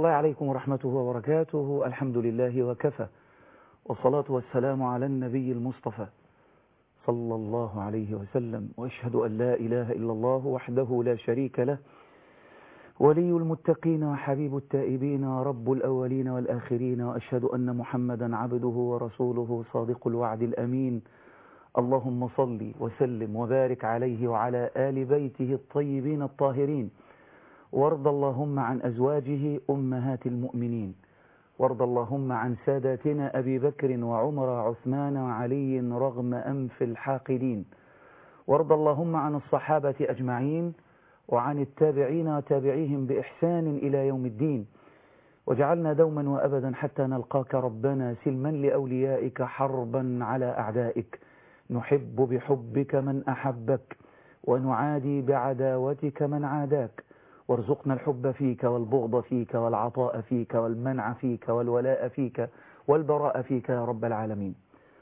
الله عليكم ورحمته وبركاته الحمد لله وكفى والصلاة والسلام على النبي المصطفى صلى الله عليه وسلم وأشهد أن لا إله إلا الله وحده لا شريك له ولي المتقين وحبيب التائبين ورب الأولين والآخرين وأشهد أن محمدا عبده ورسوله صادق الوعد الأمين اللهم صل وسلم وبارك عليه وعلى آل بيته الطيبين الطاهرين وارض اللهم عن أزواجه أمهات المؤمنين وارض اللهم عن ساداتنا أبي بكر وعمر وعثمان وعلي رغم أنف الحاقدين وارض اللهم عن الصحابة أجمعين وعن التابعين وتابعيهم بإحسان إلى يوم الدين وجعلنا دوما وأبدا حتى نلقاك ربنا سلما لأوليائك حربا على أعدائك نحب بحبك من أحبك ونعادي بعداوتك من عاداك وارزقنا الحب فيك والبغض فيك والعطاء فيك والمنع فيك والولاء فيك والبراء فيك يا رب العالمين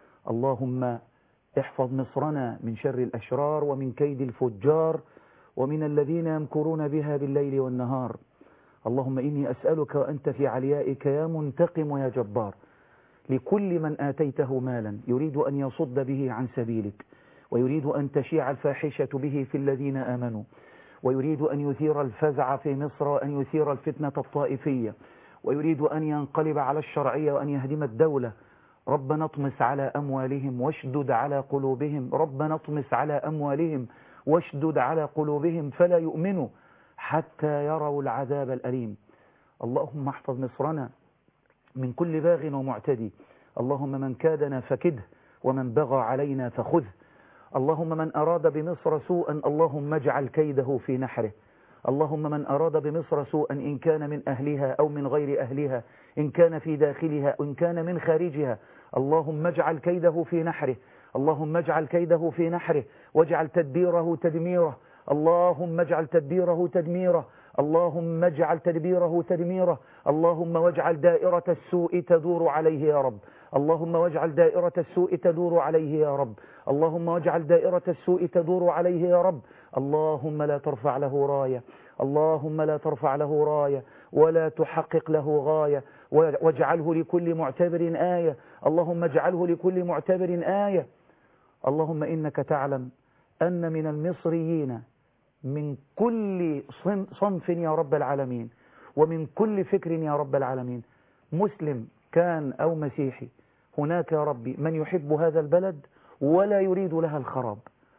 اللهم احفظ مصرنا من شر الأشرار ومن كيد الفجار ومن الذين يمكرون بها بالليل والنهار اللهم إني أسألك وأنت في عليائك يا منتقم يا جبار لكل من آتيته مالا يريد أن يصد به عن سبيلك ويريد أن تشيع الفاحشة به في الذين آمنوا ويريد أن يثير الفزع في مصر وأن يثير الفتنة الطائفية ويريد أن ينقلب على الشرعية وأن يهدم الدولة ربنا اطمس على أموالهم واشدد على قلوبهم ربنا اطمس على أموالهم واشدد على قلوبهم فلا يؤمنوا حتى يروا العذاب الأليم اللهم احفظ مصرنا من كل باغ ومعتدي اللهم من كادنا فكده ومن بغى علينا فخذه اللهم من أراد بمصر سوءا اللهم اجعل كيده في نحره اللهم من أراد بمصر سوءا إن كان من أهلها أو من غير أهلها إن كان في داخلها إن كان من خارجها اللهم اجعل كيده في نحره اللهم اجعل كيده في نحره واجعل تدبيره تدميره اللهم اجعل تدبيره تدميره اللهم اجعل تدبيره تدميره اللهم واجعل دائرة السوء تدور عليه يا رب اللهم واجعل دائرة السوء تدور عليه يا رب اللهم واجعل دائرة السوء تدور عليه يا رب اللهم لا ترفع له راية اللهم لا ترفع له راية ولا تحقق له غاية واجعله لكل معتبر آية اللهم اجعله لكل معتبر آية اللهم إنك تعلم أن من المصريين من كل صنف يا رب العالمين ومن كل فكر يا رب العالمين مسلم كان أو مسيحي هناك يا ربي من يحب هذا البلد ولا يريد لها الخراب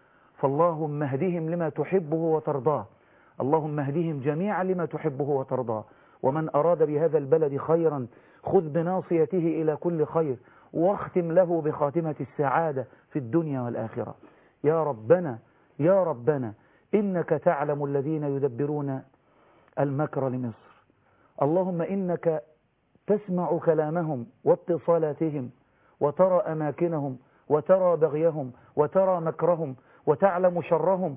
فاللهم اهدهم لما تحبه وترضاه اللهم اهدهم جميعا لما تحبه وترضاه ومن أراد بهذا البلد خيرا خذ بناصيته إلى كل خير واختم له بخاتمة السعادة في الدنيا والآخرة يا ربنا يا ربنا إنك تعلم الذين يدبرون المكر لمصر اللهم إنك تسمع كلامهم واتصالاتهم وترى أماكنهم وترى بغيهم وترى مكرهم وتعلم شرهم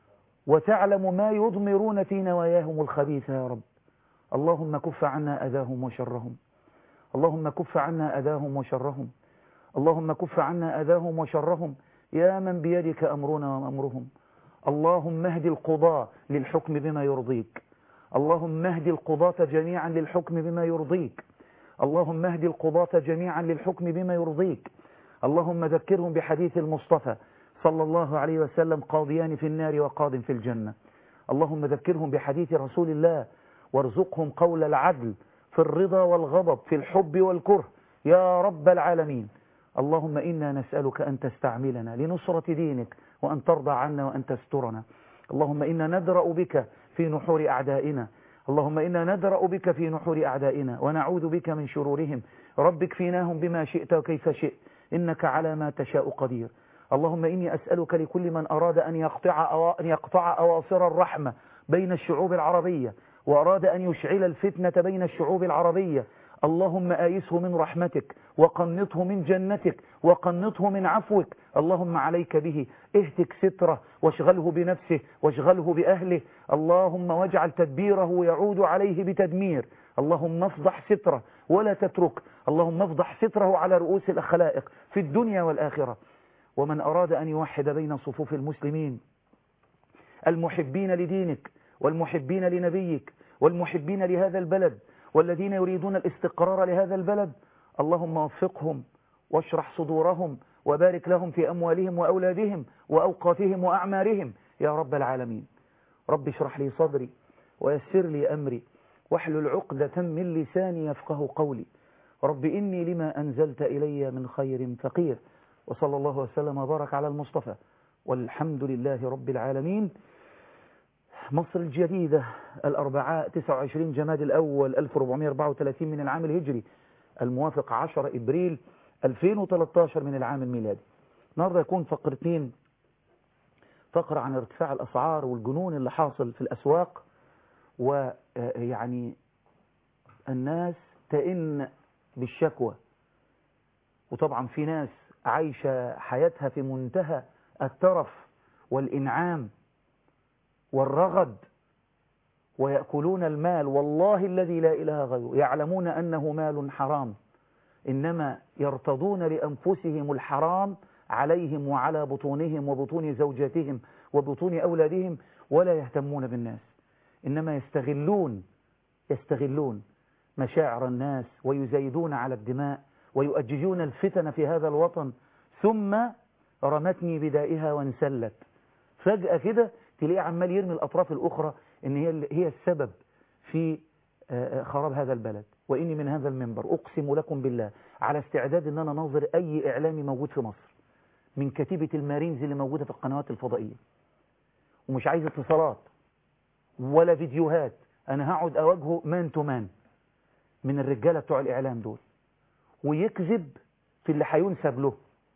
وتعلم ما يضمرون في نواياهم الخبيثة يا رب اللهم كف عنا أذاهم وشرهم اللهم كف عنا أذاهم وشرهم اللهم كف عنا أذاهم وشرهم يا من بيدك أمرنا وأمرهم اللهم اهد القضاة للحكم بما يرضيك اللهم اهد القضاة جميعا للحكم بما يرضيك اللهم اهد القضاة جميعا للحكم بما يرضيك اللهم ذكرهم بحديث المصطفى صلى الله عليه وسلم قاضيان في النار وقاض في الجنة اللهم ذكرهم بحديث رسول الله وارزقهم قول العدل في الرضا والغضب في الحب والكره يا رب العالمين اللهم إنا نسألك أن تستعملنا لنصرة دينك وأن ترضى عنا وأن تسترنا اللهم إنا ندرأ بك في نحور أعدائنا اللهم إنا ندرأ بك في نحور أعدائنا ونعوذ بك من شرورهم رب اكفيناهم بما شئت وكيف شئت إنك على ما تشاء قدير اللهم إني أسألك لكل من أراد أن يقطع, أو أن يقطع أواصر الرحمة بين الشعوب العربية وأراد أن يشعل الفتنة بين الشعوب العربية اللهم آيسه من رحمتك وقنطه من جنتك وقنطه من عفوك اللهم عليك به اهتك ستره واشغله بنفسه واشغله بأهله اللهم واجعل تدبيره يعود عليه بتدمير اللهم افضح ستره ولا تترك اللهم افضح ستره على رؤوس الخلائق في الدنيا والآخرة ومن أراد أن يوحد بين صفوف المسلمين المحبين لدينك والمحبين لنبيك والمحبين لهذا البلد والذين يريدون الاستقرار لهذا البلد اللهم وفقهم واشرح صدورهم وبارك لهم في أموالهم وأولادهم وأوقاتهم وأعمارهم يا رب العالمين رب اشرح لي صدري ويسر لي أمري واحلل عقدة من لساني يفقه قولي رب إني لما أنزلت إلي من خير فقير وصلى الله وسلم وبارك على المصطفى والحمد لله رب العالمين مصر الجديدة الأربعاء 29 جماد الأول 1434 من العام الهجري الموافق 10 إبريل 2013 من العام الميلادي النهارده يكون فقرتين فقرة عن ارتفاع الأسعار والجنون اللي حاصل في الأسواق ويعني الناس تئن بالشكوى وطبعا في ناس عايشة حياتها في منتهى الترف والإنعام والرغد ويأكلون المال والله الذي لا إله غيره يعلمون أنه مال حرام إنما يرتضون لأنفسهم الحرام عليهم وعلى بطونهم وبطون زوجاتهم وبطون أولادهم ولا يهتمون بالناس إنما يستغلون يستغلون مشاعر الناس ويزايدون على الدماء ويؤججون الفتن في هذا الوطن ثم رمتني بدائها وانسلت فجأة كده تلاقيه عمال يرمي الأطراف الأخرى إن هي هي السبب في خراب هذا البلد وإني من هذا المنبر أقسم لكم بالله على استعداد أن أنا ناظر أي إعلامي موجود في مصر من كتيبة المارينز اللي موجودة في القنوات الفضائية ومش عايز اتصالات ولا فيديوهات أنا هقعد أواجهه مان تو مان من الرجالة بتوع الإعلام دول ويكذب في اللي هينسب له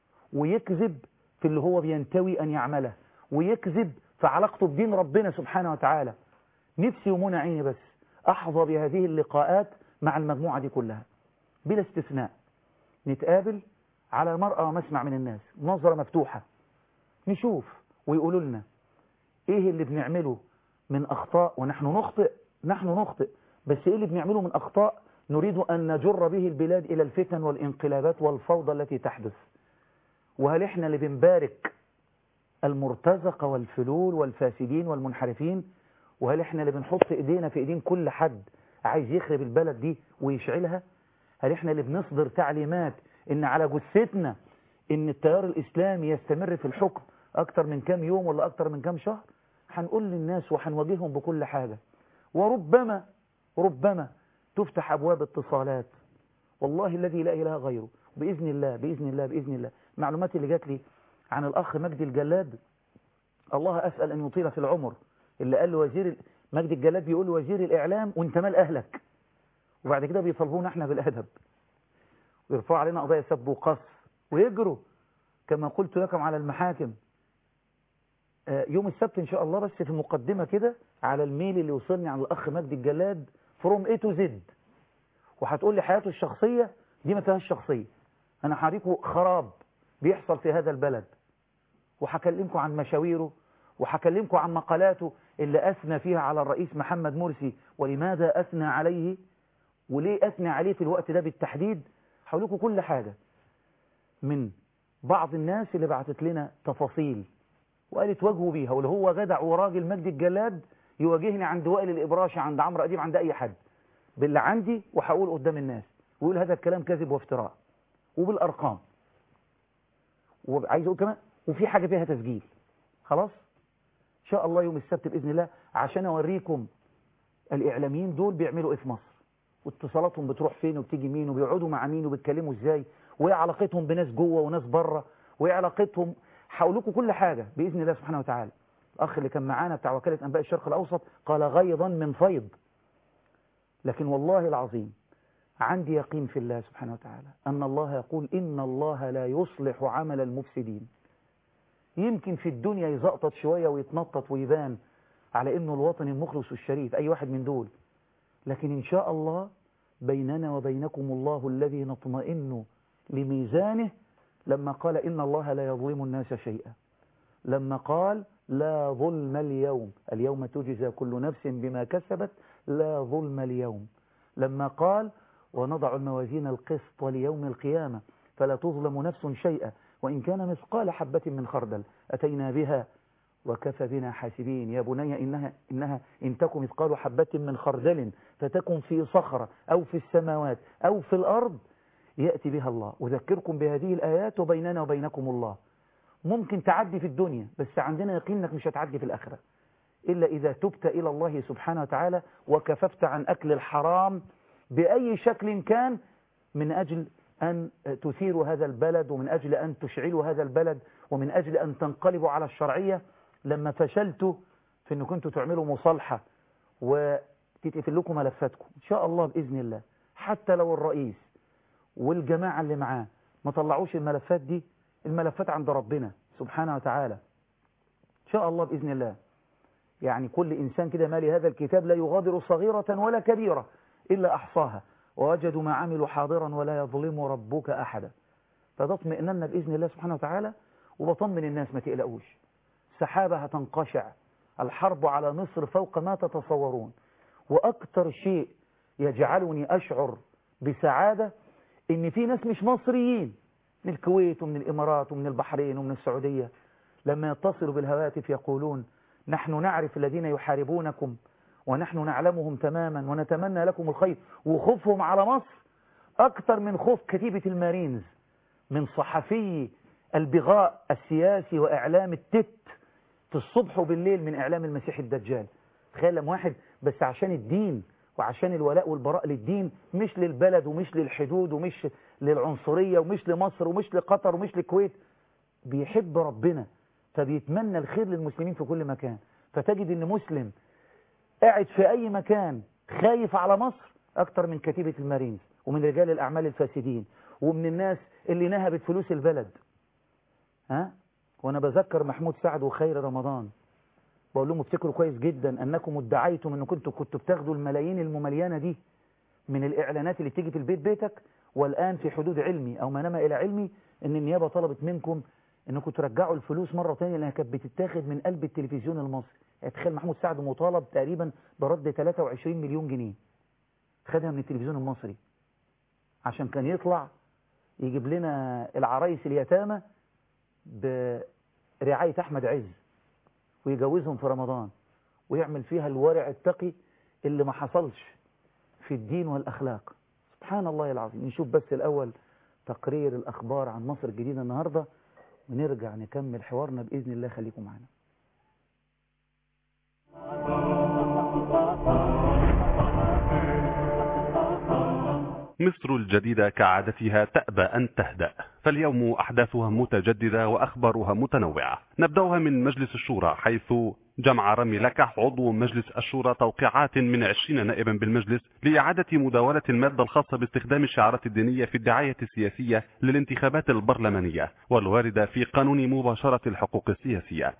ويكذب في اللي هو بينتوي أن يعمله ويكذب في علاقته بدين ربنا سبحانه وتعالى نفسي ومنى عيني بس أحظى بهذه اللقاءات مع المجموعة دي كلها بلا استثناء نتقابل على مرأة ومسمع من الناس نظرة مفتوحة نشوف ويقولوا لنا ايه اللي بنعمله من أخطاء ونحن نخطئ نحن نخطئ بس ايه اللي بنعمله من أخطاء نريد أن نجر به البلاد إلى الفتن والانقلابات والفوضى التي تحدث وهل احنا اللي بنبارك المرتزقة والفلول والفاسدين والمنحرفين وهل احنا اللي بنحط ايدينا في ايدين كل حد عايز يخرب البلد دي ويشعلها هل احنا اللي بنصدر تعليمات ان على جثتنا ان التيار الاسلامي يستمر في الحكم اكتر من كام يوم ولا اكتر من كام شهر هنقول للناس وهنواجههم بكل حاجة وربما ربما تفتح ابواب اتصالات والله الذي لا اله غيره باذن الله باذن الله باذن الله المعلومات اللي جات لي عن الاخ مجدي الجلاد الله اسال ان يطيل في العمر اللي قال له وزير مجدي الجلاد بيقول له وزير الاعلام وانت مال اهلك وبعد كده بيطالبونا احنا بالادب ويرفعوا علينا قضايا سب وقصف ويجروا كما قلت لكم على المحاكم يوم السبت ان شاء الله بس في مقدمة كده على الميل اللي وصلني عن الاخ مجدي الجلاد فروم اي تو زد وهتقول لي حياته الشخصية دي ما فيهاش شخصية انا هوريكم خراب بيحصل في هذا البلد وهكلمكم عن مشاويره وهكلمكم عن مقالاته اللي أثنى فيها على الرئيس محمد مرسي ولماذا أثنى عليه وليه أثنى عليه في الوقت ده بالتحديد هقول لكم كل حاجة من بعض الناس اللي بعتت لنا تفاصيل وقالت واجهوا بيها واللي هو جدع وراجل مجدي الجلاد يواجهني عند وائل الإبراشي عند عمرو أديب عند أي حد باللي عندي وهقول قدام الناس ويقول هذا الكلام كذب وافتراء وبالأرقام وعايز أقول كمان وفي حاجة فيها تسجيل خلاص إن شاء الله يوم السبت بإذن الله عشان أوريكم الإعلاميين دول بيعملوا إيه في مصر واتصالاتهم بتروح فين وبتيجي مين وبيقعدوا مع مين وبيتكلموا إزاي وإيه علاقتهم بناس جوه وناس بره وإيه علاقتهم هقول لكم كل حاجة بإذن الله سبحانه وتعالى الأخ اللي كان معانا بتاع وكالة أنباء الشرق الأوسط قال غيظا من فيض لكن والله العظيم عندي يقين في الله سبحانه وتعالى أن الله يقول إن الله لا يصلح عمل المفسدين يمكن في الدنيا يزقطط شوية ويتنطط ويبان على إنه الوطن المخلص الشريف أي واحد من دول لكن إن شاء الله بيننا وبينكم الله الذي نطمئن لميزانه لما قال إن الله لا يظلم الناس شيئا لما قال لا ظلم اليوم اليوم تجزى كل نفس بما كسبت لا ظلم اليوم لما قال ونضع الموازين القسط ليوم القيامة فلا تظلم نفس شيئا وإن كان مثقال حبة من خردل أتينا بها وكفى بنا حاسبين يا بني إنها, إنها إن تكن مثقال حبة من خردل فتكن في صخرة أو في السماوات أو في الأرض يأتي بها الله أذكركم بهذه الآيات وبيننا وبينكم الله ممكن تعدي في الدنيا بس عندنا يقين أنك مش هتعدي في الآخرة إلا إذا تبت إلى الله سبحانه وتعالى وكففت عن أكل الحرام بأي شكل كان من أجل أن تثيروا هذا البلد ومن أجل أن تشعلوا هذا البلد ومن أجل أن تنقلبوا على الشرعية لما فشلتوا في أن كنتوا تعملوا مصالحة وتتقفل لكم ملفاتكم إن شاء الله بإذن الله حتى لو الرئيس والجماعة اللي معاه ما طلعوش الملفات دي الملفات عند ربنا سبحانه وتعالى إن شاء الله بإذن الله يعني كل إنسان كده مالي هذا الكتاب لا يغادر صغيرة ولا كبيرة إلا أحصاها ووجدوا ما عملوا حاضرا ولا يظلم ربك أحدا فتطمئنن بإذن الله سبحانه وتعالى وبطمن الناس ما تقلقوش سحابة هتنقشع الحرب على مصر فوق ما تتصورون وأكثر شيء يجعلني أشعر بسعادة إن في ناس مش مصريين من الكويت ومن الإمارات ومن البحرين ومن السعودية لما يتصلوا بالهواتف يقولون نحن نعرف الذين يحاربونكم ونحن نعلمهم تماما ونتمنى لكم الخير وخوفهم على مصر أكثر من خوف كتيبة المارينز من صحفي البغاء السياسي وإعلام التت في الصبح وبالليل من إعلام المسيح الدجال تخيل لما واحد بس عشان الدين وعشان الولاء والبراء للدين مش للبلد ومش للحدود ومش للعنصرية ومش لمصر ومش لقطر ومش للكويت بيحب ربنا فبيتمنى الخير للمسلمين في كل مكان فتجد ان مسلم قاعد في اي مكان خايف على مصر اكتر من كتيبة المارينز ومن رجال الاعمال الفاسدين ومن الناس اللي نهبت فلوس البلد ها وانا بذكر محمود سعد وخير رمضان بقول لهم افتكروا كويس جدا انكم ادعيتم ان كنتوا كنتوا بتاخدوا الملايين الممليانه دي من الاعلانات اللي تيجي في البيت بيتك والان في حدود علمي او ما نما الى علمي ان النيابه طلبت منكم انكم ترجعوا الفلوس مره ثانيه لانها كانت بتتاخد من قلب التلفزيون المصري يعني تخيل محمود سعد مطالب تقريبا برد 23 مليون جنيه خدها من التلفزيون المصري عشان كان يطلع يجيب لنا العرايس اليتامى برعاية أحمد عز ويجوزهم في رمضان ويعمل فيها الورع التقي اللي ما حصلش في الدين والأخلاق سبحان الله العظيم نشوف بس الأول تقرير الأخبار عن مصر الجديدة النهاردة ونرجع نكمل حوارنا بإذن الله خليكم معنا مصر الجديدة كعادتها تأبى أن تهدأ فاليوم أحداثها متجددة وأخبارها متنوعة نبدأها من مجلس الشورى حيث جمع رمي لكح عضو مجلس الشورى توقيعات من عشرين نائبا بالمجلس لإعادة مداولة المادة الخاصة باستخدام الشعارات الدينية في الدعاية السياسية للانتخابات البرلمانية والواردة في قانون مباشرة الحقوق السياسية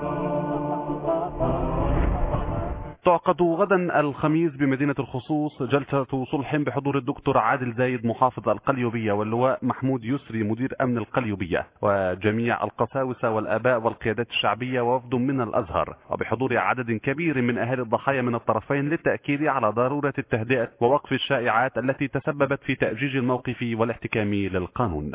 تعقد غدا الخميس بمدينة الخصوص جلسة صلح بحضور الدكتور عادل زايد محافظ القليوبية واللواء محمود يسري مدير أمن القليوبية وجميع القساوسة والآباء والقيادات الشعبية ووفد من الأزهر وبحضور عدد كبير من أهالي الضحايا من الطرفين للتأكيد على ضرورة التهدئة ووقف الشائعات التي تسببت في تأجيج الموقف والاحتكام للقانون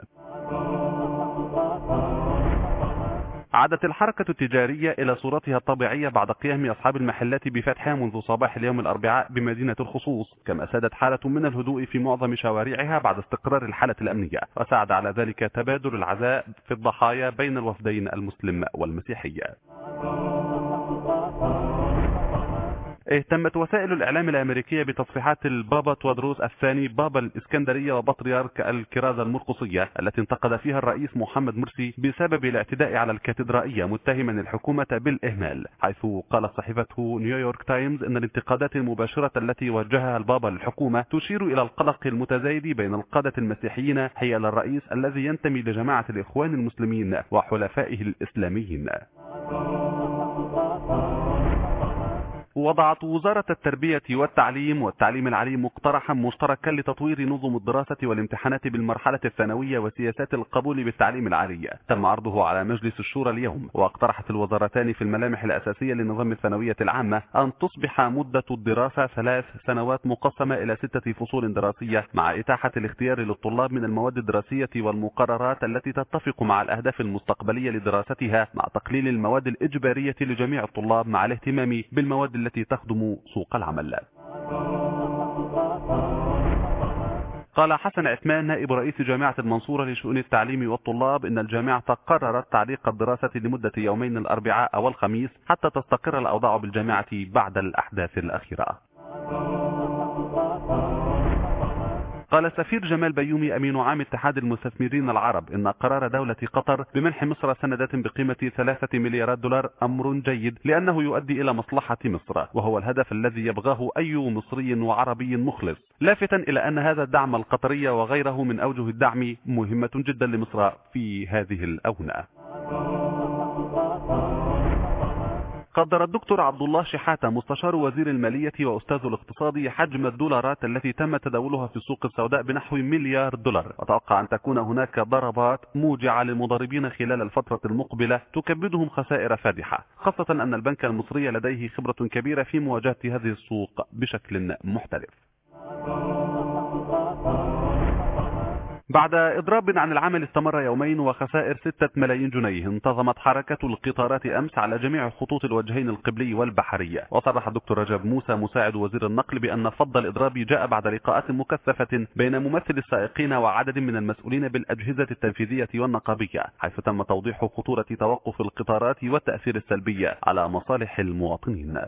عادت الحركة التجارية إلى صورتها الطبيعية بعد قيام أصحاب المحلات بفتحها منذ صباح اليوم الأربعاء بمدينة الخصوص كما سادت حالة من الهدوء في معظم شوارعها بعد استقرار الحالة الأمنية وساعد على ذلك تبادل العزاء في الضحايا بين الوفدين المسلم والمسيحي اهتمت وسائل الإعلام الأمريكية بتصريحات البابا توادروس الثاني بابا الإسكندرية وبطريرك الكرازة المرقصية التي انتقد فيها الرئيس محمد مرسي بسبب الاعتداء على الكاتدرائية متهما الحكومة بالإهمال حيث قالت صحيفته نيويورك تايمز أن الانتقادات المباشرة التي وجهها البابا للحكومة تشير إلى القلق المتزايد بين القادة المسيحيين حيال الرئيس الذي ينتمي لجماعة الإخوان المسلمين وحلفائه الإسلاميين وضعت وزارة التربية والتعليم والتعليم العالي مقترحا مشتركا لتطوير نظم الدراسة والامتحانات بالمرحلة الثانوية وسياسات القبول بالتعليم العالي تم عرضه على مجلس الشورى اليوم واقترحت الوزارتان في الملامح الأساسية لنظام الثانوية العامة أن تصبح مدة الدراسة ثلاث سنوات مقسمة إلى ستة فصول دراسية مع إتاحة الاختيار للطلاب من المواد الدراسية والمقررات التي تتفق مع الأهداف المستقبلية لدراستها مع تقليل المواد الإجبارية لجميع الطلاب مع الاهتمام بالمواد التي تخدم سوق العمل قال حسن عثمان نائب رئيس جامعة المنصورة لشؤون التعليم والطلاب إن الجامعة قررت تعليق الدراسة لمدة يومين الأربعاء والخميس حتى تستقر الأوضاع بالجامعة بعد الأحداث الأخيرة قال السفير جمال بيومي أمين عام اتحاد المستثمرين العرب إن قرار دولة قطر بمنح مصر سندات بقيمة ثلاثة مليارات دولار أمر جيد لأنه يؤدي إلى مصلحة مصر وهو الهدف الذي يبغاه أي مصري وعربي مخلص لافتا إلى أن هذا الدعم القطري وغيره من أوجه الدعم مهمة جدا لمصر في هذه الأونة قدر الدكتور عبد الله شحاتة مستشار وزير المالية وأستاذ الاقتصاد حجم الدولارات التي تم تداولها في السوق السوداء بنحو مليار دولار وتوقع أن تكون هناك ضربات موجعة للمضاربين خلال الفترة المقبلة تكبدهم خسائر فادحة خاصة أن البنك المصري لديه خبرة كبيرة في مواجهة هذه السوق بشكل محترف بعد إضراب عن العمل استمر يومين وخسائر ستة ملايين جنيه انتظمت حركة القطارات أمس على جميع خطوط الوجهين القبلي والبحرية وصرح الدكتور رجب موسى مساعد وزير النقل بأن فض الإضراب جاء بعد لقاءات مكثفة بين ممثل السائقين وعدد من المسؤولين بالأجهزة التنفيذية والنقابية حيث تم توضيح خطورة توقف القطارات والتأثير السلبي على مصالح المواطنين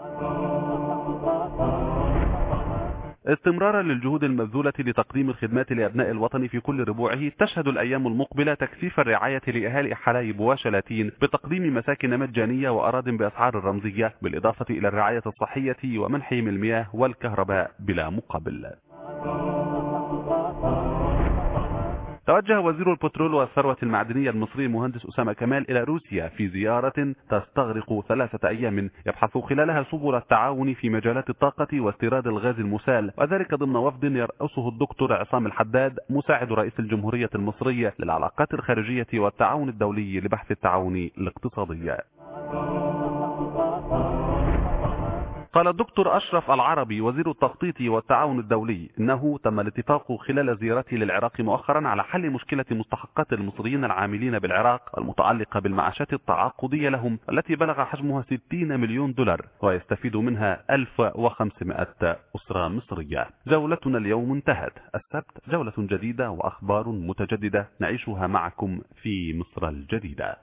استمرارا للجهود المبذولة لتقديم الخدمات لأبناء الوطن في كل ربوعه تشهد الأيام المقبلة تكثيف الرعاية لأهالي حلايب وشلاتين بتقديم مساكن مجانية وأراض بأسعار رمزية بالإضافة إلى الرعاية الصحية ومنحهم المياه والكهرباء بلا مقابل توجه وزير البترول والثروة المعدنية المصري المهندس أسامة كمال إلى روسيا في زيارة تستغرق ثلاثة أيام يبحث خلالها سبل التعاون في مجالات الطاقة واستيراد الغاز المسال وذلك ضمن وفد يرأسه الدكتور عصام الحداد مساعد رئيس الجمهورية المصرية للعلاقات الخارجية والتعاون الدولي لبحث التعاون الاقتصادي قال الدكتور أشرف العربي وزير التخطيط والتعاون الدولي إنه تم الاتفاق خلال زيارته للعراق مؤخرا على حل مشكلة مستحقات المصريين العاملين بالعراق المتعلقة بالمعاشات التعاقدية لهم التي بلغ حجمها 60 مليون دولار ويستفيد منها 1500 أسرة مصرية جولتنا اليوم انتهت السبت جولة جديدة وأخبار متجددة نعيشها معكم في مصر الجديدة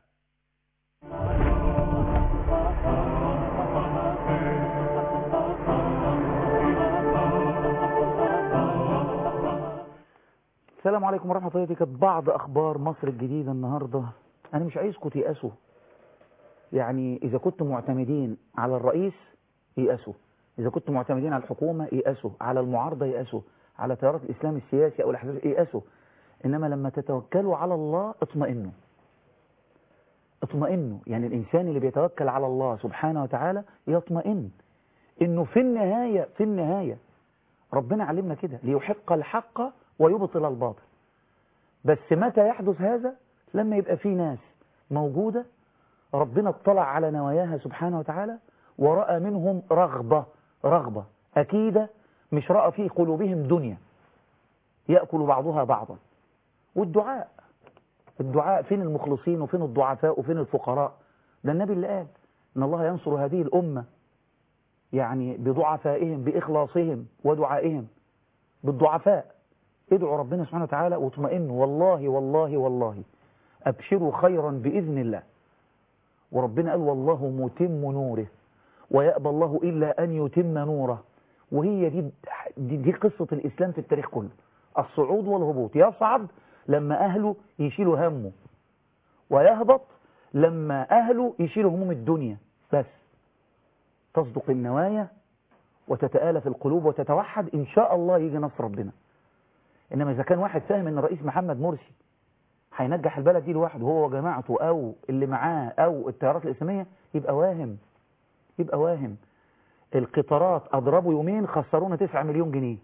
السلام عليكم ورحمة الله وبركاته بعض أخبار مصر الجديدة النهاردة أنا مش عايزكم تيأسوا يعني إذا كنتم معتمدين على الرئيس ييأسوا إذا كنتم معتمدين على الحكومة ييأسوا على المعارضة ييأسوا على تيارات الإسلام السياسي أو الأحزاب ييأسوا إنما لما تتوكلوا على الله اطمئنوا اطمئنوا يعني الإنسان اللي بيتوكل على الله سبحانه وتعالى يطمئن إنه في النهاية في النهاية ربنا علمنا كده ليحق الحق ويبطل الباطل بس متى يحدث هذا لما يبقى في ناس موجودة ربنا اطلع على نواياها سبحانه وتعالى ورأى منهم رغبة رغبة أكيدة مش رأى في قلوبهم دنيا يأكل بعضها بعضا والدعاء الدعاء فين المخلصين وفين الضعفاء وفين الفقراء ده النبي اللي قال إن الله ينصر هذه الأمة يعني بضعفائهم بإخلاصهم ودعائهم بالضعفاء ادعوا ربنا سبحانه وتعالى واطمئنوا والله والله والله أبشروا خيرا بإذن الله وربنا قال والله متم نوره ويأبى الله إلا أن يتم نوره وهي دي, دي, دي قصة الإسلام في التاريخ كله الصعود والهبوط يصعد لما أهله يشيلوا همه ويهبط لما أهله يشيلوا هموم الدنيا بس تصدق النوايا وتتآلف القلوب وتتوحد إن شاء الله يجي نصر ربنا إنما إذا كان واحد فاهم إن الرئيس محمد مرسي هينجح البلد دي لوحده هو وجماعته أو اللي معاه أو التيارات الإسلامية يبقى واهم يبقى واهم القطارات اضربوا يومين خسرونا 9 مليون جنيه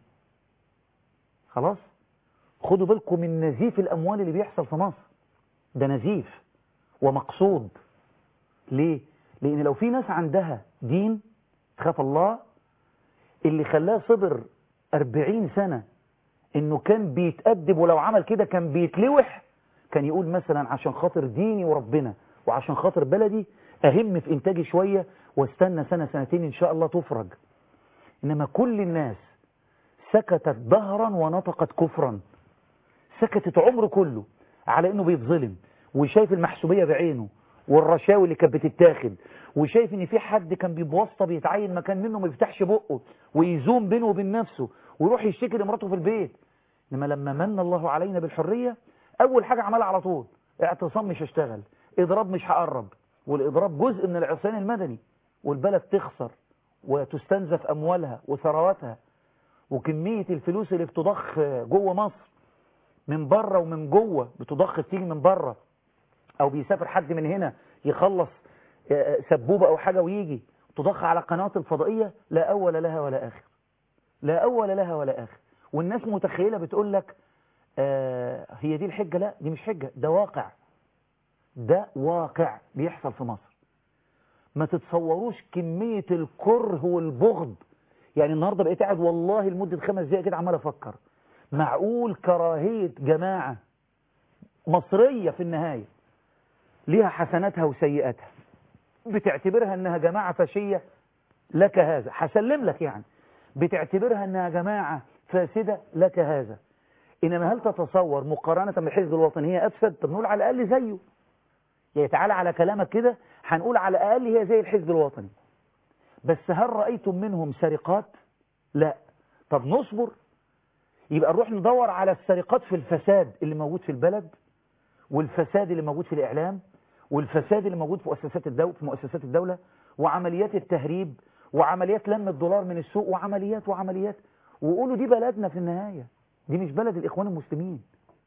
خلاص خدوا بالكم من نزيف الاموال اللي بيحصل في مصر ده نزيف ومقصود ليه لان لو في ناس عندها دين تخاف الله اللي خلاه صبر 40 سنة انه كان بيتأدب ولو عمل كده كان بيتلوح كان يقول مثلا عشان خاطر ديني وربنا وعشان خاطر بلدي اهم في انتاجي شوية واستنى سنة سنتين ان شاء الله تفرج انما كل الناس سكتت ظهرا ونطقت كفرا سكتت عمره كله على انه بيتظلم وشايف المحسوبية بعينه والرشاوي اللي كانت بتتاخد وشايف ان في حد كان بيبوسطه بيتعين مكان منه ما يفتحش بقه ويزوم بينه وبين نفسه ويروح يشتكي لمراته في البيت انما لما من الله علينا بالحرية اول حاجة عملها على طول اعتصام مش هشتغل اضراب مش هقرب والاضراب جزء من العصيان المدني والبلد تخسر وتستنزف اموالها وثرواتها وكمية الفلوس اللي بتضخ جوه مصر من بره ومن جوه بتضخ تيجي من بره او بيسافر حد من هنا يخلص سبوبة او حاجة ويجي تضخ على قنوات الفضائية لا اول لها ولا اخر لا اول لها ولا اخر والناس متخيلة بتقول لك آه هي دي الحجة لا دي مش حجة ده واقع ده واقع بيحصل في مصر ما تتصوروش كمية الكره والبغض يعني النهاردة بقيت قاعد والله لمدة خمس دقايق كده عمال افكر معقول كراهية جماعة مصرية في النهاية ليها حسناتها وسيئاتها بتعتبرها انها جماعة فاشية لك هذا هسلم لك يعني بتعتبرها انها جماعة فاسدة لك هذا انما هل تتصور مقارنة بالحزب الوطني هي افسد طب نقول على الاقل زيه يعني تعالى على كلامك كده هنقول على الاقل هي زي الحزب الوطني بس هل رأيتم منهم سرقات لا طب نصبر يبقى نروح ندور على السرقات في الفساد اللي موجود في البلد والفساد اللي موجود في الإعلام والفساد اللي موجود في مؤسسات الدولة في مؤسسات الدولة وعمليات التهريب وعمليات لم الدولار من السوق وعمليات وعمليات وقولوا دي بلدنا في النهاية دي مش بلد الإخوان المسلمين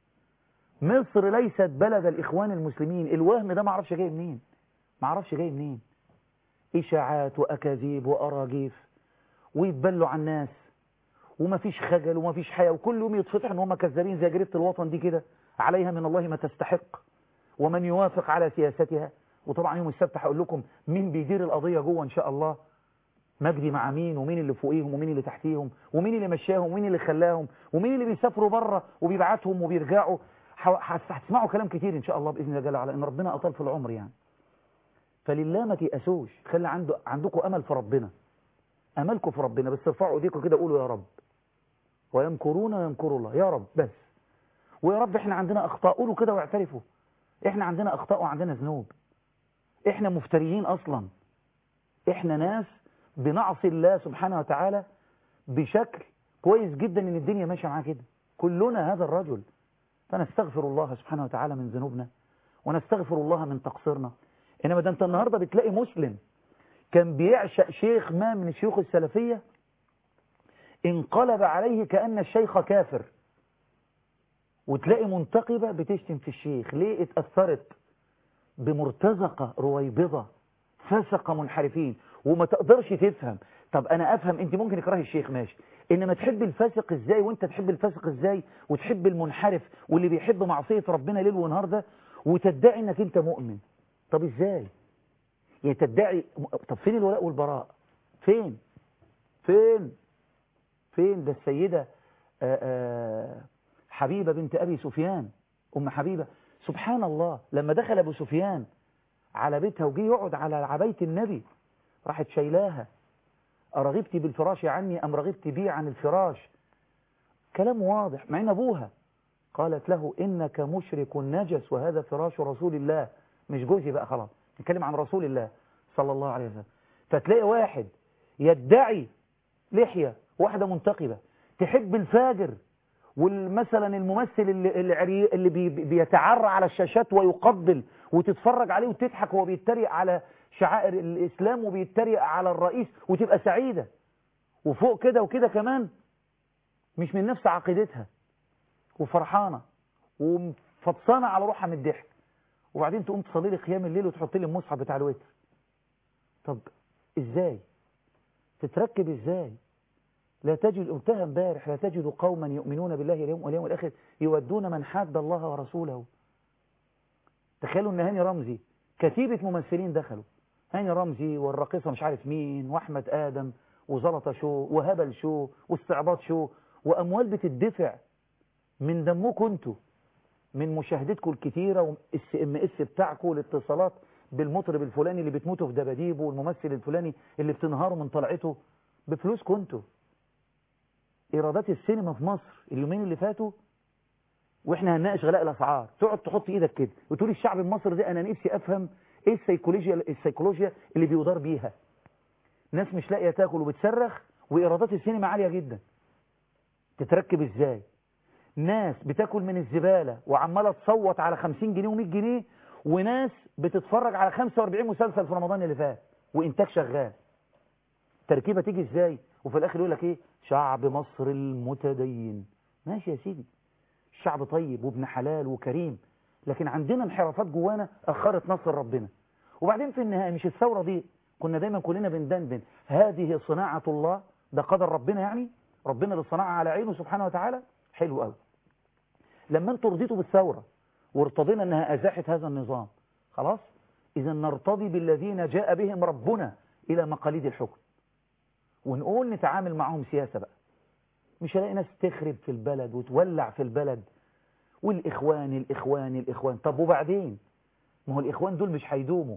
مصر ليست بلد الإخوان المسلمين الوهم ده معرفش جاي منين معرفش جاي منين إشاعات وأكاذيب وأراجيف ويتبلوا على الناس ومفيش خجل ومفيش حياة وكل يوم يتفتح ان هم كذابين زي جريدة الوطن دي كده عليها من الله ما تستحق ومن يوافق على سياستها وطبعا يوم السبت هقول لكم مين بيدير القضية جوه ان شاء الله مجدي مع مين ومين اللي فوقيهم ومين اللي تحتيهم ومين اللي مشاهم ومين اللي خلاهم ومين اللي بيسافروا بره وبيبعتهم وبيرجعوا هتسمعوا كلام كتير ان شاء الله باذن الله جل وعلا ان ربنا اطال في العمر يعني فلله ما تيأسوش خلي عنده عندكم امل في ربنا املكم في ربنا بس ارفعوا ايديكم كده قولوا يا رب ويمكرون ويمكر الله يا رب بس ويا رب احنا عندنا اخطاء قولوا كده واعترفوا احنا عندنا اخطاء وعندنا ذنوب احنا مفتريين اصلا احنا ناس بنعصي الله سبحانه وتعالى بشكل كويس جدا ان الدنيا ماشيه معاه كده كلنا هذا الرجل فنستغفر الله سبحانه وتعالى من ذنوبنا ونستغفر الله من تقصيرنا انما ده انت النهارده بتلاقي مسلم كان بيعشق شيخ ما من الشيوخ السلفيه انقلب عليه كأن الشيخ كافر وتلاقي منتقبة بتشتم في الشيخ ليه اتأثرت بمرتزقة رويبضة فسقة منحرفين وما تقدرش تفهم طب انا افهم انت ممكن تكرهي الشيخ ماشي انما تحب الفاسق ازاي وانت تحب الفاسق ازاي وتحب المنحرف واللي بيحب معصية ربنا ليل ونهار ده وتدعي انك انت مؤمن طب ازاي يعني تدعي طب فين الولاء والبراء فين فين فين ده السيدة آآ آآ حبيبة بنت أبي سفيان أم حبيبة سبحان الله لما دخل أبو سفيان على بيتها وجي يقعد على عباية النبي راحت شايلاها أرغبت بالفراش عني أم رغبت بي عن الفراش كلام واضح مع إن أبوها قالت له إنك مشرك نجس وهذا فراش رسول الله مش جوزي بقى خلاص نتكلم عن رسول الله صلى الله عليه وسلم فتلاقي واحد يدعي لحية واحدة منتقبة تحب الفاجر والمثلا الممثل اللي, اللي, اللي بي بيتعرى على الشاشات ويقبل وتتفرج عليه وتضحك وهو بيتريق على شعائر الإسلام وبيتريق على الرئيس وتبقى سعيدة وفوق كده وكده كمان مش من نفس عقيدتها وفرحانة وفطسانة على روحها من الضحك وبعدين تقوم تصلي لي قيام الليل وتحط لي المصحف بتاع الوتر طب ازاي تتركب ازاي لا تجد قلتها امبارح لا تجد قوما يؤمنون بالله اليوم واليوم الاخر يودون من حاد الله ورسوله تخيلوا ان هاني رمزي كتيبة ممثلين دخلوا هاني رمزي والراقصة مش عارف مين واحمد ادم وزلطة شو وهبل شو واستعباط شو واموال بتدفع من دمكم انتوا من مشاهدتكم الكتيرة والاس ام اس بتاعكم والاتصالات بالمطرب الفلاني اللي بتموتوا في دباديبه والممثل الفلاني اللي بتنهاروا من طلعته بفلوسكم انتوا ايرادات السينما في مصر اليومين اللي فاتوا واحنا هنناقش غلاء الاسعار تقعد تحط ايدك كده وتقول الشعب المصري ده انا نفسي افهم ايه السيكولوجيا السيكولوجيا اللي بيدار بيها ناس مش لاقيه تاكل وبتصرخ وايرادات السينما عاليه جدا تتركب ازاي ناس بتاكل من الزباله وعماله تصوت على 50 جنيه و100 جنيه وناس بتتفرج على 45 مسلسل في رمضان اللي فات وانتاج شغال تركيبه تيجي ازاي وفي الاخر يقول لك ايه شعب مصر المتدين ماشي يا سيدي الشعب طيب وابن حلال وكريم لكن عندنا انحرافات جوانا اخرت نصر ربنا وبعدين في النهايه مش الثوره دي كنا دايما كلنا بندندن هذه صناعه الله ده قدر ربنا يعني ربنا اللي صنعها على عينه سبحانه وتعالى حلو قوي لما انتوا رضيتوا بالثوره وارتضينا انها ازاحت هذا النظام خلاص اذا نرتضي بالذين جاء بهم ربنا الى مقاليد الحكم ونقول نتعامل معهم سياسه بقى مش هلاقي ناس تخرب في البلد وتولع في البلد والإخوان الإخوان الإخوان طب وبعدين ما هو الإخوان دول مش هيدوموا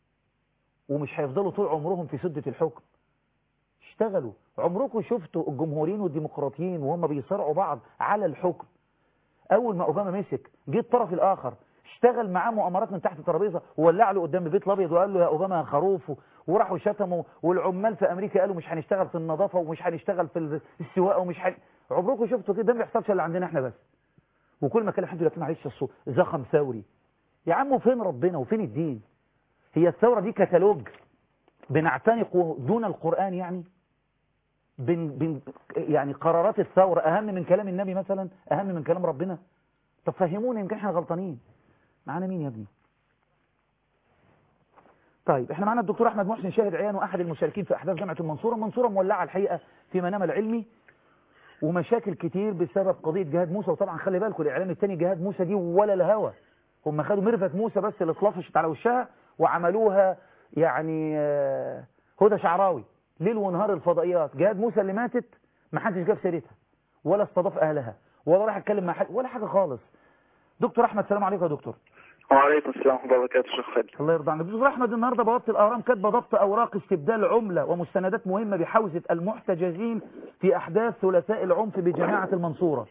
ومش هيفضلوا طول عمرهم في سدة الحكم اشتغلوا عمركم شفتوا الجمهوريين والديمقراطيين وهم بيصارعوا بعض على الحكم أول ما أوباما مسك جه الطرف الآخر اشتغل معاه مؤامرات من تحت الترابيزه وولع له قدام البيت الابيض وقال له يا اوباما يا خروف وراحوا شتموا والعمال في امريكا قالوا مش هنشتغل في النظافه ومش هنشتغل في السواقه ومش هن... عمركم شفتوا كده ده ما بيحصلش الا عندنا احنا بس وكل ما كان الحمد لله معلش الصوت زخم ثوري يا عم وفين ربنا وفين الدين هي الثوره دي كتالوج بنعتنقه دون القران يعني بن بن يعني قرارات الثوره اهم من كلام النبي مثلا اهم من كلام ربنا طب فهمونا يمكن احنا غلطانين معانا مين يا ابني طيب احنا معانا الدكتور احمد محسن شاهد عيان واحد المشاركين في احداث جامعه المنصوره المنصوره مولعه الحقيقه في منام العلمي ومشاكل كتير بسبب قضيه جهاد موسى وطبعا خلي بالكم الاعلام الثاني جهاد موسى دي ولا الهوى هم خدوا مرفت موسى بس اللي اتلطشت على وشها وعملوها يعني هدى شعراوي ليل ونهار الفضائيات جهاد موسى اللي ماتت ما حدش جاب سيرتها ولا استضاف اهلها ولا راح اتكلم مع حد ولا حاجه خالص دكتور احمد السلام عليكم يا دكتور وعليكم السلام ورحمه الله وبركاته شيخ خالد الله يرضى عنك دكتور احمد النهارده بوابه الاهرام كاتبه ضبط اوراق استبدال عمله ومستندات مهمه بحوزه المحتجزين في احداث ثلاثاء العنف بجماعه المنصوره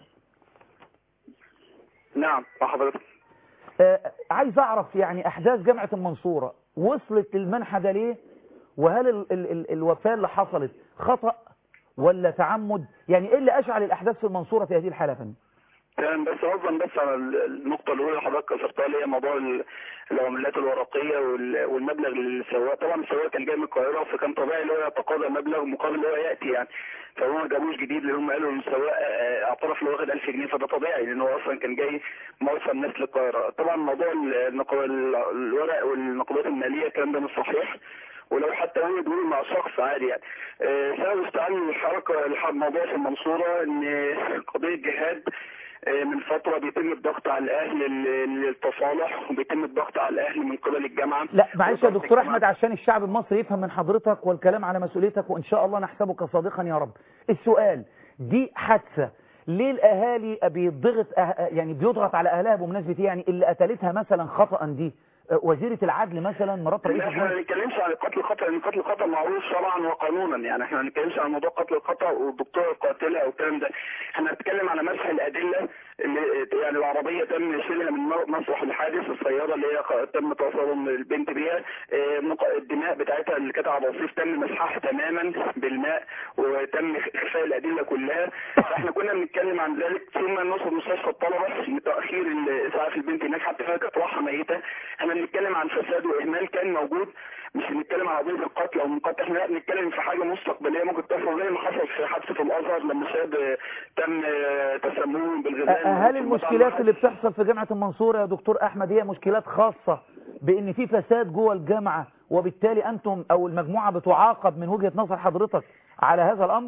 نعم حضرتك آه عايز اعرف يعني احداث جامعه المنصوره وصلت للمنحى ده ليه وهل ال ال ال الوفاه اللي حصلت خطا ولا تعمد يعني ايه اللي اشعل الاحداث في المنصوره في هذه الحاله فندم تمام بس نظم بس على النقطة الأولى اللي حضرتك أثرتها اللي هي موضوع العملات الورقية والمبلغ للسواق، طبعا السواق كان جاي من القاهرة فكان طبيعي اللي هو يتقاضى مبلغ مقابل اللي هو يأتي يعني، فهو ما جابوش جديد لأن هم قالوا للسواق اعترف اللي واخد 1000 جنيه فده طبيعي لأن هو أصلا كان جاي موصل الناس للقاهرة، طبعا موضوع الورق والنقابات المالية الكلام ده مش صحيح ولو حتى هو بيقول مع شخص عادي يعني سبب استعمال الحركة الموضوع في المنصورة ان قضية جهاد من فترة بيتم الضغط على الأهل للتصالح وبيتم الضغط على الأهل من قبل الجامعة لا معلش يا دكتور أحمد عشان الشعب المصري يفهم من حضرتك والكلام على مسؤوليتك وإن شاء الله نحسبك صادقا يا رب السؤال دي حادثة ليه الأهالي بيضغط أه... يعني بيضغط على أهلها بمناسبة يعني اللي قتلتها مثلا خطأ دي وزيرة العدل مثلا مرات رئيس احنا ما بنتكلمش عن قتل الخطأ لان قتل الخطأ معروف شرعا وقانونا يعني احنا ما بنتكلمش عن موضوع قتل الخطأ والدكتور القاتله او الكلام ده احنا بنتكلم على مسح الادله اللي يعني العربيه تم شيلها من مسرح الحادث السياره اللي هي تم تصادم البنت بيها الدماء بتاعتها اللي كانت على الرصيف تم مسحها تماما بالماء وتم اخفاء الادله كلها فاحنا كنا بنتكلم عن ذلك ثم نوصل مستشفى الطلبه لتاخير اسعاف البنت هناك حتى فيها كانت راحه ميته احنا بنتكلم عن فساد واهمال كان موجود مش بنتكلم عن قضيه القتل او المقتل احنا لا بنتكلم في حاجه مستقبليه ممكن تحصل زي ما حصل في حادثه الازهر لما شاب تم تسممه بالغذاء هل المشكلات اللي بتحصل في جامعه المنصوره يا دكتور احمد هي مشكلات خاصه بان في فساد جوه الجامعه وبالتالي انتم او المجموعه بتعاقب من وجهه نظر حضرتك على هذا الامر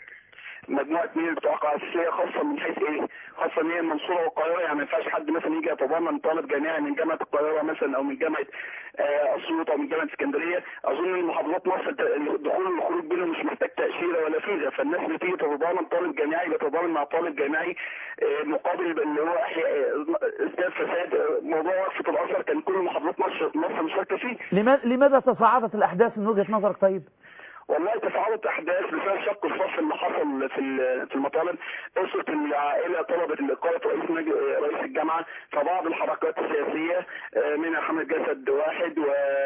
مجموعه مين بتوقع اساسيه خاصه من حيث ايه؟ خاصه ان هي المنصوره والقاهره يعني ما ينفعش حد مثلا يجي يتضامن طالب جامعي من جامعه القاهره مثلا او من جامعه آه، اسيوط او من جامعه اسكندريه اظن ان محافظات مصر ت- الدخول والخروج بينهم مش محتاج تاشيره ولا فيزا فالناس بتيجي تتضامن طالب جامعي بيتضامن مع طالب جامعي آه، مقابل اللي هو احياء آه، ازداد فساد آه، موضوع وقفه الازهر كان كل محافظات مصر مصر مشاركه فيه لماذا لماذا تصاعدت الاحداث من وجهه نظرك طيب والله تصاعدت احداث بسبب شق الصف اللي حصل في ال- في المطالب اسره العائله طلبت اقاله رئيس نج... رئيس الجامعه فبعض الحركات السياسيه آه، منها حمد جسد واحد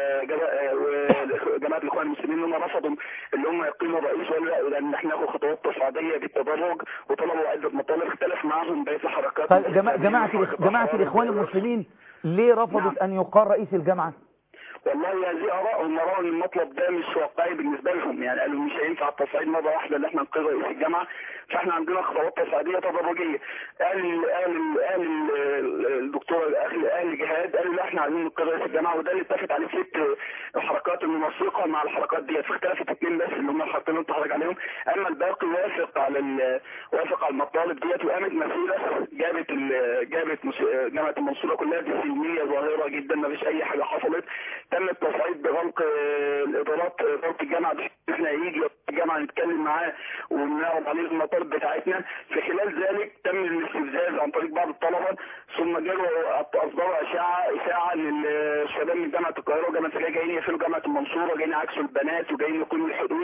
وجما- وجماعه الاخوان المسلمين هم رفضوا اللي هم يقيموا الرئيس ولا لا لان احنا ناخد خطوات تصاعديه بالتدرج وطلبوا عده مطالب اختلف معاهم بقيه الحركات طيب جما- جماعه الإخ- جماعه الاخوان المسلمين ليه رفضت ان يقال رئيس الجامعه والله هذه اراء هم راوا ان المطلب ده مش واقعي بالنسبه لهم يعني قالوا مش هينفع التصعيد مره واحده اللي احنا نقر رئيس الجامعه فاحنا عندنا خطوات تصعيديه تدرجيه قال قال قال ال- الدكتور اهل اهل جهاد قالوا لا احنا عايزين نقر رئيس الجامعه وده اللي اتفق عليه ست الحركات المنسقه مع الحركات ديت فاختلفت اثنين بس اللي هم الحركتين اللي انت حضرتك عليهم اما الباقي وافق على ال- وافق على المطالب ديت وقامت مسيره جابت ال- جابت مس- جامعه المنصوره كلها بسلميه ظاهره جدا ما فيش اي حاجه حصلت تم التصعيد بغلق آه، الادارات آه، غلق الجامعه بحيث إن احنا يجي الجامعه نتكلم معاه ونعرض عليه المطالب بتاعتنا في خلال ذلك تم الاستفزاز عن طريق بعض الطلبه ثم جالوا اصدروا اشاعه اشاعه للشباب من جامعه القاهره وجامعه الفجاه جايين يقفلوا جامعه المنصوره جايين يعكسوا البنات وجايين يكونوا الحدود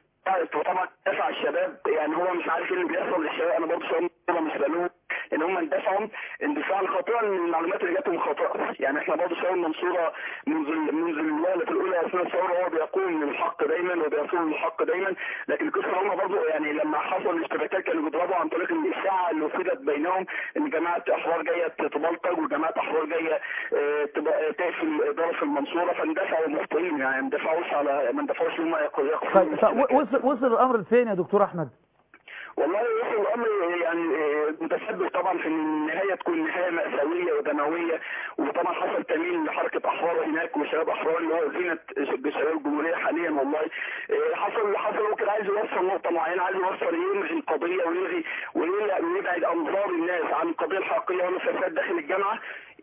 طبعا دفع الشباب يعني هو مش عارف ايه اللي بيحصل للشباب انا برضه شباب مش بلوم ان هم اندفعوا اندفاعا خاطئا من المعلومات اللي جاتهم خاطئه يعني احنا برضه شباب المنصوره منذ منذ الوهله الاولى اثناء الثوره هو بيقوم للحق دايما وبيصول للحق دايما لكن القصه هم برضه يعني لما حصل الاشتباكات كانوا بيضربوا عن طريق الاشاعه اللي وفدت بينهم ان جماعه احرار جايه تبلطج وجماعه احرار جايه آه، تبقى تقفل اداره في المنصوره فاندفعوا مخطئين يعني ما اندفعوش على ما اندفعوش ان هم يقفلوا طيب ف- وصل وصل الامر لفين يا دكتور احمد والله وصل الامر يعني آه، متسبب طبعا في ان النهايه تكون نهايه ماساويه ودمويه وطبعا حصل تميل لحركه احرار هناك وشباب احرار اللي هو زينه شباب الجمهوريه حاليا والله آه، حصل اللي حصل هو كان عايز يوصل نقطه معينه عايز يوصل يلغي القضيه ويلغي ويلغي- ويبعد انظار الناس عن القضيه الحقيقيه وهو الفساد داخل الجامعه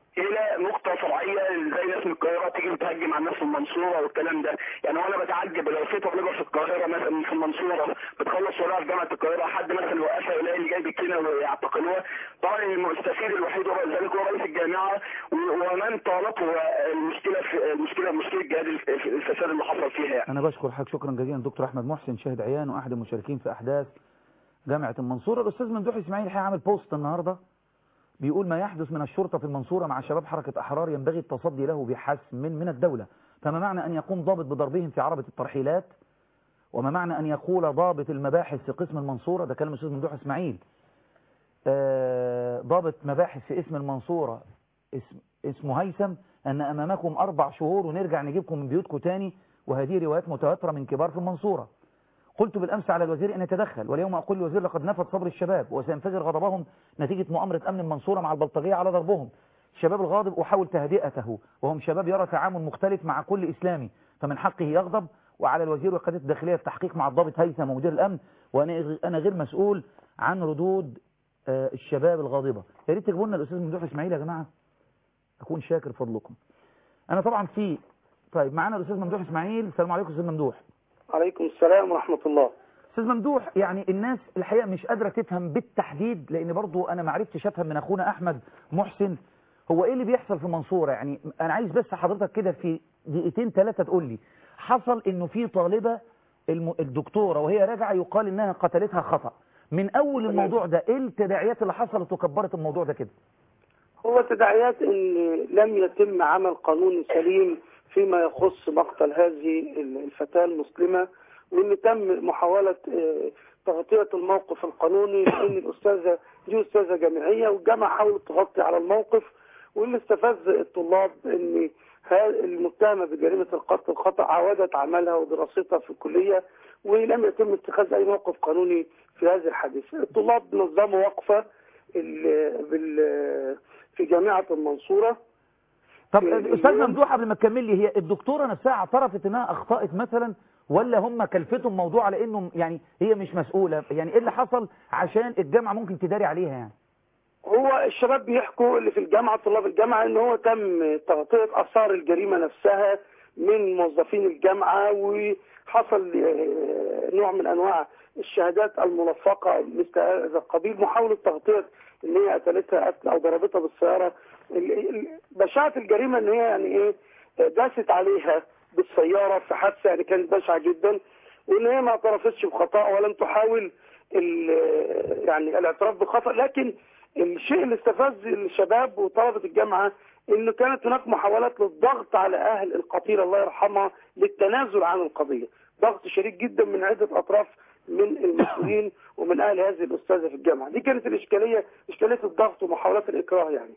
الى نقطه فرعيه زي ناس من القاهره تيجي تهجم على الناس في المنصوره والكلام ده يعني وانا بتعجب لو في طالبه في القاهره مثلا في المنصوره بتخلص وراها في جامعه القاهره حد مثلا يوقفها يلاقي اللي جاي بالكينه ويعتقلوها طبعا المستفيد الوحيد هو ذلك هو رئيس الجامعه و- ومن طالته المشكله في المشكله مشكله جهاد الف- الفساد اللي حصل فيها يعني. انا بشكر حضرتك شكرا جزيلا دكتور احمد محسن شاهد عيان واحد المشاركين في احداث جامعه المنصوره الاستاذ ممدوح اسماعيل الحقيقه عامل بوست النهارده بيقول ما يحدث من الشرطه في المنصوره مع شباب حركه احرار ينبغي التصدي له بحسم من الدوله فما معنى ان يقوم ضابط بضربهم في عربه الترحيلات وما معنى ان يقول ضابط المباحث في قسم المنصوره ده كلام الاستاذ ممدوح اسماعيل آه، ضابط مباحث في اسم المنصوره اسم اسمه هيثم ان امامكم اربع شهور ونرجع نجيبكم من بيوتكم تاني وهذه روايات متواتره من كبار في المنصوره قلت بالامس على الوزير ان يتدخل واليوم اقول للوزير لقد نفد صبر الشباب وسينفجر غضبهم نتيجه مؤامره امن المنصوره مع البلطجيه على ضربهم الشباب الغاضب احاول تهدئته وهم شباب يرى تعامل مختلف مع كل اسلامي فمن حقه يغضب وعلى الوزير وقياده الداخليه التحقيق مع الضابط هيثم ومدير الامن وانا انا غير مسؤول عن ردود آه، الشباب الغاضبه يا ريت تجيبوا لنا الاستاذ ممدوح اسماعيل يا جماعه اكون شاكر فضلكم انا طبعا في طيب معانا الاستاذ ممدوح اسماعيل السلام عليكم استاذ ممدوح عليكم السلام ورحمة الله استاذ ممدوح يعني الناس الحقيقه مش قادره تفهم بالتحديد لان برضو انا ما عرفتش افهم من اخونا احمد محسن هو ايه اللي بيحصل في المنصوره يعني انا عايز بس حضرتك كده في دقيقتين ثلاثه تقول لي حصل انه في طالبه الم- الدكتوره وهي راجعه يقال انها قتلتها خطا من اول الموضوع ده ايه التداعيات اللي حصلت وكبرت الموضوع ده كده هو تداعيات ان لم يتم عمل قانوني سليم فيما يخص مقتل هذه الفتاة المسلمة وان تم محاولة آه، تغطية الموقف القانوني لان الاستاذة دي استاذة جامعية والجامعة حاولت تغطي على الموقف واللي استفز الطلاب ان ها- المتهمة بجريمة القتل الخطأ عاودت عملها ودراستها في الكلية ولم يتم اتخاذ اي موقف قانوني في هذا الحديث الطلاب نظموا وقفة ال- بال- في جامعة المنصورة طب في استاذ اليوم- ممدوح قبل ما تكمل لي هي الدكتوره نفسها اعترفت انها اخطات مثلا ولا هم كلفتهم موضوع على انه يعني هي مش مسؤوله يعني ايه اللي حصل عشان الجامعه ممكن تداري عليها يعني هو الشباب بيحكوا اللي في الجامعة طلاب الجامعة ان هو تم تغطية اثار الجريمة نفسها من موظفين الجامعة وحصل آه، نوع من انواع الشهادات الملفقة مثل هذا القبيل محاولة تغطية ان هي قتلتها قتل او ضربتها بالسيارة ال- ال- بشاعة الجريمة ان هي يعني ايه آه، داست عليها بالسيارة في حادثة يعني كانت بشعة جدا وان هي ما اعترفتش بخطأ ولم تحاول ال- يعني الاعتراف بخطأ لكن الشيء اللي استفز الشباب وطلبة الجامعة انه كانت هناك محاولات للضغط على اهل القتيل الله يرحمها للتنازل عن القضية ضغط شديد جدا من عدة اطراف من المسؤولين ومن اهل هذه الاستاذة في الجامعة دي كانت الاشكالية اشكالية الضغط ومحاولات الاكراه يعني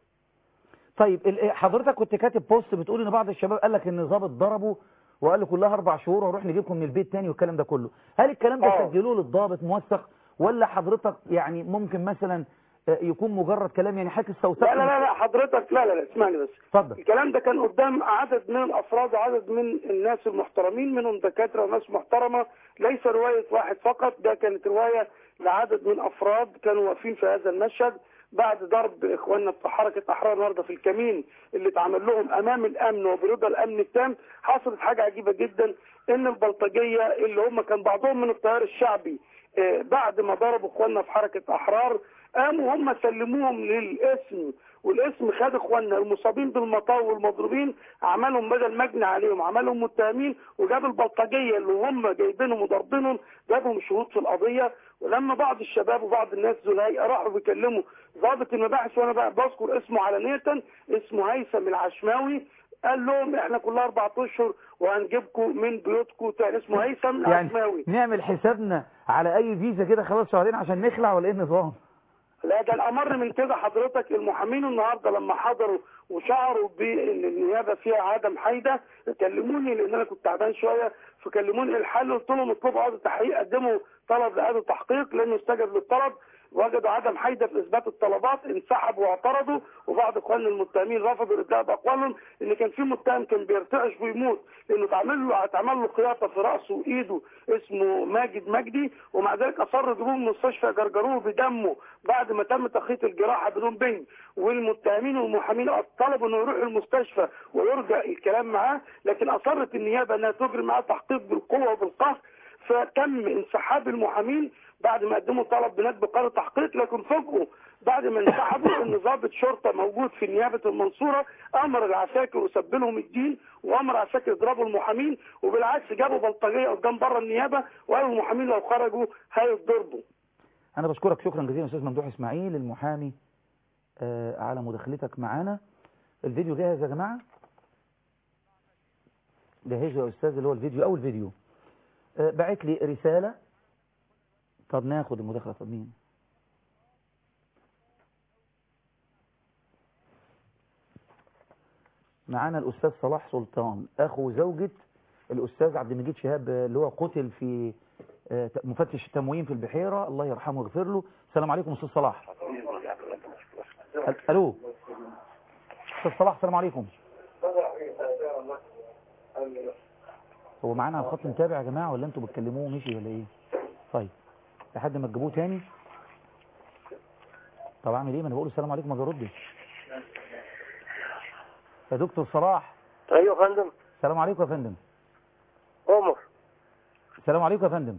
طيب ال- حضرتك كنت كاتب بوست بتقول ان بعض الشباب قال لك ان ضابط ضربه وقال له كلها اربع شهور وهنروح نجيبكم من البيت تاني والكلام ده كله هل الكلام ده آه. سجلوه للضابط موثق ولا حضرتك يعني ممكن مثلا آه، يكون مجرد كلام يعني حضرتك استوثقت لا لا لا لا حضرتك لا لا لا اسمعني بس اتفضل الكلام ده كان قدام عدد من الافراد وعدد من الناس المحترمين منهم دكاتره وناس محترمه ليس روايه واحد فقط ده كانت روايه لعدد من افراد كانوا واقفين في هذا المشهد بعد ضرب اخواننا في حركه احرار النهارده في الكمين اللي اتعمل لهم امام الامن وبرضا الامن التام حصلت حاجه عجيبه جدا ان البلطجيه اللي هم كان بعضهم من التيار الشعبي آه، بعد ما ضربوا اخواننا في حركه احرار قاموا هم سلموهم للاسم والاسم خد اخواننا المصابين بالمطار والمضروبين عملهم بدل مجني عليهم عملهم متهمين وجاب البلطجيه اللي هم جايبينهم وضاربينهم جابهم شهود في القضيه ولما بعض الشباب وبعض الناس زلايق راحوا بيكلموا ضابط المباحث وانا بقى بذكر اسمه علانيه اسمه هيثم العشماوي قال لهم احنا كلها اربع اشهر وهنجيبكم من بيوتكم تاني اسمه هيثم العشماوي يعني نعمل حسابنا على اي فيزا كده خلاص شهرين عشان نخلع ولا ايه النظام لا ده الامر من كده حضرتك المحامين النهارده لما حضروا وشعروا بان النيابه فيها عدم حيده كلموني لان انا كنت تعبان شويه فكلموني الحل قلت لهم اطلبوا عقد تحقيق قدموا طلب لإعادة تحقيق لانه استجب للطلب وجدوا عدم حيده في اثبات الطلبات انسحبوا واعترضوا وبعض اخواننا المتهمين رفضوا الابداء باقوالهم ان كان في متهم كان بيرتعش ويموت لانه اتعمل له اتعمل له خياطه في راسه وايده اسمه ماجد مجدي ومع ذلك اصروا يجيبوه من المستشفى جرجروه بدمه بعد ما تم تخيط الجراحه بدون بنج والمتهمين والمحامين طلبوا انه يروح المستشفى ويرجع الكلام معاه لكن اصرت النيابه انها تجري معاه تحقيق بالقوه وبالقهر فتم انسحاب المحامين بعد ما قدموا طلب بندب قرار تحقيق لكن فوجئوا بعد ما انسحبوا ان ضابط شرطه موجود في نيابه المنصوره امر العساكر وسب لهم الدين وامر العساكر يضربوا المحامين وبالعكس جابوا بلطجيه قدام بره النيابه وقالوا المحامين لو خرجوا هيتضربوا انا بشكرك شكرا جزيلا استاذ ممدوح اسماعيل المحامي آه على مداخلتك معانا الفيديو جاهز يا جماعه جهزوا يا استاذ اللي هو الفيديو اول فيديو آه بعت لي رساله طب ناخد المداخله طب مين معانا الاستاذ صلاح سلطان اخو زوجة الاستاذ عبد المجيد شهاب آه، اللي هو قتل في آه، مفتش التموين في البحيرة الله يرحمه ويغفر له السلام عليكم استاذ صلاح الو استاذ صلاح السلام عليكم هو معانا على الخط متابع يا جماعة ولا انتوا بتكلموه مشي ولا ايه طيب لحد ما تجيبوه تاني طب اعمل ايه ما انا بقول السلام عليكم ما بيردش يا دكتور صلاح ايوه يا فندم السلام عليكم يا فندم عمر السلام عليكم يا فندم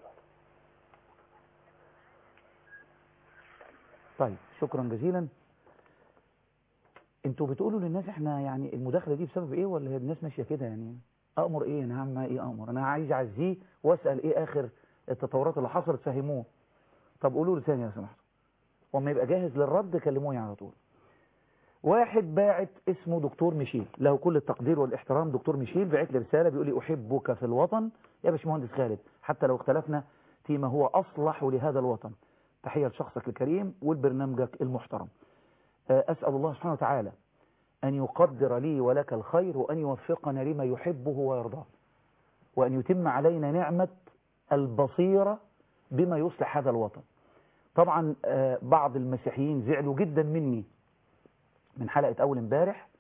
طيب شكرا جزيلا انتوا بتقولوا للناس احنا يعني المداخله دي بسبب ايه ولا هي الناس ماشيه كده يعني امر ايه انا هعمل معاه ايه امر انا عايز اعزيه واسال ايه اخر التطورات اللي حصلت فهموه طب قولوا له ثاني لو سمحتوا وما يبقى جاهز للرد كلموني على طول واحد باعت اسمه دكتور ميشيل له كل التقدير والاحترام دكتور ميشيل باعت لي رساله بيقول لي احبك في الوطن يا باشمهندس خالد حتى لو اختلفنا فيما هو اصلح لهذا الوطن تحيه لشخصك الكريم ولبرنامجك المحترم آه، اسال الله سبحانه وتعالى ان يقدر لي ولك الخير وان يوفقنا لما يحبه ويرضاه وان يتم علينا نعمه البصيره بما يصلح هذا الوطن طبعا آه، بعض المسيحيين زعلوا جدا مني من حلقة أول امبارح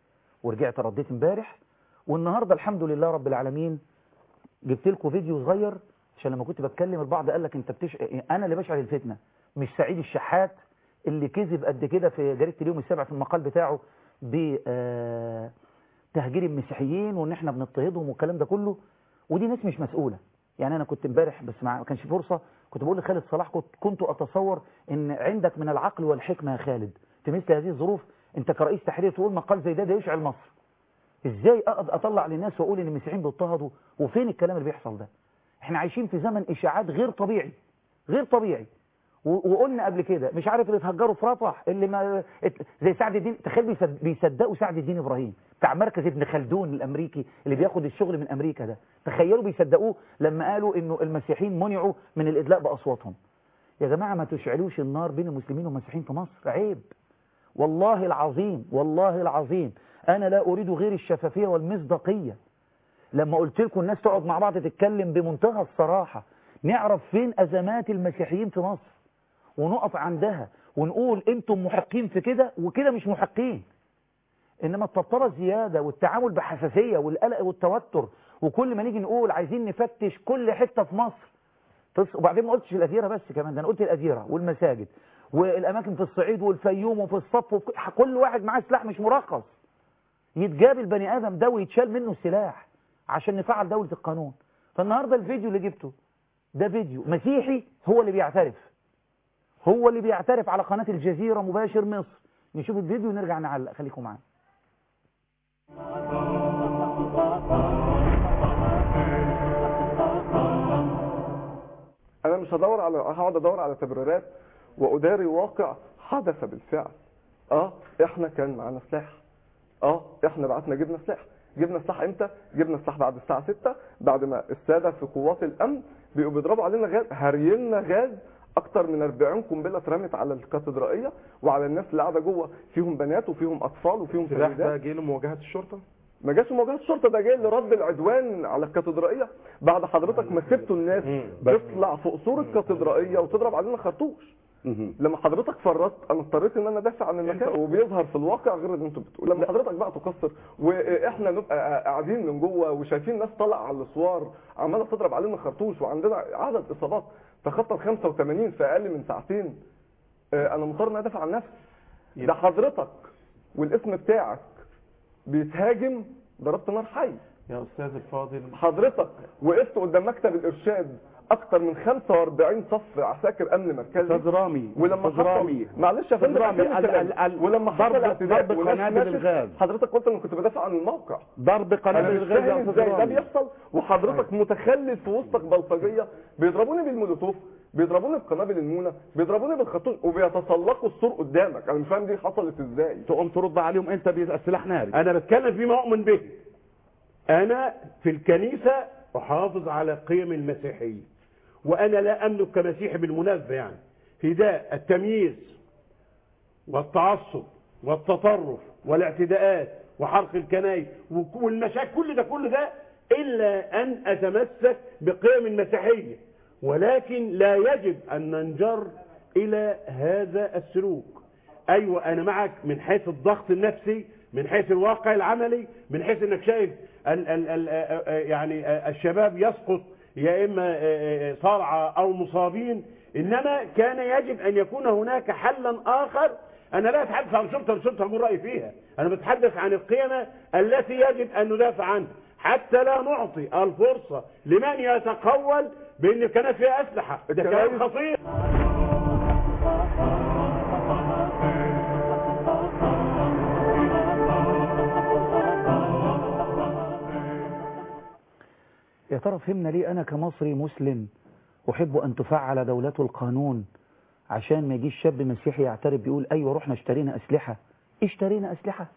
ورجعت رديت امبارح والنهارده الحمد لله رب العالمين جبت لكم فيديو صغير عشان لما كنت بتكلم البعض قال لك انت بتش... انا اللي بشعل الفتنه مش سعيد الشحات اللي كذب قد كده في جريده اليوم السابع في المقال بتاعه ب آه، تهجير المسيحيين وان احنا بنضطهدهم والكلام ده كله ودي ناس مش مسؤوله يعني انا كنت امبارح بس ما كانش في فرصه كنت بقول لخالد صلاح كنت كنت اتصور ان عندك من العقل والحكمه يا خالد في مثل هذه الظروف انت كرئيس تحرير تقول مقال زي ده ده يشعل مصر ازاي اقعد اطلع للناس واقول ان المسيحيين بيضطهدوا وفين الكلام اللي بيحصل ده احنا عايشين في زمن اشاعات غير طبيعي غير طبيعي و- وقلنا قبل كده مش عارف اللي اتهجروا في رفح اللي ما ات- زي سعد الدين تخيل بيصد- بيصدقوا سعد الدين ابراهيم بتاع مركز ابن خلدون الامريكي اللي بياخد الشغل من امريكا ده تخيلوا بيصدقوه لما قالوا انه المسيحيين منعوا من الادلاء باصواتهم يا جماعه ما تشعلوش النار بين المسلمين والمسيحيين في مصر عيب والله العظيم والله العظيم انا لا اريد غير الشفافيه والمصداقيه لما قلت لكم الناس تقعد مع بعض تتكلم بمنتهى الصراحه نعرف فين ازمات المسيحيين في مصر ونقف عندها ونقول انتم محقين في كده وكده مش محقين انما الطبطبه الزياده والتعامل بحساسيه والقلق والتوتر وكل ما نيجي نقول عايزين نفتش كل حته في مصر تص- وبعدين ما قلتش الأديرة بس كمان ده أنا قلت الأديرة والمساجد والأماكن في الصعيد والفيوم وفي الصف وفي كل واحد معاه سلاح مش مرخص يتجاب البني آدم ده ويتشال منه السلاح عشان نفعل دولة القانون فالنهاردة الفيديو اللي جبته ده فيديو مسيحي هو اللي بيعترف هو اللي بيعترف على قناة الجزيرة مباشر مصر نشوف الفيديو ونرجع نعلق خليكم معانا انا مش هدور على هقعد ادور على تبريرات واداري واقع حدث بالفعل اه احنا كان معانا سلاح اه احنا بعتنا جبنا سلاح جبنا سلاح امتى جبنا سلاح بعد الساعه 6 بعد ما الساده في قوات الامن بقوا بيضربوا علينا غاز هرينا غاز اكتر من 40 قنبله اترمت على الكاتدرائيه وعلى الناس اللي قاعده جوه فيهم بنات وفيهم اطفال وفيهم السلاح ده سيدات جه لمواجهه الشرطه ما جاش مواجهه الشرطه ده جاي لرد العدوان على الكاتدرائيه بعد حضرتك ما سبتوا الناس مم. بس- تطلع في قصور الكاتدرائيه وتضرب علينا خرطوش لما حضرتك فرطت انا اضطريت ان انا ادافع عن المكان وبيظهر في الواقع غير اللي انتوا بتقولوا لما حضرتك بقى تقصر واحنا نبقى قاعدين من جوه وشايفين ناس طالعه على الاسوار عماله تضرب علينا خرطوش وعندنا عدد اصابات تخطى ال 85 في اقل من ساعتين آه، انا مضطر ان ادافع عن نفسي ده حضرتك والاسم بتاعك بيتهاجم ضربت نار حي يا استاذ الفاضل حضرتك وقفت قدام مكتب الارشاد اكتر من 45 صف عساكر امن مركزي استاذ رامي ولما استاذ رامي حصل معلش يا فندم رامي، أكمل ال- كلامي. ال- ال- ولما حصل ضرب- اعتداء ضرب وناس قنابل ماتت، الغاز. حضرتك قلت انا كنت بدافع عن الموقع ضرب انا قنابل مش الغاز يا فاهم استاذ ازاي ده رامي بيحصل وحضرتك متخلف في وسطك بلطجيه بيضربوني بالمولوتوف بيضربوني بقنابل المونه بيضربوني بالخرطوش وبيتسلقوا السور قدامك انا مش فاهم دي حصلت ازاي تقوم ترد عليهم انت بالسلاح ناري انا بتكلم فيما اؤمن به انا في الكنيسه احافظ على قيم المسيحيه وانا لا املك كمسيحي بالمناسبه يعني فداء التمييز والتعصب والتطرف والاعتداءات وحرق الكنائس وك- والمشاكل كل ده كل ده الا ان اتمسك بقيم المسيحيه ولكن لا يجب ان ننجر الى هذا السلوك ايوه انا معك من حيث الضغط النفسي من حيث الواقع العملي من حيث انك شايف ال ال ال يعني الشباب يسقط يا اما صرعى او مصابين انما كان يجب ان يكون هناك حلا اخر انا لا اتحدث عن شرطه الشرطه اقول رايي فيها انا بتحدث عن القيم التي يجب ان ندافع عنها حتى لا نعطي الفرصه لمن يتقول بان كانت فيها اسلحه ده كلام الكنائس- خطير يا ترى فهمنا ليه أنا كمصري مسلم أحب أن تفعل دولته القانون عشان ما يجيش شاب مسيحي يعترف بيقول أيوة رحنا اشترينا أسلحة اشترينا أسلحة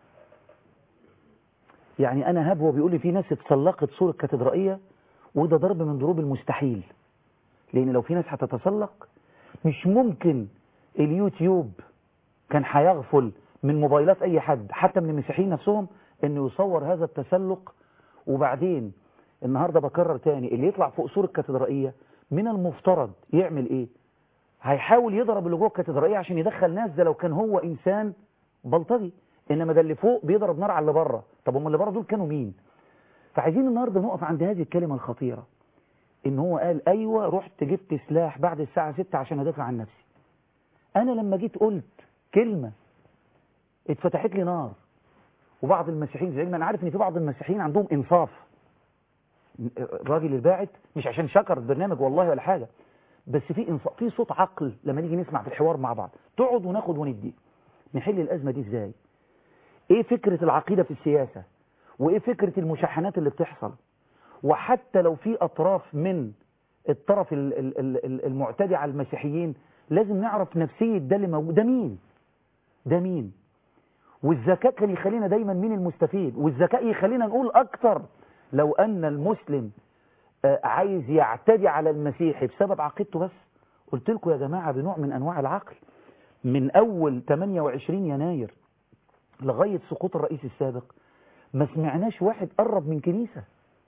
يعني أنا هاب هو بيقول لي في ناس اتسلقت سور الكاتدرائية وده ضرب من ضروب المستحيل لأن لو في ناس هتتسلق مش ممكن اليوتيوب كان هيغفل من موبايلات أي حد حتى من المسيحيين نفسهم إنه يصور هذا التسلق وبعدين النهاردة بكرر تاني اللي يطلع فوق سور الكاتدرائية من المفترض يعمل ايه هيحاول يضرب اللي جوه الكاتدرائية عشان يدخل ناس ده لو كان هو انسان بلطجي انما ده اللي فوق بيضرب نار على اللي بره طب هم اللي بره دول كانوا مين فعايزين النهارده نقف عند هذه الكلمه الخطيره ان هو قال ايوه رحت جبت سلاح بعد الساعه 6 عشان ادافع عن نفسي انا لما جيت قلت كلمه اتفتحت لي نار وبعض المسيحيين زي ما انا عارف ان في بعض المسيحيين عندهم انصاف الراجل الباعت مش عشان شكر البرنامج والله ولا حاجه بس في انصاف في صوت عقل لما نيجي نسمع في الحوار مع بعض تقعد وناخد وندي نحل الازمه دي ازاي ايه فكره العقيده في السياسه وايه فكره المشاحنات اللي بتحصل وحتى لو في اطراف من الطرف ال- ال- ال- المعتدي على المسيحيين لازم نعرف نفسيه ده اللي موجود ده مين ده مين والذكاء كان يخلينا دايما مين المستفيد والذكاء يخلينا نقول اكتر لو ان المسلم آه، عايز يعتدي على المسيحي بسبب عقيدته بس قلت لكم يا جماعة بنوع من انواع العقل من اول 28 يناير لغاية سقوط الرئيس السابق ما سمعناش واحد قرب من كنيسة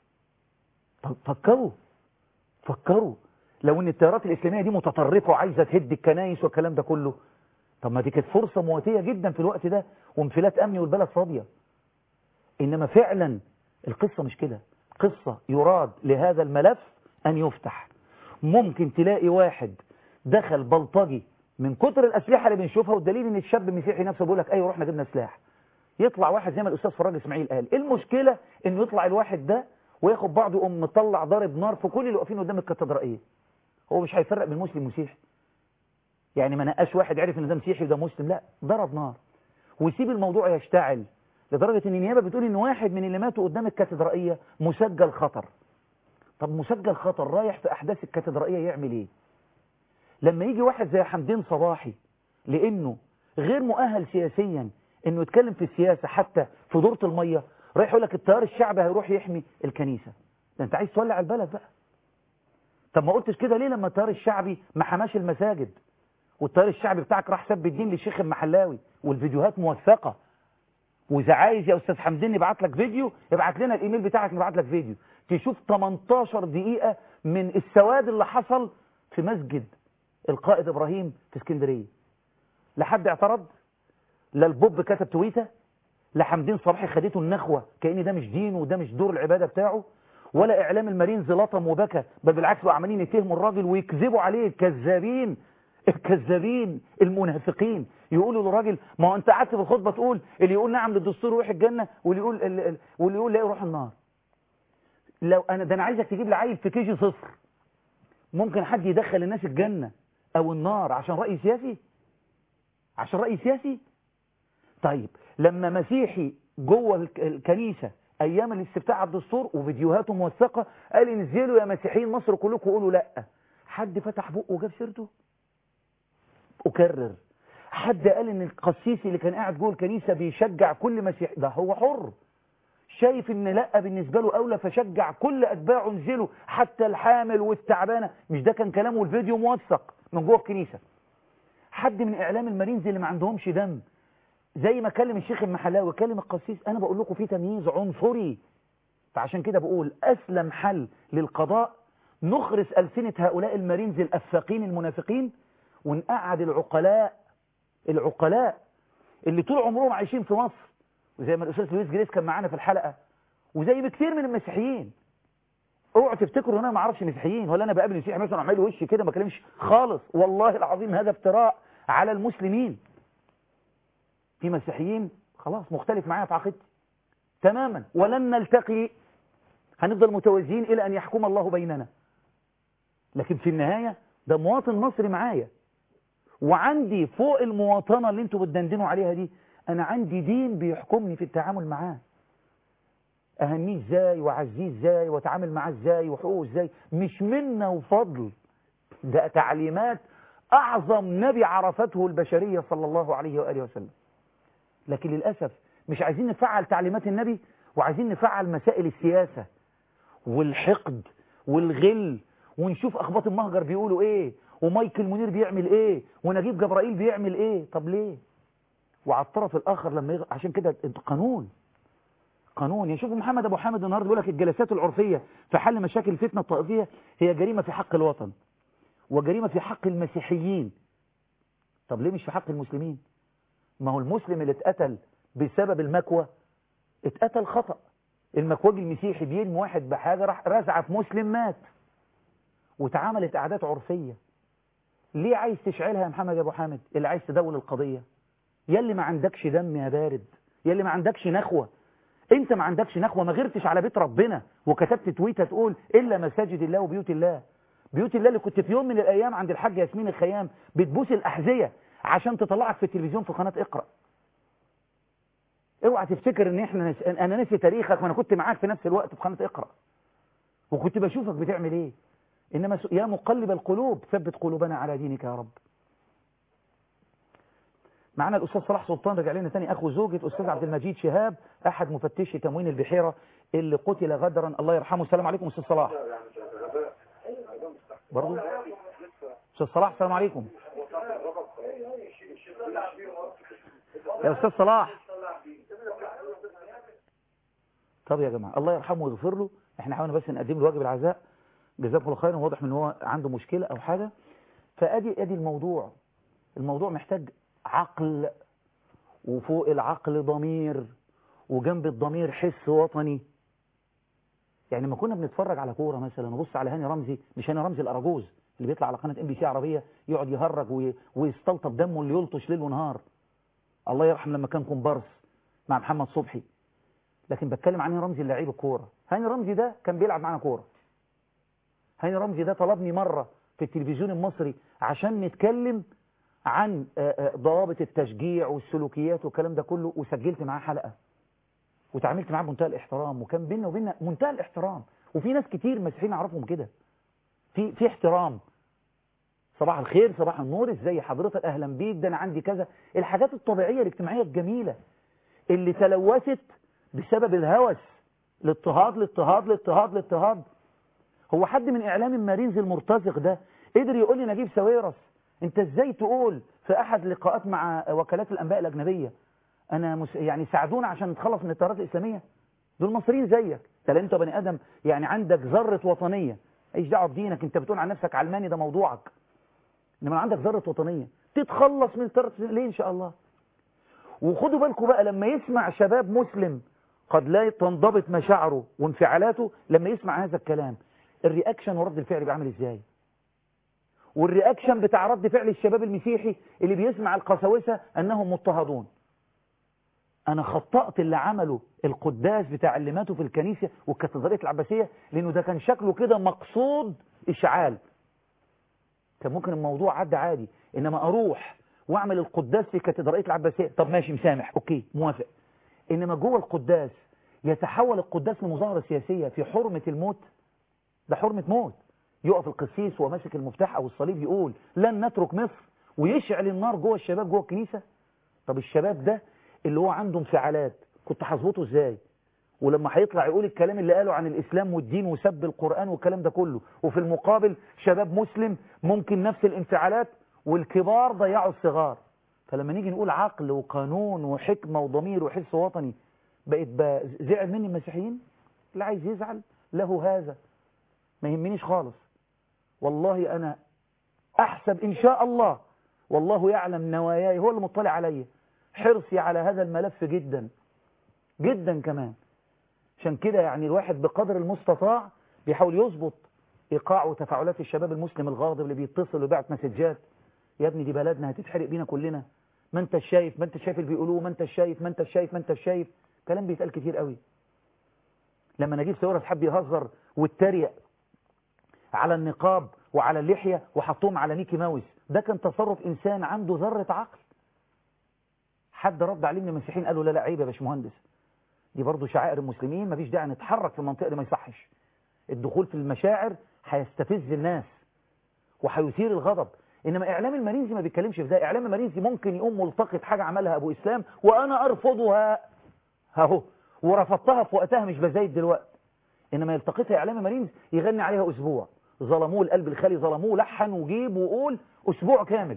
طب فكروا فكروا لو ان التيارات الاسلامية دي متطرفة وعايزة تهد الكنايس والكلام ده كله طب ما دي كانت فرصة مواتية جدا في الوقت ده وانفلات امني والبلد فاضية انما فعلا القصة مش كده قصة يراد لهذا الملف ان يفتح ممكن تلاقي واحد دخل بلطجي من كتر الاسلحة اللي بنشوفها والدليل ان الشاب المسيحي نفسه بيقول لك ايوه رحنا جبنا سلاح يطلع واحد زي ما الاستاذ فراج اسماعيل قال ايه المشكلة انه يطلع الواحد ده وياخد بعضه يقوم مطلع ضارب نار في كل اللي واقفين قدام الكاتدرائية هو مش هيفرق بين مسلم ومسيحي يعني ما نقاش واحد عرف ان ده مسيحي وده مسلم لا ضرب نار ويسيب الموضوع يشتعل لدرجة ان النيابة بتقول ان واحد من اللي ماتوا قدام الكاتدرائية مسجل خطر طب مسجل خطر رايح في احداث الكاتدرائية يعمل ايه لما يجي واحد زي حمدين صباحي لانه غير مؤهل سياسيا انه يتكلم في السياسة حتى في دورة المية رايح يقول لك التيار الشعبي هيروح يحمي الكنيسة ده انت عايز تولع البلد بقى طب ما قلتش كده ليه لما التيار الشعبي ما حماش المساجد والتيار الشعبي بتاعك راح سب الدين للشيخ المحلاوي والفيديوهات موثقة واذا عايز يا استاذ حمدين نبعت لك فيديو ابعت لنا الايميل بتاعك نبعت لك فيديو تشوف 18 دقيقة من السواد اللي حصل في مسجد القائد ابراهيم في اسكندرية لا حد اعترض لا البوب كتب تويته لا حمدين صباحي خدته النخوة كأن ده مش دين وده مش دور العبادة بتاعه ولا اعلام المارينز لطم وبكى بل بالعكس بقوا عمالين يتهموا الراجل ويكذبوا عليه الكذابين الكذابين المنافقين يقولوا للراجل ما هو انت قعدت في الخطبه تقول اللي يقول نعم للدستور يروح الجنه واللي يقول ال- ال- واللي يقول لا يروح النار لو انا ده انا عايزك تجيب لي عيل في كي جي صفر ممكن حد يدخل الناس الجنه او النار عشان راي سياسي عشان راي سياسي طيب لما مسيحي جوه الك- الكنيسه ايام الاستفتاء على الدستور وفيديوهاته موثقه قال انزلوا يا مسيحيين مصر كلكم قولوا لا حد فتح بقه وجاب سيرته أكرر حد قال إن القسيس اللي كان قاعد جوه الكنيسة بيشجع كل مسيح ده هو حر شايف إن لأ بالنسبة له أولى فشجع كل أتباعه انزلوا حتى الحامل والتعبانة مش ده كان كلامه والفيديو موثق من جوه الكنيسة حد من إعلام المارينز اللي ما عندهمش دم زي ما كلم الشيخ المحلاوي كلم القسيس أنا بقول لكم في تمييز عنصري فعشان كده بقول أسلم حل للقضاء نخرس ألسنة هؤلاء المارينز الأفاقين المنافقين ونقعد العقلاء العقلاء اللي طول عمرهم عايشين في مصر وزي ما الاستاذ لويس جريس كان معانا في الحلقه وزي بكثير من المسيحيين اوعوا تفتكروا ان انا ما اعرفش مسيحيين ولا انا بقابل مسيحي مثلا اعمل له وشي كده ما اكلمش خالص والله العظيم هذا افتراء على المسلمين في مسيحيين خلاص مختلف معايا في عقيدتي تماما ولن نلتقي هنفضل متوازيين الى ان يحكم الله بيننا لكن في النهايه ده مواطن مصري معايا وعندي فوق المواطنة اللي انتوا بتدندنوا عليها دي انا عندي دين بيحكمني في التعامل معاه اهنيه ازاي واعزيه ازاي واتعامل معاه ازاي وحقوقه ازاي مش منا وفضل ده تعليمات اعظم نبي عرفته البشرية صلى الله عليه وآله وسلم لكن للأسف مش عايزين نفعل تعليمات النبي وعايزين نفعل مسائل السياسة والحقد والغل ونشوف اخباط المهجر بيقولوا ايه ومايكل منير بيعمل ايه ونجيب جبرائيل بيعمل ايه طب ليه وعلى الطرف الاخر لما يغ... عشان كده قانون قانون يعني شوفوا محمد ابو حامد النهارده بيقول لك الجلسات العرفيه في حل مشاكل الفتنه الطائفيه هي جريمه في حق الوطن وجريمه في حق المسيحيين طب ليه مش في حق المسلمين ما هو المسلم اللي اتقتل بسبب المكوى اتقتل خطأ المكواجي المسيحي بيرمي واحد بحاجة راح رزع في مسلم مات واتعملت عادات عرفية ليه عايز تشعلها يا محمد يا ابو حامد اللي عايز تدول القضية يلي ما عندكش دم يا بارد يلي ما عندكش نخوة انت ما عندكش نخوة ما غيرتش على بيت ربنا وكتبت تويتة تقول إلا مساجد الله وبيوت الله بيوت الله اللي كنت في يوم من الأيام عند الحاج ياسمين الخيام بتبوس الأحذية عشان تطلعك في التلفزيون في قناة اقرأ اوعى تفتكر ان احنا نس... انا ناسي تاريخك ما انا كنت معاك في نفس الوقت في قناة اقرأ وكنت بشوفك بتعمل ايه انما س... يا مقلب القلوب ثبت قلوبنا على دينك يا رب معنا الأستاذ صلاح سلطان رجع لنا تاني أخو زوجة أستاذ عبد المجيد شهاب أحد مفتشي تموين البحيرة اللي قتل غدرا الله يرحمه السلام عليكم أستاذ صلاح برضو أستاذ صلاح السلام عليكم يا أستاذ صلاح طب يا جماعة الله يرحمه ويغفر له احنا حاولنا بس نقدم له واجب العزاء جزاكم الله خيرا واضح ان هو عنده مشكلة او حاجة فادي ادي الموضوع الموضوع محتاج عقل وفوق العقل ضمير وجنب الضمير حس وطني يعني ما كنا بنتفرج على كوره مثلا نبص على هاني رمزي مش هاني رمزي الاراجوز اللي بيطلع على قناه ام بي سي عربيه يقعد يهرج وي- ويستلطف دمه اللي يلطش ليل ونهار الله يرحم لما كان كومبارس مع محمد صبحي لكن بتكلم عن هاني رمزي اللعيب الكوره هاني رمزي ده كان بيلعب معانا كوره هاني رمزي ده طلبني مره في التلفزيون المصري عشان نتكلم عن آه، آه، ضوابط التشجيع والسلوكيات والكلام ده كله وسجلت معاه حلقة وتعاملت معاه بمنتهى الاحترام وكان بيننا وبيننا منتهى الاحترام وفي ناس كتير مسيحيين اعرفهم كده في في احترام صباح الخير صباح النور ازاي حضرتك اهلا بيك ده انا عندي كذا الحاجات الطبيعية الاجتماعية الجميلة اللي تلوثت بسبب الهوس الاضطهاد الاضطهاد الاضطهاد الاضطهاد هو حد من اعلام المارينز المرتزق ده قدر يقول لي نجيب ساويرس انت ازاي تقول في احد اللقاءات مع وكالات الانباء الاجنبيه انا مس... يعني ساعدونا عشان نتخلص من التيارات الاسلاميه دول مصريين زيك انت انت بني ادم يعني عندك ذره وطنيه ايش دعوه بدينك انت بتقول عن نفسك علماني ده موضوعك انما عندك ذره وطنيه تتخلص من التيارات الإسلامية. ليه ان شاء الله وخدوا بالكم بقى لما يسمع شباب مسلم قد لا تنضبط مشاعره وانفعالاته لما يسمع هذا الكلام الرياكشن ورد الفعل بيعمل ازاي والرياكشن بتاع رد فعل الشباب المسيحي اللي بيسمع القساوسة أنهم مضطهدون أنا خطأت اللي عمله القداس بتاع اللي ماتوا في الكنيسة والكاتدرائية العباسية لأنه ده كان شكله كده مقصود إشعال كان ممكن الموضوع عدى عادي إنما أروح وأعمل القداس في كاتدرائية العباسية طب ماشي مسامح أوكي موافق إنما جوه القداس يتحول القداس لمظاهرة سياسية في حرمة الموت ده حرمة موت يقف القسيس وهو ماسك المفتاح او الصليب يقول لن نترك مصر ويشعل النار جوه الشباب جوه الكنيسه طب الشباب ده اللي هو عنده انفعالات كنت هظبطه ازاي ولما هيطلع يقول الكلام اللي قاله عن الاسلام والدين وسب القران والكلام ده كله وفي المقابل شباب مسلم ممكن نفس الانفعالات والكبار ضيعوا الصغار فلما نيجي نقول عقل وقانون وحكمه وضمير وحس وطني بقيت بقى زعل مني المسيحيين اللي عايز يزعل له هذا ما يهمنيش خالص والله أنا أحسب إن شاء الله والله يعلم نواياي هو اللي مطلع علي حرصي على هذا الملف جدا جدا كمان عشان كده يعني الواحد بقدر المستطاع بيحاول يظبط إيقاع وتفاعلات الشباب المسلم الغاضب اللي بيتصل وبيبعت مسجات يا ابني دي بلدنا هتتحرق بينا كلنا ما انت شايف ما انت شايف اللي بيقولوه ما انت شايف ما انت شايف ما انت شايف كلام بيتقال كتير قوي لما نجيب سيورة حب يهزر واتريق على النقاب وعلى اللحية وحطهم على ميكي ماوس ده كان تصرف إنسان عنده ذرة عقل حد رد عليه من المسيحيين قالوا لا لا عيب يا باشمهندس دي برضه شعائر المسلمين مفيش داعي نتحرك في المنطقة دي ما يصحش الدخول في المشاعر هيستفز الناس وهيثير الغضب انما اعلام المرينزي ما بيتكلمش في ده اعلام المرينزي ممكن يقوم ملتقط حاجه عملها ابو اسلام وانا ارفضها اهو ورفضتها في وقتها مش بزايد دلوقتي انما يلتقطها اعلام المرينز يغني عليها اسبوع ظلموه القلب الخالي ظلموه لحن وجيب وقول اسبوع كامل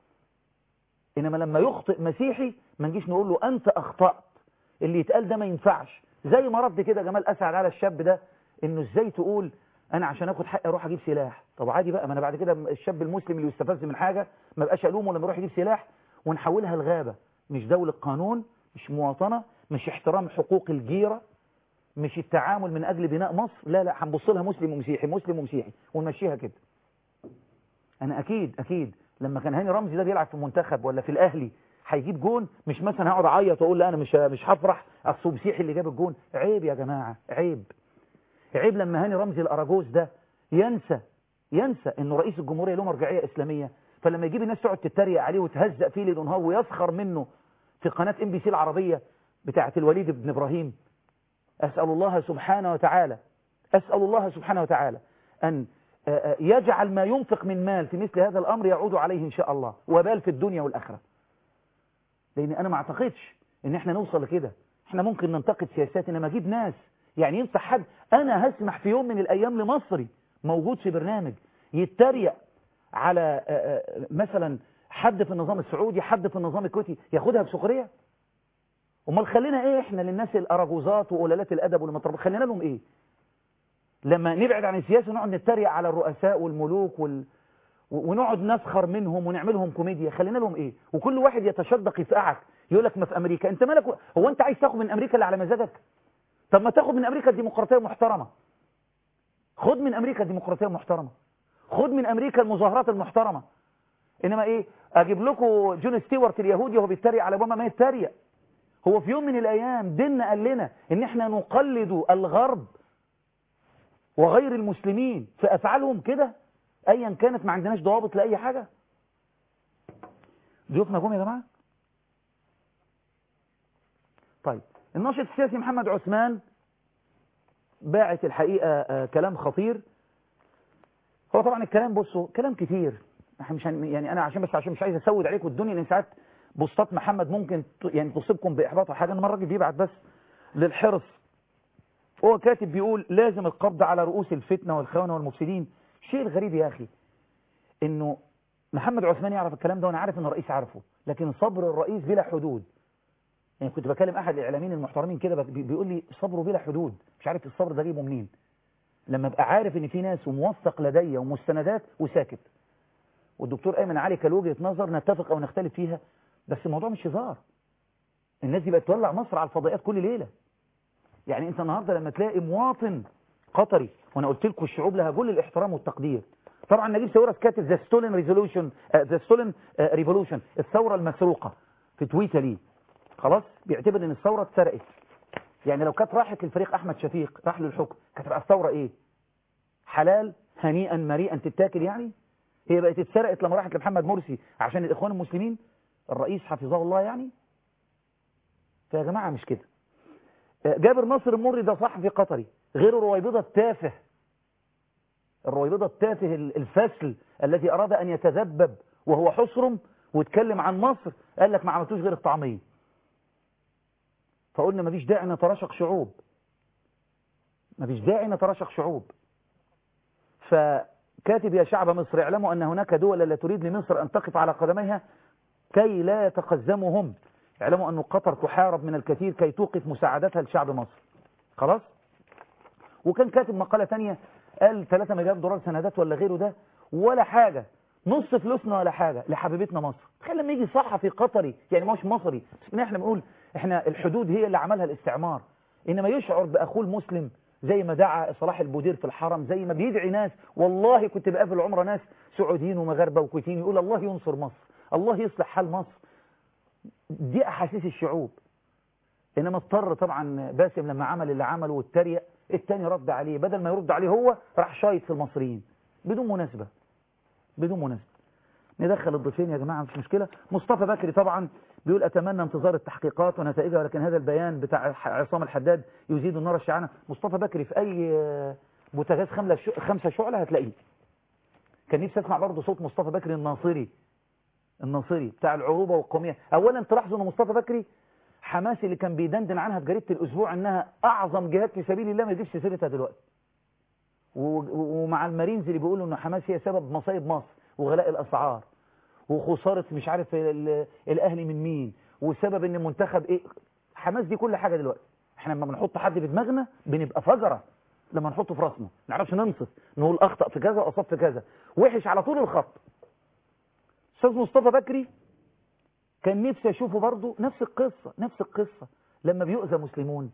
انما لما يخطئ مسيحي ما نجيش نقول له انت اخطأت اللي يتقال ده ما ينفعش زي ما رد كده جمال اسعد على الشاب ده انه ازاي تقول انا عشان اخد حقي اروح اجيب سلاح طب عادي بقى ما انا بعد كده الشاب المسلم اللي يستفز من حاجه ما بقاش الومه لما يروح يجيب سلاح ونحولها لغابه مش دوله قانون مش مواطنة مش احترام حقوق الجيرة مش التعامل من أجل بناء مصر لا لا هنبص لها مسلم ومسيحي مسلم ومسيحي ونمشيها كده أنا أكيد أكيد لما كان هاني رمزي ده بيلعب في المنتخب ولا في الأهلي هيجيب جون مش مثلا هقعد اعيط واقول لا انا مش مش هفرح اصل مسيحي اللي جاب الجون عيب يا جماعه عيب عيب لما هاني رمزي الاراجوز ده ينسى ينسى انه رئيس الجمهوريه له مرجعيه اسلاميه فلما يجيب الناس تقعد تتريق عليه وتهزق فيه ليل ونهار ويسخر منه في قناه ام بي سي العربيه بتاعه الوليد بن ابراهيم اسال الله سبحانه وتعالى اسال الله سبحانه وتعالى ان يجعل ما ينفق من مال في مثل هذا الامر يعود عليه ان شاء الله وبال في الدنيا والاخره لان انا ما اعتقدش ان احنا نوصل لكده احنا ممكن ننتقد سياسات انما اجيب ناس يعني ينصح حد انا هسمح في يوم من الايام لمصري موجود في برنامج يتريق على مثلا حد في النظام السعودي حد في النظام الكويتي ياخدها بسخريه امال خلينا ايه احنا للناس الاراجوزات وقلالات الادب والمطرب خلينا لهم ايه لما نبعد عن السياسه ونقعد نتريق على الرؤساء والملوك وال... ونقعد نسخر منهم ونعملهم كوميديا خلينا لهم ايه وكل واحد يتشدق يفقعك يقول لك ما في امريكا انت مالك هو انت عايز تاخد من امريكا اللي على مزاجك طب ما تاخد من امريكا الديمقراطيه المحترمه خد من امريكا الديمقراطيه المحترمه خد من امريكا المظاهرات المحترمه انما ايه اجيب لكم جون ستيوارت اليهودي وهو بيتريق على اوباما ما يتريق هو في يوم من الايام ديننا قال لنا ان احنا نقلد الغرب وغير المسلمين في افعالهم كده ايا كانت ما عندناش ضوابط لاي حاجه ضيوفنا جم يا جماعه طيب الناشط السياسي محمد عثمان باعت الحقيقه آه كلام خطير هو طبعا الكلام بصوا كلام كتير احنا مش يعني انا عشان بس عشان مش عايز اسود عليكم الدنيا لان ساعات بوستات محمد ممكن يعني تصيبكم باحباط او حاجه انما الراجل بيبعت بس للحرص هو كاتب بيقول لازم القبض على رؤوس الفتنه والخونه والمفسدين الشيء الغريب يا أخي إنه محمد عثمان يعرف الكلام ده وأنا عارف إن الرئيس عارفه لكن صبر الرئيس بلا حدود يعني كنت بكلم أحد الإعلاميين المحترمين كده بيقول لي صبره بلا حدود مش عارف الصبر ده جيبه منين لما أبقى عارف إن في ناس وموثق لدي ومستندات وساكت والدكتور أيمن علي كان وجهة نظر نتفق أو نختلف فيها بس الموضوع مش هزار الناس دي بقت تولع مصر على الفضائيات كل ليلة يعني أنت النهاردة لما تلاقي مواطن قطري وانا قلت لكم الشعوب لها كل الاحترام والتقدير طبعا نجيب ساويرس كاتب ذا ستولن ريزولوشن ذا ستولن ريفولوشن الثوره المسروقه في تويتر ليه خلاص بيعتبر ان الثوره اتسرقت يعني لو كانت راحت للفريق احمد شفيق راح للحكم كانت تبقى الثوره ايه حلال هنيئا مريئا تتاكل يعني هي بقت اتسرقت لما راحت لمحمد مرسي عشان الاخوان المسلمين الرئيس حفظه الله يعني فيا جماعه مش كده جابر ناصر المري ده صحفي قطري غير الرويبضة التافه الرويبضة التافه الفاسل الذي أراد أن يتذبب وهو حصرم واتكلم عن مصر قال لك ما عملتوش غير الطعمية فقلنا ما فيش داعي نتراشق شعوب ما فيش داعي نتراشق شعوب فكاتب يا شعب مصر اعلموا أن هناك دول لا تريد لمصر أن تقف على قدميها كي لا يتقزمهم اعلموا أن قطر تحارب من الكثير كي توقف مساعدتها لشعب مصر خلاص وكان كاتب مقالة تانية قال 3 مليار دولار سندات ولا غيره ده ولا حاجة نص فلوسنا ولا حاجة لحبيبتنا مصر تخيل لما يجي صحفي قطري يعني مش مصري بس احنا بنقول احنا الحدود هي اللي عملها الاستعمار انما يشعر باخوه المسلم زي ما دعا صلاح البودير في الحرم زي ما بيدعي ناس والله كنت بقابل عمره ناس سعوديين ومغاربه وكويتيين يقول الله ينصر مصر الله يصلح حال مصر دي احاسيس الشعوب انما اضطر طبعا باسم لما عمل اللي عمله واتريق التاني رد عليه بدل ما يرد عليه هو راح شايط في المصريين بدون مناسبة بدون مناسبة ندخل الضيفين يا جماعة مش مشكلة مصطفى بكري طبعا بيقول أتمنى انتظار التحقيقات ونتائجها ولكن هذا البيان بتاع عصام الحداد يزيد النار الشعانة مصطفى بكري في أي بوتاجاز خمسة شعلة هتلاقيه كان نفسي أسمع برضه صوت مصطفى بكري الناصري الناصري بتاع العروبة والقومية أولا تلاحظوا أن مصطفى بكري حماس اللي كان بيدندن عنها في جريدة الأسبوع أنها أعظم جهاد في سبيل الله ما يجيبش سيرتها دلوقتي ومع المارينز اللي بيقولوا أن حماس هي سبب مصايب مصر وغلاء الأسعار وخسارة مش عارف الأهلي من مين وسبب أن منتخب إيه حماس دي كل حاجة دلوقتي احنا لما بنحط حد في دماغنا بنبقى فجرة لما نحطه في راسنا ما نعرفش ننصف نقول أخطأ في كذا وأصاب في كذا وحش على طول الخط أستاذ مصطفى بكري كان نفسي اشوفه برضه نفس القصة نفس القصة لما بيؤذى مسلمون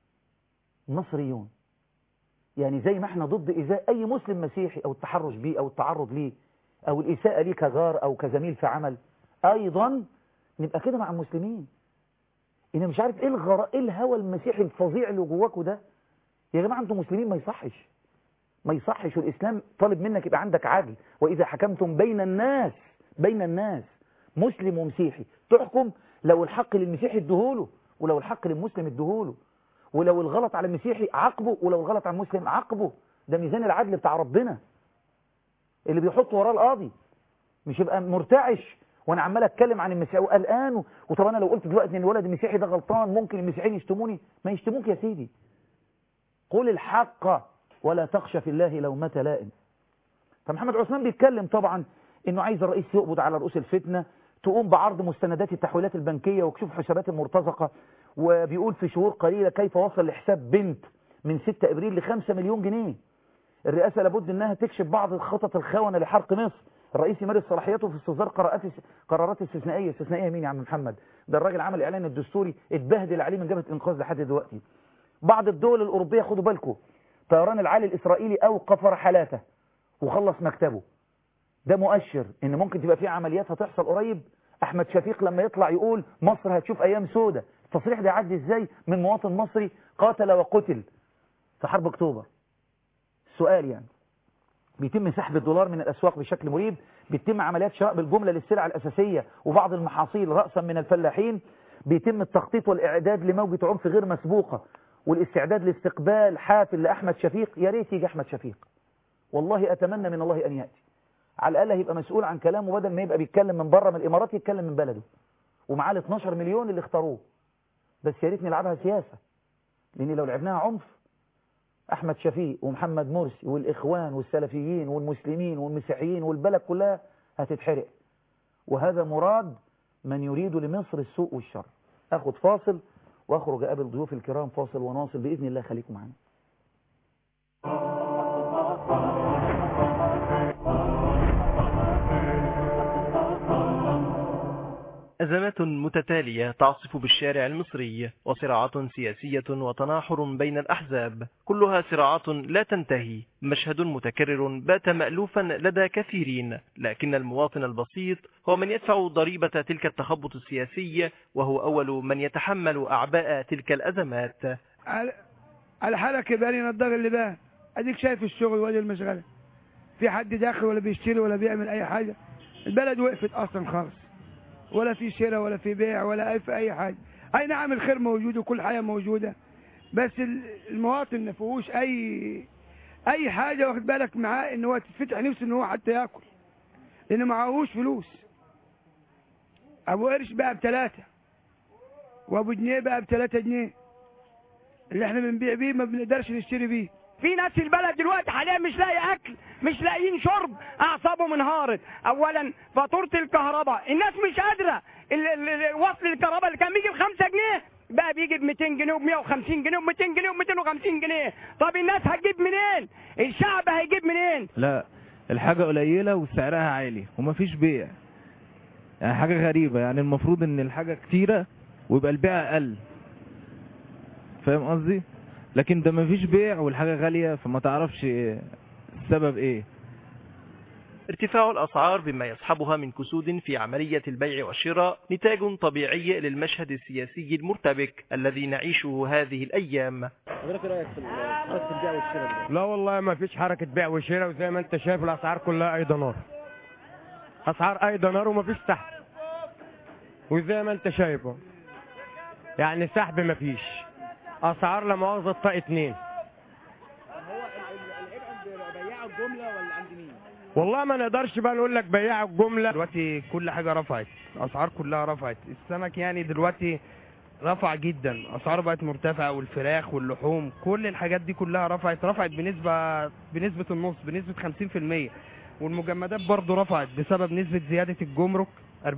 مصريون يعني زي ما احنا ضد إزاء أي مسلم مسيحي أو التحرش بيه أو التعرض ليه أو الإساءة ليه كجار أو كزميل في عمل أيضا نبقى كده مع المسلمين أنا مش عارف إيه الغراء إيه الهوى المسيحي الفظيع اللي جواكوا ده يا جماعة أنتم مسلمين ما يصحش ما يصحش والإسلام طالب منك يبقى عندك عدل وإذا حكمتم بين الناس بين الناس مسلم ومسيحي تحكم لو الحق للمسيحي ادهوله ولو الحق للمسلم ادهوله ولو الغلط على المسيحي عاقبه ولو الغلط على المسلم عاقبه ده ميزان العدل بتاع ربنا اللي بيحط وراه القاضي مش يبقى مرتعش وانا عمال اتكلم عن المسيحي وقلقان وطب انا لو قلت دلوقتي ان الولد المسيحي ده غلطان ممكن المسيحيين يشتموني ما يشتموك يا سيدي قل الحق ولا تخشى في الله لومة لائم فمحمد عثمان بيتكلم طبعا انه عايز الرئيس يقبض على رؤوس الفتنه تقوم بعرض مستندات التحويلات البنكيه وكشوف حسابات المرتزقه وبيقول في شهور قليله كيف وصل لحساب بنت من 6 ابريل ل 5 مليون جنيه الرئاسه لابد انها تكشف بعض الخطط الخونه لحرق مصر الرئيس يمارس صلاحياته في استصدار قرارات قرارات استثنائيه استثنائيه مين يا عم محمد ده الراجل عمل اعلان الدستوري اتبهدل عليه من جبهه الانقاذ لحد دلوقتي بعض الدول الاوروبيه خدوا بالكم طيران العالي الاسرائيلي اوقف رحلاته وخلص مكتبه ده مؤشر ان ممكن تبقى في عمليات هتحصل قريب احمد شفيق لما يطلع يقول مصر هتشوف ايام سودة التصريح ده يعدي ازاي من مواطن مصري قاتل وقتل في حرب اكتوبر سؤال يعني بيتم سحب الدولار من الاسواق بشكل مريب بيتم عمليات شراء بالجمله للسلع الاساسيه وبعض المحاصيل راسا من الفلاحين بيتم التخطيط والاعداد لموجه عنف غير مسبوقه والاستعداد لاستقبال حافل لاحمد شفيق يا ريت يجي احمد شفيق والله اتمنى من الله ان ياتي على الاقل هيبقى مسؤول عن كلامه بدل ما يبقى بيتكلم من بره من الامارات يتكلم من بلده ومعاه ال 12 مليون اللي اختاروه بس يا ريت نلعبها سياسه لان لو لعبناها عنف احمد شفيق ومحمد مرسي والاخوان والسلفيين والمسلمين والمسيحيين والبلد كلها هتتحرق وهذا مراد من يريد لمصر السوء والشر اخد فاصل واخرج اقابل ضيوف الكرام فاصل وناصل باذن الله خليكم معانا أزمات متتالية تعصف بالشارع المصري وصراعات سياسية وتناحر بين الأحزاب كلها صراعات لا تنتهي مشهد متكرر بات مألوفا لدى كثيرين لكن المواطن البسيط هو من يدفع ضريبة تلك التخبط السياسي وهو أول من يتحمل أعباء تلك الأزمات على على حالك يا بني نضار اللبان اديك شايف الشغل وادي المشغله في حد داخل ولا بيشتري ولا بيعمل اي حاجه البلد وقفت اصلا خالص ولا في شراء ولا في بيع ولا اي في اي حاجه اي نعم الخير موجود وكل حاجه موجوده بس المواطن ما فيهوش اي اي حاجه واخد بالك معاه ان هو تتفتح نفسه ان هو حتى ياكل لان معهوش فلوس ابو قرش بقى بثلاثه وابو جنيه بقى بثلاثه جنيه اللي احنا بنبيع بيه ما بنقدرش نشتري بيه في ناس في البلد دلوقتي حاليا مش لاقي اكل مش لاقيين شرب اعصابهم انهارت اولا فاتوره الكهرباء الناس مش قادره ال- ال- ال- وصل الكهرباء اللي كان بيجي ب 5 جنيه بقى بيجي ب 200 جنيه وب 150 جنيه وب 200 جنيه وب 250 جنيه طب الناس هتجيب منين الشعب هيجيب منين لا الحاجة قليلة وسعرها عالي ومفيش بيع يعني حاجة غريبة يعني المفروض ان الحاجة كتيرة ويبقى البيع اقل فاهم قصدي لكن ده مفيش بيع والحاجة غالية فما تعرفش السبب ايه ارتفاع الأسعار بما يصحبها من كسود في عملية البيع والشراء نتاج طبيعي للمشهد السياسي المرتبك الذي نعيشه هذه الأيام حضرتك ايه رايك في حركه البيع والشراء لا والله ما فيش حركة بيع وشراء وزي ما انت شايف الاسعار كلها اي دينار اسعار اي دينار وما فيش سحب وزي ما انت شايفه يعني سحب ما فيش اسعار لا مؤاخذة الطاق اتنين هو العيب عند بياع الجمله ولا عند مين؟ والله ما نقدرش بقى نقول لك بياع الجملة دلوقتي كل حاجة رفعت اسعار كلها رفعت السمك يعني دلوقتي رفع جدا اسعاره بقت مرتفعه والفراخ واللحوم كل الحاجات دي كلها رفعت رفعت بنسبه بنسبه النص بنسبه 50% والمجمدات برضو رفعت بسبب نسبه زياده الجمرك 40%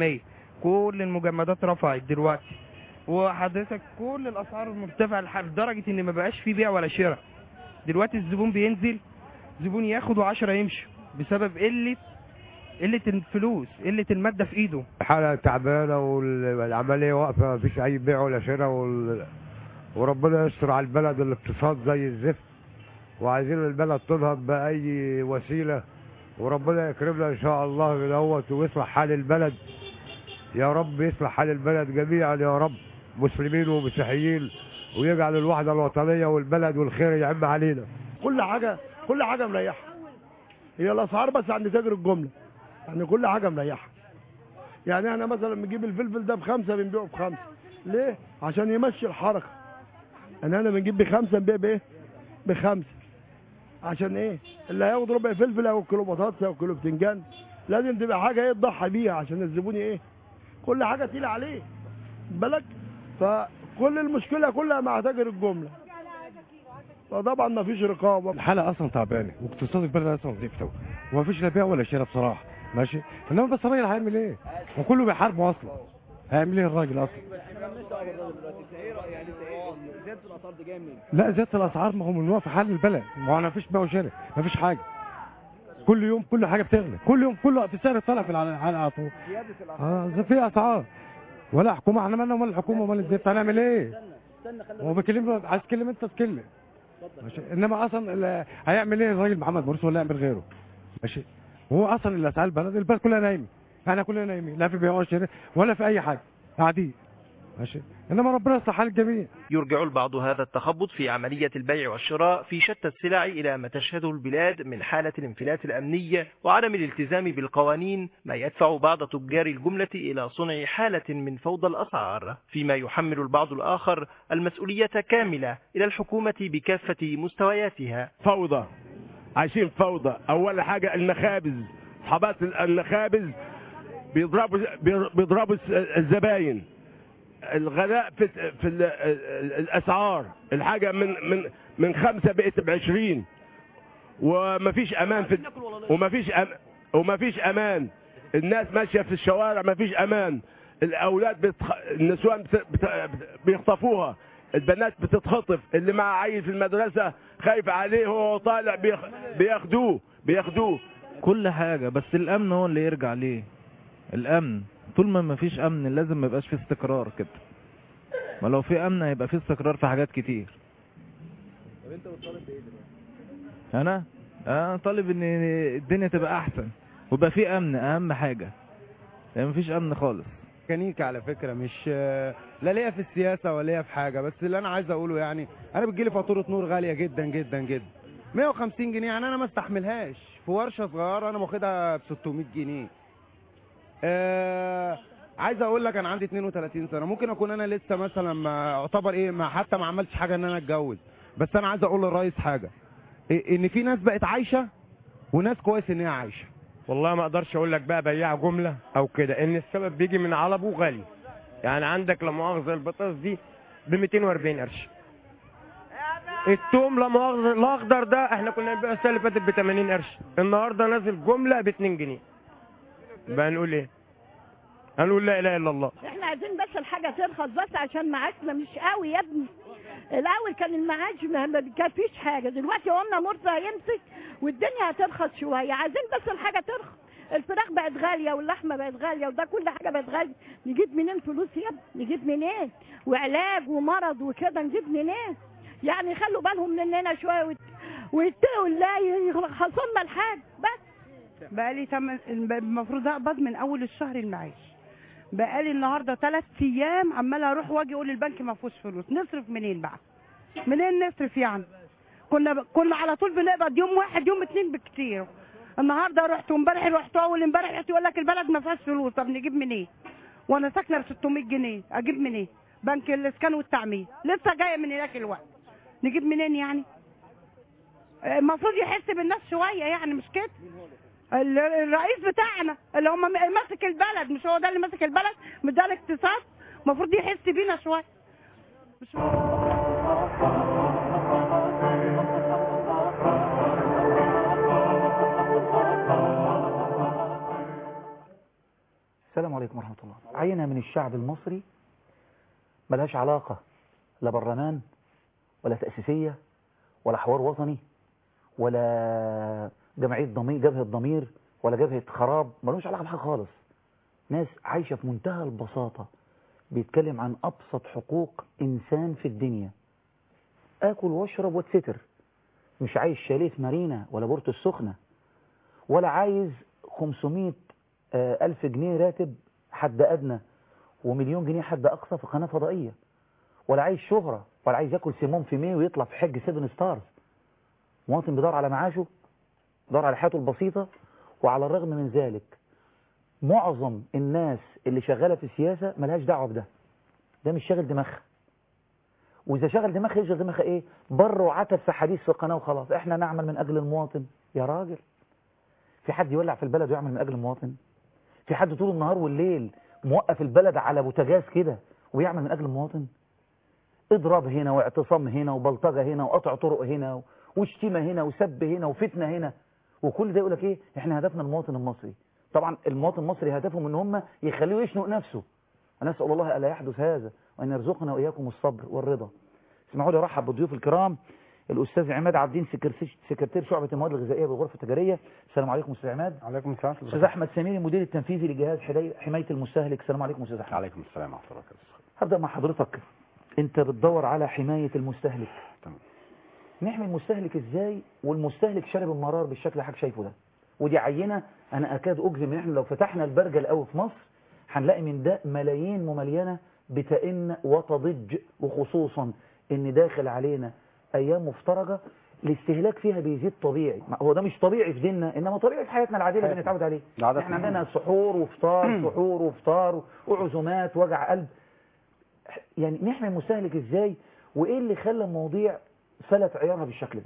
كل المجمدات رفعت دلوقتي وحضرتك كل الاسعار مرتفعه لح- لدرجه ان ما بقاش في بيع ولا شراء دلوقتي الزبون بينزل زبون ياخد و10 يمشي بسبب قله قله الفلوس قله الماده في ايده الحالة تعبانة والعملية واقفة مفيش أي بيع ولا شراء وال... وربنا يستر على البلد الاقتصاد زي الزفت وعايزين البلد تنهض بأي وسيلة وربنا يكرمنا إن شاء الله من دوت ويصلح حال البلد يا رب يصلح حال البلد جميعا يا رب مسلمين ومسيحيين ويجعل الوحدة الوطنية والبلد والخير يعم علينا كل حاجه كل حاجه مريحه هي الاسعار بس عند تاجر الجمله يعني كل حاجه مريحه يعني احنا مثلا بنجيب الفلفل ده بخمسه بنبيعه بخمسه ليه؟ عشان يمشي الحركه يعني انا بنجيب بخمسه نبيع بايه؟ بخمسه عشان ايه؟ اللي هياخد ربع فلفل او كيلو بطاطس او كيلو بتنجان لازم تبقى حاجه ايه تضحي بيها عشان الزبون ايه؟ كل حاجه تقيله عليه بالك؟ فكل المشكله كلها مع تاجر الجمله فطبعا ما فيش رقابه الحالة أصلا تعبانة واقتصاد البلد أصلا زفت ومفيش لا بيع ولا شراء بصراحة ماشي إنما بس الراجل هيعمل إيه؟ وكله بيحاربه أصلا هيعمل إيه الراجل أصلا؟ زياده الاسعار دي جايه منين؟ لا زيادة الأسعار ما هو من واقف حال البلد ما هو أنا مفيش بيع وشراء مفيش حاجة كل يوم كل حاجة بتغلى كل يوم كله في سعر طالع في الع- على على طول زياده الاسعار اه زي في أسعار ولا حكومة احنا مالنا ومال الحكومة ومال الزفت هنعمل إيه؟ استنى خلي هو بكلم عايز تكلم أنت تتكلم ماشي انما اصلا ال- هيعمل ايه الراجل محمد مرسي ولا يعمل غيره ماشي هو اصلا اللي اسعار البلد البلد كلها نايمه احنا كلنا نايمين لا في بيع ولا شراء ولا في اي حاجه قاعدين ماشي انما ربنا يصلح حال الجميع يرجع البعض هذا التخبط في عملية البيع والشراء في شتى السلع إلى ما تشهده البلاد من حالة الانفلات الأمنية وعدم الالتزام بالقوانين ما يدفع بعض تجار الجملة إلى صنع حالة من فوضى الأسعار فيما يحمل البعض الآخر المسؤولية كاملة إلى الحكومة بكافة مستوياتها فوضى عايشين فوضى اول حاجه المخابز حبات المخابز بيضربوا بيضربوا الزباين الغلاء في في ال- ال- الاسعار الحاجه من من من خمسه بقت ب 20 ومفيش امان في ومفيش أم ومفيش امان الناس ماشيه في الشوارع مفيش امان الاولاد بتخ... النسوان بت... بت... بيخطفوها البنات بتتخطف اللي مع عيل في المدرسه خايف عليه هو طالع بيخ... بياخدوه بياخدوه كل حاجة بس الأمن هو اللي يرجع ليه الأمن طول ما مفيش أمن لازم ما يبقاش في استقرار كده ما لو في أمن هيبقى في استقرار في حاجات كتير طب انت بتطالب بايه دلوقتي؟ أنا أنا طالب إن الدنيا تبقى أحسن ويبقى في أمن أهم حاجة يعني مفيش أمن خالص ميكانيكا على فكره مش لا ليا في السياسه ولا ليا في حاجه بس اللي انا عايز اقوله يعني انا بتجيلي فاتوره نور غاليه جدا جدا جدا 150 جنيه يعني انا ما استحملهاش في ورشه صغيره انا واخدها ب 600 جنيه آه عايز اقول لك انا عندي 32 سنه ممكن اكون انا لسه مثلا ما اعتبر ايه ما حتى ما عملتش حاجه ان انا اتجوز بس انا عايز اقول للرئيس حاجه إيه ان في ناس بقت عايشه وناس كويس ان هي عايشه والله ما اقدرش اقول لك بقى بياع جمله او كده ان السبب بيجي من علبه غالي يعني عندك لا مؤاخذه البطاطس دي ب 240 قرش التوم لا مؤاخذه الاخضر ده احنا كنا بنبيعه السنه اللي فاتت ب 80 قرش النهارده نازل جمله ب 2 جنيه بقى نقول ايه هنقول لا اله الا الله احنا عايزين بس الحاجه ترخص بس عشان معاشنا مش قوي يا ابني الاول كان المعاش ما ما فيش حاجه دلوقتي قلنا مرسى هيمسك والدنيا هترخص شويه عايزين بس الحاجه ترخص الفراخ بقت غاليه واللحمه بقت غاليه وده كل حاجه بقت غاليه نجيب منين فلوس يا ابني نجيب منين وعلاج ومرض وكده نجيب منين يعني خلوا بالهم مننا شويه ويت- ويتقوا الله يخلصوا لنا الحاج بس بقالي تم... المفروض اقبض من اول الشهر المعاش بقالي النهارده ثلاث ايام عماله اروح واجي اقول البنك ما فيهوش فلوس نصرف منين بقى منين نصرف يعني كنا ب... كنا على طول بنقبض يوم واحد يوم اتنين بكتير النهارده رحت وامبارح رحت اول امبارح رحت يقول لك البلد ما فيهاش فلوس طب نجيب منين وانا ساكنه ب 600 جنيه اجيب منين بنك الاسكان والتعمير لسه جايه من هناك الوقت نجيب منين يعني المفروض يحس بالناس شويه يعني مش كده ال- الرئيس بتاعنا اللي هم م- ماسك البلد مش هو ده اللي ماسك البلد مش ده الاقتصاد المفروض يحس بينا شويه مش السلام عليكم ورحمة الله عينة من الشعب المصري ملهاش علاقة لا برلمان ولا تأسيسية ولا حوار وطني ولا جمعية ضمير جبهة ضمير ولا جبهة خراب ملوش علاقة بحاجة خالص ناس عايشة في منتهى البساطة بيتكلم عن أبسط حقوق إنسان في الدنيا آكل واشرب واتستر مش عايز شاليه في مارينا ولا بورتو السخنة ولا عايز 500 آه، ألف جنيه راتب حد أدنى ومليون جنيه حد أقصى في قناة فضائية ولا عايز شهرة ولا عايز ياكل سيمون في مي ويطلع في حج سيفن ستارز مواطن بيدور على معاشه بيدور على حياته البسيطة وعلى الرغم من ذلك معظم الناس اللي شغالة في السياسة ملهاش دعوة بده ده مش شاغل دماغها وإذا شغل دماغها يشغل دماغها إيه بر وعتب في حديث في قناة وخلاص إحنا نعمل من أجل المواطن يا راجل في حد يولع في البلد ويعمل من أجل المواطن في حد طول النهار والليل موقف البلد على بوتاجاز كده ويعمل من أجل المواطن اضراب هنا واعتصام هنا وبلطجة هنا وقطع طرق هنا وشتيمة هنا وسب هنا وفتنة هنا وكل ده يقول لك ايه احنا هدفنا المواطن المصري طبعا المواطن المصري هدفهم ان هم يخلوه يشنق نفسه ونسأل الله ألا يحدث هذا وأن يرزقنا وإياكم الصبر والرضا اسمحوا لي ارحب بالضيوف الكرام الأستاذ عماد عبدين سكرتير سكرتير شعبة المواد الغذائية بالغرفة التجارية السلام عليكم أستاذ عماد عليكم السلام أستاذ أحمد سمير المدير التنفيذي لجهاز حدي- حماية المستهلك السلام عليكم أستاذ أحمد عليكم السلام ورحمة الله وبركاته هبدأ مع حضرتك أنت بتدور على حماية المستهلك تمام نحمي المستهلك ازاي والمستهلك شارب المرار بالشكل اللي حضرتك شايفه ده ودي عينه انا اكاد اجزم ان احنا لو فتحنا البرجل قوي في مصر هنلاقي من ده ملايين مملينه بتئن وتضج وخصوصا ان داخل علينا ايام مفترجه الاستهلاك فيها بيزيد طبيعي ما هو ده مش طبيعي في ديننا انما طبيعي في حياتنا العاديه اللي بنتعود عليه ده عادة احنا عندنا سحور وفطار سحور وفطار وعزومات وجع قلب يعني نحمي المستهلك ازاي وايه اللي خلى المواضيع فلت عيارها بالشكل ده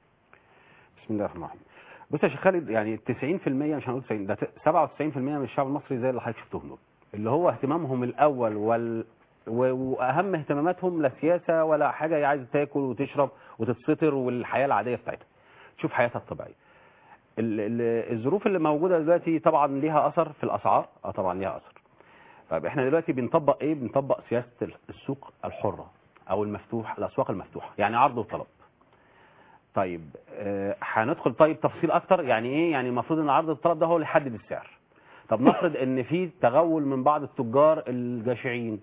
بسم الله الرحمن الرحيم بص يا شيخ خالد يعني 90% مش هنقول 90 ده 97% من الشعب المصري زي اللي حضرتك شفتهم دول اللي هو اهتمامهم الاول وال و- واهم اهتماماتهم لا سياسه ولا حاجه عايز تاكل وتشرب وتتستر والحياه العاديه بتاعتها تشوف حياتها الطبيعيه ال- ال- الظروف اللي موجوده دلوقتي طبعا ليها اثر في الاسعار اه طبعا ليها اثر طيب احنا دلوقتي بنطبق ايه بنطبق سياسه السوق الحره او المفتوح الاسواق المفتوحه يعني عرض وطلب طيب آه، هندخل طيب تفصيل اكتر يعني ايه يعني المفروض ان عرض الطلب ده هو اللي يحدد السعر طب نفرض ان في تغول من بعض التجار الجشعين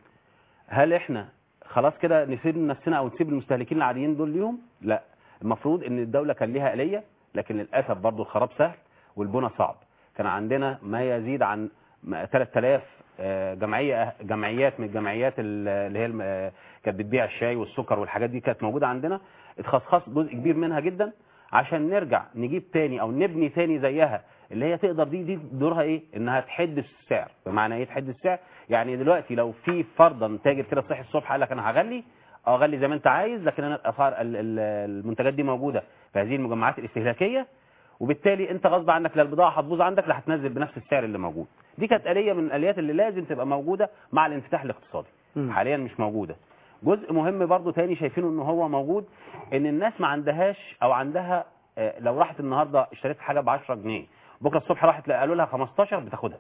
هل احنا خلاص كده نسيب نفسنا او نسيب المستهلكين العاديين دول ليهم لا المفروض ان الدوله كان ليها آلية لكن للاسف برضو الخراب سهل والبنى صعب كان عندنا ما يزيد عن م- 3000 آه، جمعيه جمعيات من الجمعيات ال- اللي هي الم- آه، كانت بتبيع الشاي والسكر والحاجات دي كانت موجوده عندنا اتخصص جزء كبير منها جدا عشان نرجع نجيب تاني او نبني تاني زيها اللي هي تقدر دي دي دورها ايه انها تحد السعر بمعنى ايه تحد السعر يعني دلوقتي لو في فرضا تاجر كده صحي الصبح قال لك انا هغلي اه غلي زي ما انت عايز لكن انا الاسعار ال- ال- المنتجات دي موجوده في هذه المجمعات الاستهلاكيه وبالتالي انت غصب عنك لا البضاعه هتبوظ عندك لا هتنزل بنفس السعر اللي موجود دي كانت اليه من الاليات اللي لازم تبقى موجوده مع الانفتاح الاقتصادي حاليا مش موجوده جزء مهم برضو تاني شايفينه ان هو موجود ان الناس ما عندهاش او عندها آه، لو راحت النهارده اشتريت حاجه ب 10 جنيه بكره الصبح راحت قالوا لها 15 بتاخدها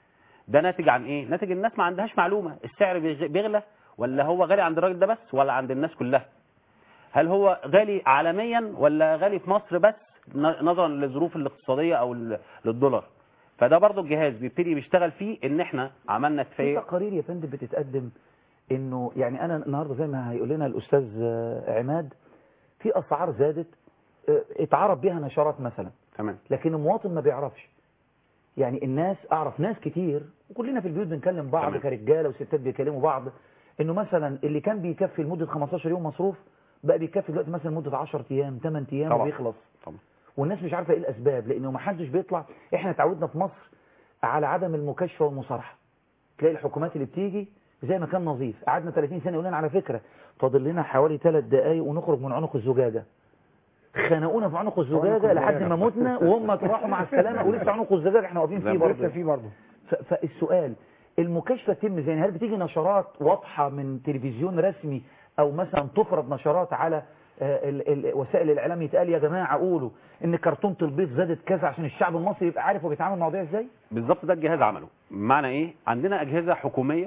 ده ناتج عن ايه ناتج الناس ما عندهاش معلومه السعر بيغ- بيغلى ولا هو غالي عند الراجل ده بس ولا عند الناس كلها هل هو غالي عالميا ولا غالي في مصر بس ن- نظرا للظروف الاقتصاديه او ل- للدولار فده برضو الجهاز بيبتدي بيشتغل فيه ان احنا عملنا في اتفاقيه تقارير يا فندم بتتقدم انه يعني انا النهارده زي ما هيقول لنا الاستاذ آه، عماد في اسعار زادت آه، اتعرف بيها نشرات مثلا تمام لكن المواطن ما بيعرفش يعني الناس اعرف ناس كتير وكلنا في البيوت بنكلم بعض تمام. كرجاله وستات بيكلموا بعض انه مثلا اللي كان بيكفي لمده 15 يوم مصروف بقى بيكفي دلوقتي مثلا لمده 10 ايام 8 ايام طبعا. وبيخلص طبعا والناس مش عارفه ايه الاسباب لانه ما حدش بيطلع احنا اتعودنا في مصر على عدم المكاشفه والمصارحه تلاقي الحكومات اللي بتيجي زي ما كان نظيف قعدنا 30 سنه يقول لنا على فكره فاضل لنا حوالي 3 دقائق ونخرج من عنق الزجاجه خنقونا في عنق الزجاجه لحد ما متنا وهم راحوا مع السلامه ولسه عنق الزجاجه احنا واقفين فيه برضه فيه برضه فالسؤال المكاشفه تتم ازاي هل بتيجي نشرات واضحه من تلفزيون رسمي او مثلا تفرض نشرات على آه، ال- ال- وسائل الاعلام يتقال يا جماعه قولوا ان كرتونه البيض زادت كذا عشان الشعب المصري يبقى عارف هو بيتعامل مع المواضيع ازاي بالظبط ده الجهاز عمله بمعنى ايه عندنا اجهزه حكوميه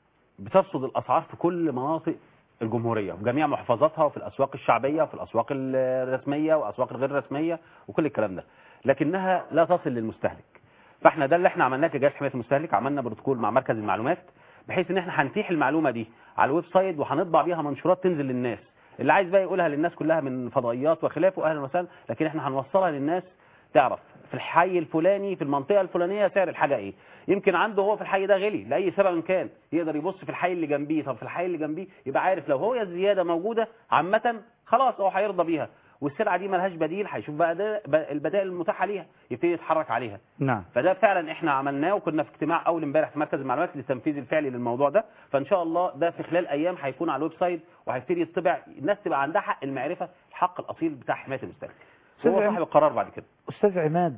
بترصد الاسعار في كل مناطق الجمهوريه في جميع محافظاتها وفي الاسواق الشعبيه وفي الاسواق الرسميه والاسواق الغير رسميه وكل الكلام ده لكنها لا تصل للمستهلك فاحنا ده اللي احنا عملناه كجهاز حمايه المستهلك عملنا بروتوكول مع مركز المعلومات بحيث ان احنا هنتيح المعلومه دي على الويب سايت وهنطبع بيها منشورات تنزل للناس اللي عايز بقى يقولها للناس كلها من فضائيات وخلافه اهلا وسهلا لكن احنا هنوصلها للناس تعرف في الحي الفلاني في المنطقه الفلانيه سعر الحاجه ايه يمكن عنده هو في الحي ده غلي لاي سبب كان يقدر يبص في الحي اللي جنبيه طب في الحي اللي جنبيه يبقى عارف لو هو الزياده موجوده عامه خلاص هو هيرضى بيها والسلعه دي ملهاش بديل هيشوف بقى ده البدائل المتاحه ليها يبتدي يتحرك عليها نعم فده فعلا احنا عملناه وكنا في اجتماع اول امبارح في مركز المعلومات للتنفيذ الفعلي للموضوع ده فان شاء الله ده في خلال ايام هيكون على الويب سايت وهيبتدي يطبع الناس تبقى عندها حق المعرفه الحق الاصيل بتاع حمايه المستهلك هو أستاذ صاحب القرار بعد كده استاذ عماد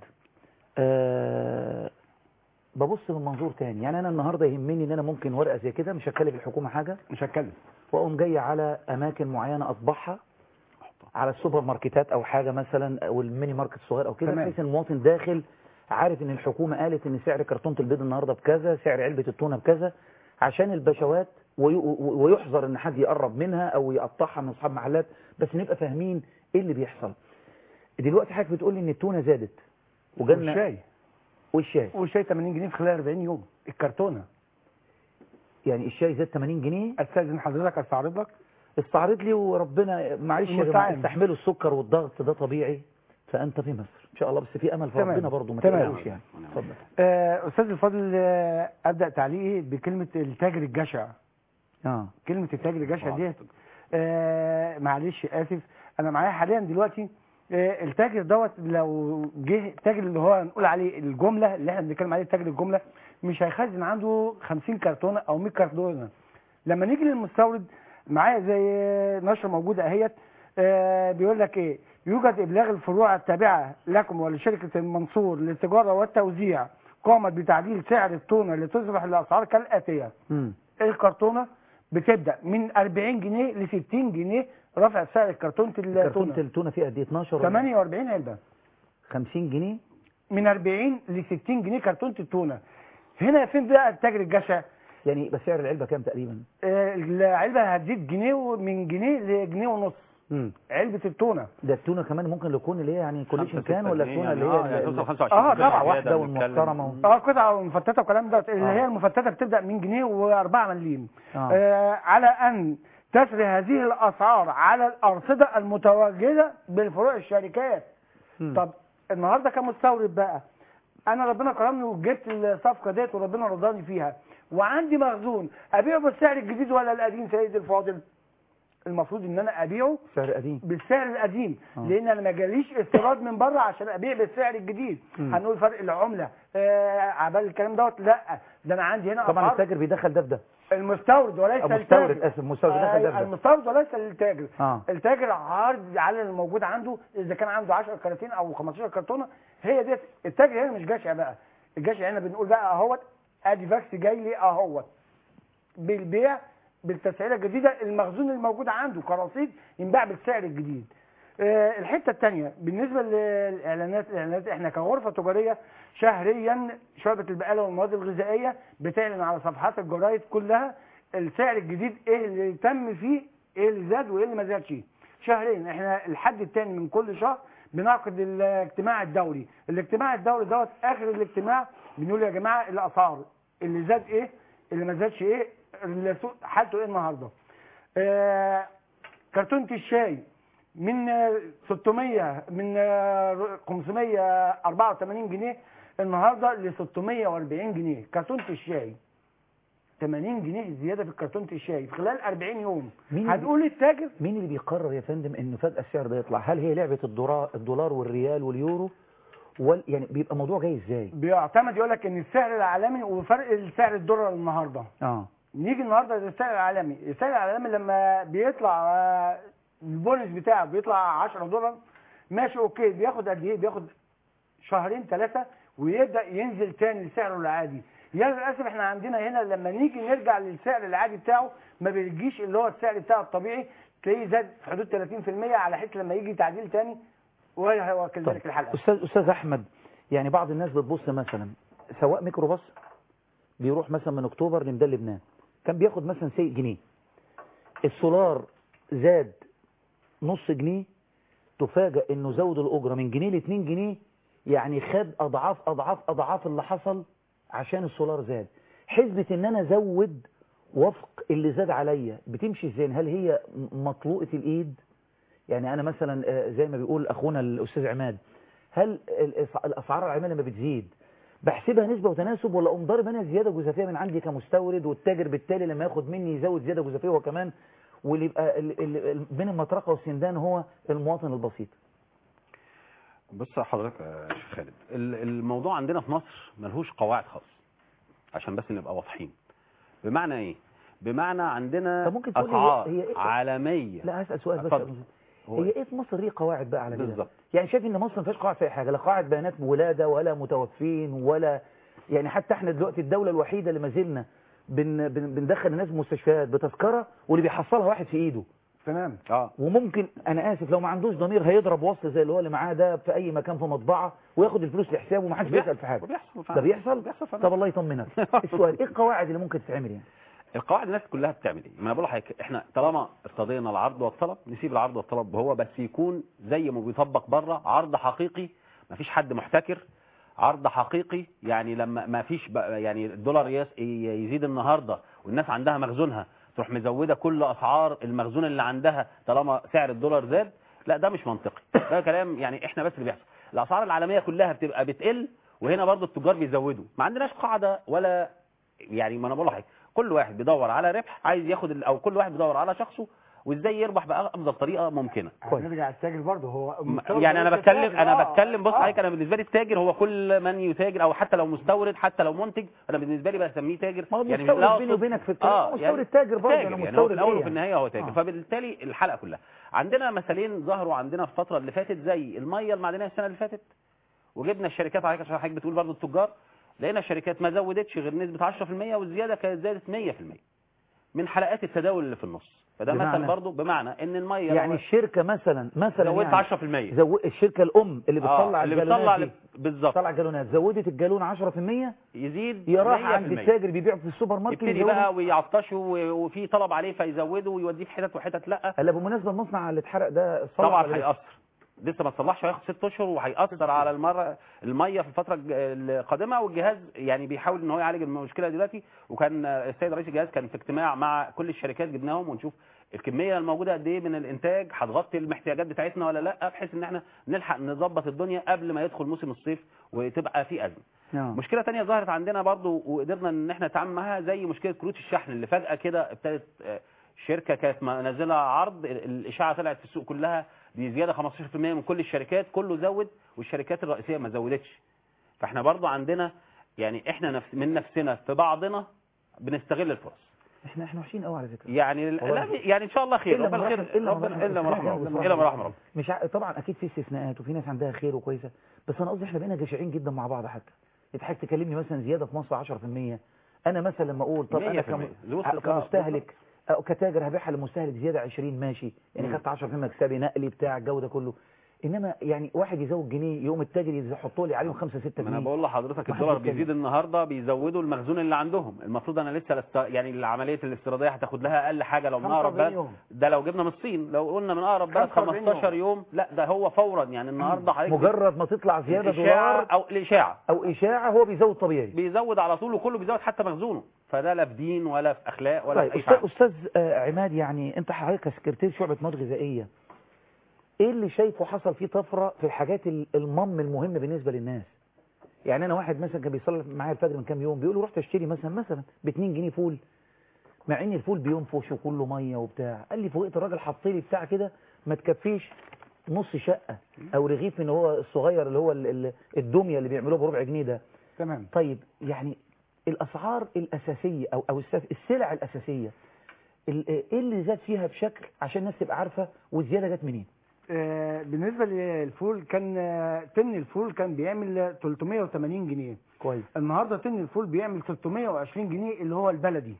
أه ببص من منظور تاني يعني انا النهارده يهمني ان انا ممكن ورقه زي كده مش هتكلف الحكومه حاجه مش هتكلف واقوم جاي على اماكن معينه اطبعها على السوبر ماركتات او حاجه مثلا او الميني ماركت الصغير او كده تمام. بحيث ان المواطن داخل عارف ان الحكومه قالت ان سعر كرتونه البيض النهارده بكذا سعر علبه التونه بكذا عشان البشوات وي- ويحذر ان حد يقرب منها او يقطعها من اصحاب محلات بس نبقى فاهمين ايه اللي بيحصل دلوقتي حضرتك بتقول لي ان التونه زادت وجالنا والشاي والشاي والشاي 80 جنيه في خلال 40 يوم الكرتونه يعني الشاي زاد 80 جنيه استاذن حضرتك استعرض لك استعرض لي وربنا معلش يا جماعه المستعان. استحملوا السكر والضغط ده طبيعي فانت في مصر ان شاء الله بس في امل في تمام. ربنا برضه ما تمام. تقلقوش يعني اتفضل آه، استاذ الفاضل آه، ابدا تعليقي بكلمه التاجر الجشع اه كلمه التاجر الجشع ديت آه، معلش اسف انا معايا حاليا دلوقتي آه، التاجر دوت لو جه التاجر اللي هو نقول عليه الجمله اللي احنا بنتكلم عليه تاجر الجمله مش هيخزن عنده 50 كرتونه او 100 كرتونه لما نيجي للمستورد معايا زي نشره موجوده اهيت آه، بيقول لك ايه يوجد ابلاغ الفروع التابعه لكم ولشركه المنصور للتجاره والتوزيع قامت بتعديل سعر التونه لتصبح الاسعار كالاتيه امم الكرتونه بتبدا من 40 جنيه ل 60 جنيه رفع سعر كرتونه كرتونه التونه التونه فيها قد ايه 12 ولا 48 علبه 50 جنيه من 40 ل 60 جنيه كرتونه التونه هنا فين بقى التاجر الجشع يعني بس سعر العلبه كام تقريبا آه، العلبه هتزيد جنيه ومن جنيه لجنيه ونص امم علبه التونه ده التونه كمان ممكن يكون اللي هي يعني كوليشن ستة كان ولا جنيه التونه اللي يعني، هي آه، يعني ال- توصل ال- 25 اه جنيه طبعا زيادة واحده بنتكلم. والمحترمه و... اه قطعه مفتته والكلام ده اللي آه. هي المفتته بتبدا من جنيه و4 مليم آه. آه على ان تسري هذه الاسعار على الارصده المتواجده بالفروع الشركات مم. طب النهارده كمستورد بقى انا ربنا كرمني وجبت الصفقه ديت وربنا رضاني فيها وعندي مخزون ابيعه بالسعر الجديد ولا القديم سيد الفاضل المفروض ان انا ابيعه سعر قديم بالسعر القديم آه. لان انا ما جاليش استيراد من بره عشان ابيع بالسعر الجديد مم. هنقول فرق العمله آه عبال الكلام دوت لا ده انا عندي هنا طبعا أسعار التاجر بيدخل ده في ده المستورد وليس أو التاجر مستورد اسف مستورد بيدخل ده في آه، ده المستورد وليس التاجر اه التاجر عارض على الموجود عنده اذا كان عنده 10 كراتين او 15 كرتونه هي ديت التاجر هنا مش جشع بقى الجشع هنا بنقول بقى اهوت ادي فاكس جاي لي اهوت بالبيع بالتسعيره الجديده المخزون الموجود عنده كرصيد ينباع بالسعر الجديد آه، الحته الثانيه بالنسبه للاعلانات الاعلانات احنا كغرفه تجاريه شهريا شعبه البقاله والمواد الغذائيه بتعلن على صفحات الجرايد كلها السعر الجديد ايه اللي تم فيه ايه اللي زاد وايه اللي ما زادش شهرين احنا الحد الثاني من كل شهر بنعقد الاجتماع الدوري الاجتماع الدوري دوت اخر الاجتماع بنقول يا جماعه الاسعار اللي زاد ايه اللي ما زادش ايه السوق حالته ايه النهارده آه كرتونه الشاي من آه، 600 من آه، 584 جنيه النهارده ل 640 جنيه كرتونه الشاي 80 جنيه زياده في كرتونه الشاي في خلال 40 يوم مين هنقول التاجر مين اللي بيقرر يا فندم انه فجاه السعر ده يطلع هل هي لعبه الدولار الدولار والريال واليورو وال يعني بيبقى الموضوع جاي ازاي بيعتمد يقول لك ان السعر العالمي وفرق السعر الدولار النهارده اه نيجي النهارده للسعر العالمي السعر العالمي لما بيطلع آه، البونus بتاعه بيطلع 10 دولار ماشي اوكي بياخد قد ايه بياخد شهرين ثلاثه ويبدا ينزل تاني لسعره العادي يا للاسف احنا عندنا هنا لما نيجي نرجع للسعر العادي بتاعه ما بيجيش اللي هو السعر بتاعه الطبيعي تلاقيه زاد في حدود 30% على حيث لما يجي تعديل تاني وهو كذلك الحلقه استاذ استاذ احمد يعني بعض الناس بتبص مثلا سواق ميكروباص بيروح مثلا من اكتوبر لميدان لبنان كان بياخد مثلا سي جنيه السولار زاد نص جنيه تفاجئ انه زود الاجره من جنيه ل 2 جنيه يعني خد اضعاف اضعاف اضعاف اللي حصل عشان السولار زاد حسبة ان انا ازود وفق اللي زاد عليا بتمشي ازاي هل هي م- مطلوقة الايد يعني انا مثلا آه، زي ما بيقول اخونا الاستاذ عماد هل الأس- الاسعار العالميه لما بتزيد بحسبها نسبه وتناسب ولا اقوم ضارب انا زياده جزافيه من عندي كمستورد والتاجر بالتالي لما ياخد مني يزود زياده جزافيه هو كمان واللي يبقى ال- ال- ال- بين المطرقه والسندان هو المواطن البسيط بص حضرتك يا شيخ خالد ال- الموضوع عندنا في مصر ملهوش قواعد خاص عشان بس نبقى واضحين بمعنى ايه بمعنى عندنا طب ممكن تقول لي هي- اسعار هي إيه؟ عالميه لا هسال سؤال بس اتفضل. هو هي ايه في مصر ليه قواعد بقى على كده بالظبط. يعني شايف ان مصر ما فيهاش قواعد في اي حاجه لا قواعد بيانات ولاده ولا متوفين ولا يعني حتى احنا دلوقتي الدوله الوحيده اللي ما زلنا بن بن بندخل الناس مستشفيات بتذكره واللي بيحصلها واحد في ايده تمام اه وممكن انا اسف لو ما عندوش ضمير هيضرب وصل زي اللي هو اللي معاه ده في اي مكان في مطبعه وياخد الفلوس لحسابه وما حدش وبيحصل- بيسال في حاجه وبيحصل ده فعلا. بيحصل بيحصل فعلا. طب الله يطمنك السؤال ايه القواعد اللي ممكن تتعمل يعني القواعد الناس كلها بتعمل ايه؟ ما انا بقول لحضرتك احنا طالما ارتضينا العرض والطلب نسيب العرض والطلب هو بس يكون زي ما بيطبق بره عرض حقيقي ما فيش حد محتكر عرض حقيقي يعني لما ما فيش بقى- يعني الدولار يس- يزيد النهارده والناس عندها مخزونها تروح مزوده كل اسعار المخزون اللي عندها طالما سعر الدولار زاد لا ده مش منطقي ده كلام يعني احنا بس اللي بيحصل الاسعار العالميه كلها بتبقى بتقل وهنا برضو التجار بيزودوا ما عندناش قاعده ولا يعني ما انا بقول لحضرتك كل واحد بيدور على ربح عايز ياخد ال- او كل واحد بيدور على شخصه وازاي يربح بافضل طريقه ممكنه هنرجع التاجر برضه هو م- مفترض يعني انا يبقى بتكلم التاجر. انا آه، بتكلم بص آه. عليك انا بالنسبه لي التاجر هو كل من يتاجر او حتى لو مستورد حتى لو منتج انا بالنسبه لي بسميه تاجر ما هو يعني مستورد لا بيني أقصد- وبينك في الكلام، مستورد تاجر برضه، تاجر أنا يعني هو مستورد في الاول إيه وفي النهايه هو تاجر آه. فبالتالي الحلقه كلها عندنا مثالين ظهروا عندنا في الفتره اللي فاتت زي الميه المعدنيه السنه اللي فاتت وجبنا الشركات عليك عشان حضرتك بتقول برضه التجار لقينا الشركات ما زودتش غير نسبه 10% والزياده كانت زادت 100% من حلقات التداول اللي في النص فده بمعنى؟ مثل برضه بمعنى ان الميه يعني لو- الشركه مثلا مثلا زودت يعني 10% زو... الشركه الام اللي بتطلع آه، اللي الجالونات بتطلع دي، بالظبط بتطلع الجالونات زودت الجالون 10% يزيد يروح 100%. عند التاجر بيبيع في السوبر ماركت يبتدي يزوده. بقى ويعطشوا و- وفي طلب عليه فيزوده ويوديه في حتت وحتت لا هلا بالمناسبه المصنع اللي اتحرق ده صلح طبعا ولا لسه؟ هيأثر لسه ما تصلحش هياخد ست اشهر وهيأثر على المره الميه في الفتره الج- القادمه والجهاز يعني بيحاول ان هو يعالج المشكله دلوقتي وكان السيد رئيس الجهاز كان في اجتماع مع كل الشركات جبناهم ونشوف الكميه الموجوده قد ايه من الانتاج هتغطي المحتياجات بتاعتنا ولا لا بحيث ان احنا نلحق نظبط الدنيا قبل ما يدخل موسم الصيف وتبقى في ازمه نعم. مشكله تانية ظهرت عندنا برضو وقدرنا ان احنا نتعامل معاها زي مشكله كروت الشحن اللي فجاه كده ابتدت آه، شركه كانت منزله عرض ال- الاشاعه طلعت في السوق كلها بزياده 15% من كل الشركات كله زود والشركات الرئيسيه ما زودتش فاحنا برضو عندنا يعني احنا نفس من نفسنا في بعضنا بنستغل الفرص احنا احنا وحشين قوي على فكره يعني والله. لا يعني ان شاء الله خير إلا ربنا من خير رحم- إلا من ربنا رحم- الا ما رحم بصراحة. ربنا الا ما رحم ربنا مش ع... طبعا اكيد في استثناءات وفي ناس عندها خير وكويسه بس انا قصدي احنا بقينا جشعين جدا مع بعض حتى تضحك تكلمني مثلا زياده في مصر 10% انا مثلا لما اقول طب انا 100% كم... ذو استقرار. كمستهلك او كتاجر هبيعها للمستهلك زياده 20 ماشي يعني مم. خدت 10% مكسبي نقلي بتاع الجو ده كله انما يعني واحد يزود جنيه يقوم التاجر يحطوا لي عليهم 5 6 ما جنيه انا بقول لحضرتك ما الدولار حدش يتكلم. بيزيد النهارده بيزودوا المخزون اللي عندهم المفروض انا لسه لست... يعني عمليه الاستيراديه هتاخد لها اقل حاجه لو من اقرب 45 بلد يوم. ده لو جبنا من الصين لو قلنا من اقرب بلد 45 15 يوم لا ده هو فورا يعني النهارده حضرتك مجرد ما تطلع زياده الإشاعة دولار او الاشاعه او اشاعه هو بيزود طبيعي بيزود على طول وكله بيزود حتى مخزونه فده لا في دين ولا في اخلاق ولا طيب في اي أستاذ, حاجه أستاذ آه، عماد يعني أنت حضرتك كسكرتير شعبة مواد غذائية إيه اللي شايفه حصل فيه طفرة في الحاجات ال- المم المهمة بالنسبة للناس يعني أنا واحد مثلا كان بيصلي معايا الفجر من كام يوم بيقول لي رحت أشتري مثلا مثلا ب 2 جنيه فول مع إن الفول بينفش وكله مية وبتاع قال لي فوقت الراجل حط لي بتاع كده ما تكفيش نص شقة أو رغيف من هو الصغير اللي هو ال- ال- الدمية اللي بيعملوه بربع جنيه ده تمام طيب يعني الاسعار الاساسيه او او السف- السلع الاساسيه ال- ايه اللي زاد فيها بشكل عشان الناس تبقى عارفه والزياده جت منين آه، بالنسبه للفول كان آه، تن الفول كان بيعمل 380 جنيه كويس النهارده تن الفول بيعمل 620 جنيه اللي هو البلدي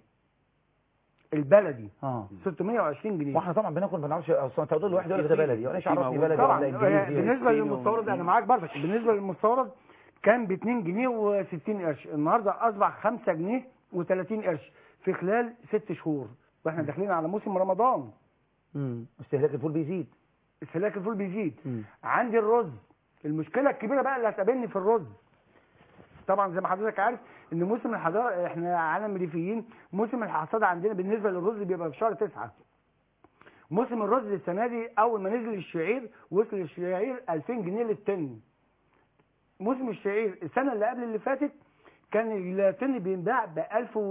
البلدي اه 620 جنيه واحنا طبعا بناكل ما نعرفش اصل انت هتقول لي واحد يقول لك ده بلدي وانا ايش عرفني بلدي طبعا ولا آه، انجليزي بالنسبه للمستورد انا معاك برضك بالنسبه للمستورد كان ب 2 جنيه و60 قرش النهارده اصبح 5 جنيه و30 قرش في خلال 6 شهور واحنا داخلين على موسم رمضان امم استهلاك الفول بيزيد استهلاك الفول بيزيد مم. عندي الرز المشكله الكبيره بقى اللي هتقابلني في الرز طبعا زي ما حضرتك عارف ان موسم الحصاد احنا عالم ريفيين موسم الحصاد عندنا بالنسبه للرز بيبقى في شهر تسعة موسم الرز السنه دي اول ما نزل الشعير وصل الشعير 2000 جنيه للطن موسم الشعير السنه اللي قبل اللي فاتت كان الطن بينباع ب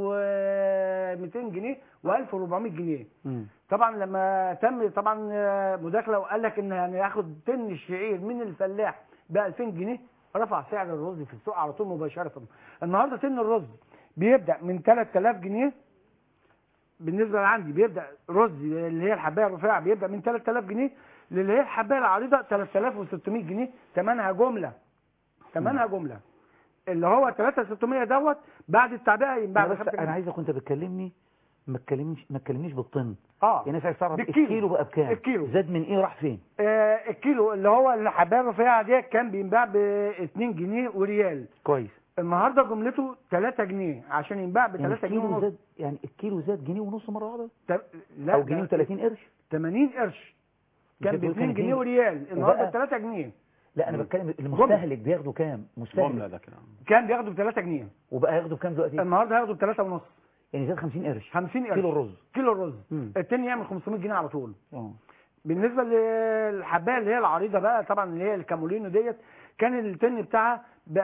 1200 جنيه و1400 جنيه طبعا لما تم طبعا آه، مداخله وقال لك ان يعني ياخد طن الشعير من الفلاح ب 2000 جنيه رفع سعر الرز في السوق على طول مباشره النهارده طن الرز بيبدا من 3000 جنيه بالنسبه لعندي بيبدا رز اللي هي الحبايه الرفيعه بيبدا من 3000 جنيه للي هي الحبايه العريضه 3600 جنيه ثمنها جمله ثمنها جمله اللي هو 3600 دوت بعد التعبئه ينباع أنا ب بس 5 انا جنيه عايزك وانت بتكلمني ما تكلمنيش ما تكلمنيش بالطن اه يعني الناس عايز تعرف بالكيلو. الكيلو بقى بكام الكيلو. زاد من ايه راح فين آه الكيلو اللي هو الحبايه الرفيعه دي كان بينباع ب 2 جنيه وريال كويس النهارده جملته 3 جنيه عشان ينباع ب يعني 3 جنيه الكيلو ونص زاد يعني الكيلو زاد جنيه ونص مره واحده لا او جنيه و30 قرش 80 قرش كان ب بتقول 2 كان جنيه اتنين. وريال النهارده وبقى- 3 جنيه لا انا بتكلم المستهلك بياخده كام مستهلك جملة ده كده كان بياخده ب 3 جنيه وبقى ياخده بكام دلوقتي النهارده هياخده ب 3 ونص يعني زاد 50 قرش 50 قرش كيلو الرز كيلو الرز مم. التاني يعمل 500 جنيه على طول اه بالنسبه للحبايه اللي هي العريضه بقى طبعا اللي هي الكامولينو ديت كان التن بتاعها ب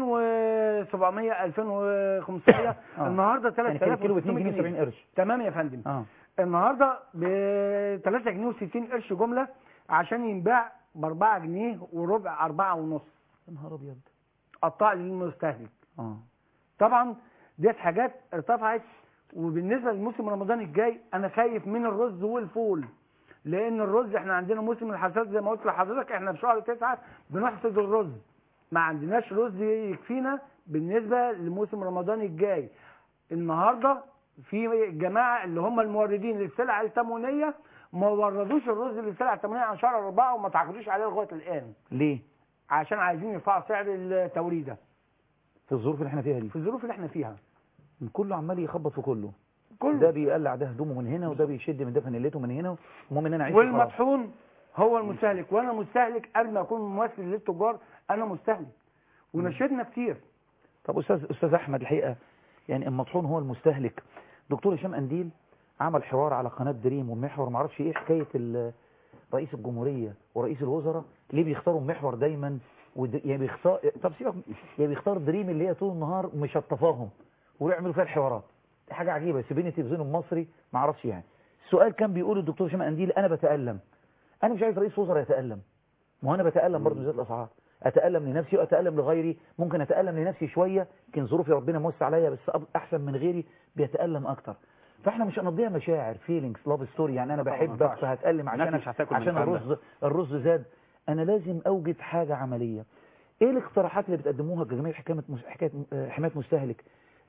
2700 2500 آه. النهارده يعني كان الكيلو ب 2 3600 جنيه 70 قرش تمام يا فندم اه النهارده ب 3 جنيه و60 قرش جمله عشان ينباع ب 4 جنيه وربع 4 ونص يا نهار ابيض قطاع للمستهلك اه طبعا ديت حاجات ارتفعت وبالنسبه للموسم رمضان الجاي انا خايف من الرز والفول لان الرز احنا عندنا موسم الحصاد زي ما قلت لحضرتك احنا في شهر تسعة بنحصد الرز ما عندناش رز يكفينا بالنسبه لموسم رمضان الجاي النهارده في جماعه اللي هم الموردين للسلع التموينيه ما وردوش الرز للسلع التموينيه عن شهر اربعه وما تعاقدوش عليه لغايه الان ليه عشان عايزين يرفعوا سعر التوريده في الظروف اللي احنا فيها دي في الظروف اللي احنا فيها كله عمال يخبط في كله كله. ده بيقلع ده هدومه من هنا وده بيشد من ده فانيلته من هنا المهم ان انا اعيش وخلاص. والمطحون هو المستهلك وانا مستهلك قبل ما اكون ممثل للتجار انا مستهلك ونشدنا كتير طب استاذ استاذ احمد الحقيقه يعني المطحون هو المستهلك دكتور هشام انديل عمل حوار على قناه دريم والمحور ما اعرفش ايه حكايه ال- رئيس الجمهوريه ورئيس الوزراء ليه بيختاروا المحور دايما ود... يعني بيختار طب سيبك يعني بيختار دريم اللي هي طول النهار مشطفاهم ويعملوا فيها الحوارات دي حاجه عجيبه سيبيني التلفزيون المصري ما اعرفش يعني السؤال كان بيقول الدكتور هشام انديل انا بتالم انا مش عايز رئيس وزراء يتالم ما هو انا بتالم برضه زياده الاسعار اتالم لنفسي واتالم لغيري ممكن اتالم لنفسي شويه يمكن ظروفي ربنا موسع عليا بس أب- احسن من غيري بيتالم اكتر فاحنا مش هنقضيها مشاعر فيلينجز لاف ستوري يعني انا طبعا ما بحبك ينفعش. فهتالم الناس عشانك مش هتاكل من عشان الكلام ده. الرز الرز زاد انا لازم اوجد حاجه عمليه ايه الاقتراحات اللي بتقدموها كجمعيه حكايه مس- حكايه آه، حمايه مستهلك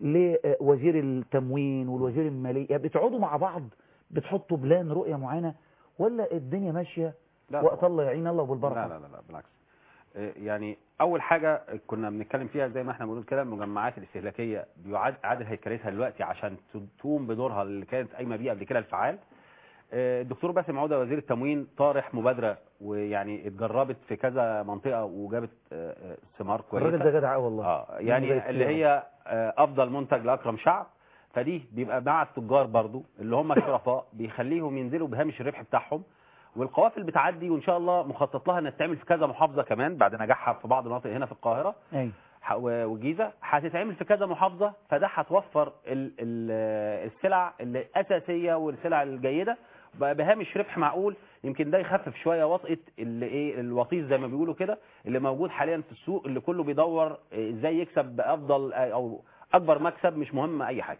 لوزير التموين والوزير الماليه يعني بتقعدوا مع بعض بتحطوا بلان رؤيه معينه ولا الدنيا ماشيه لا وقت طبعا. الله يعين الله وبالبركه لا لا لا, لا بالعكس إيه يعني اول حاجه كنا بنتكلم فيها زي ما احنا بنقول كده المجمعات الاستهلاكيه بيعاد اعاده هيكلتها دلوقتي عشان تقوم بدورها اللي كانت قايمه بيه قبل كده الفعال إيه الدكتور باسم عوده وزير التموين طارح مبادره ويعني اتجربت في كذا منطقه وجابت آه، آه، ثمار كويسه الراجل ده جدع قوي والله اه زي يعني اللي السيارة. هي آه، افضل منتج لاكرم شعب فدي بيبقى مع التجار برضو اللي هم الشرفاء بيخليهم ينزلوا بهامش الربح بتاعهم والقوافل بتعدي وان شاء الله مخطط لها انها تتعمل في كذا محافظه كمان بعد نجاحها في بعض المناطق هنا في القاهره ايوه ح- و- والجيزه هتتعمل في كذا محافظه فده هتوفر ال- ال- السلع الاساسيه والسلع الجيده ب- بهامش ربح معقول يمكن ده يخفف شويه وطئه اللي ايه الوطيس زي ما بيقولوا كده اللي موجود حاليا في السوق اللي كله بيدور إيه، ازاي يكسب بافضل او اكبر مكسب مش مهم اي حاجه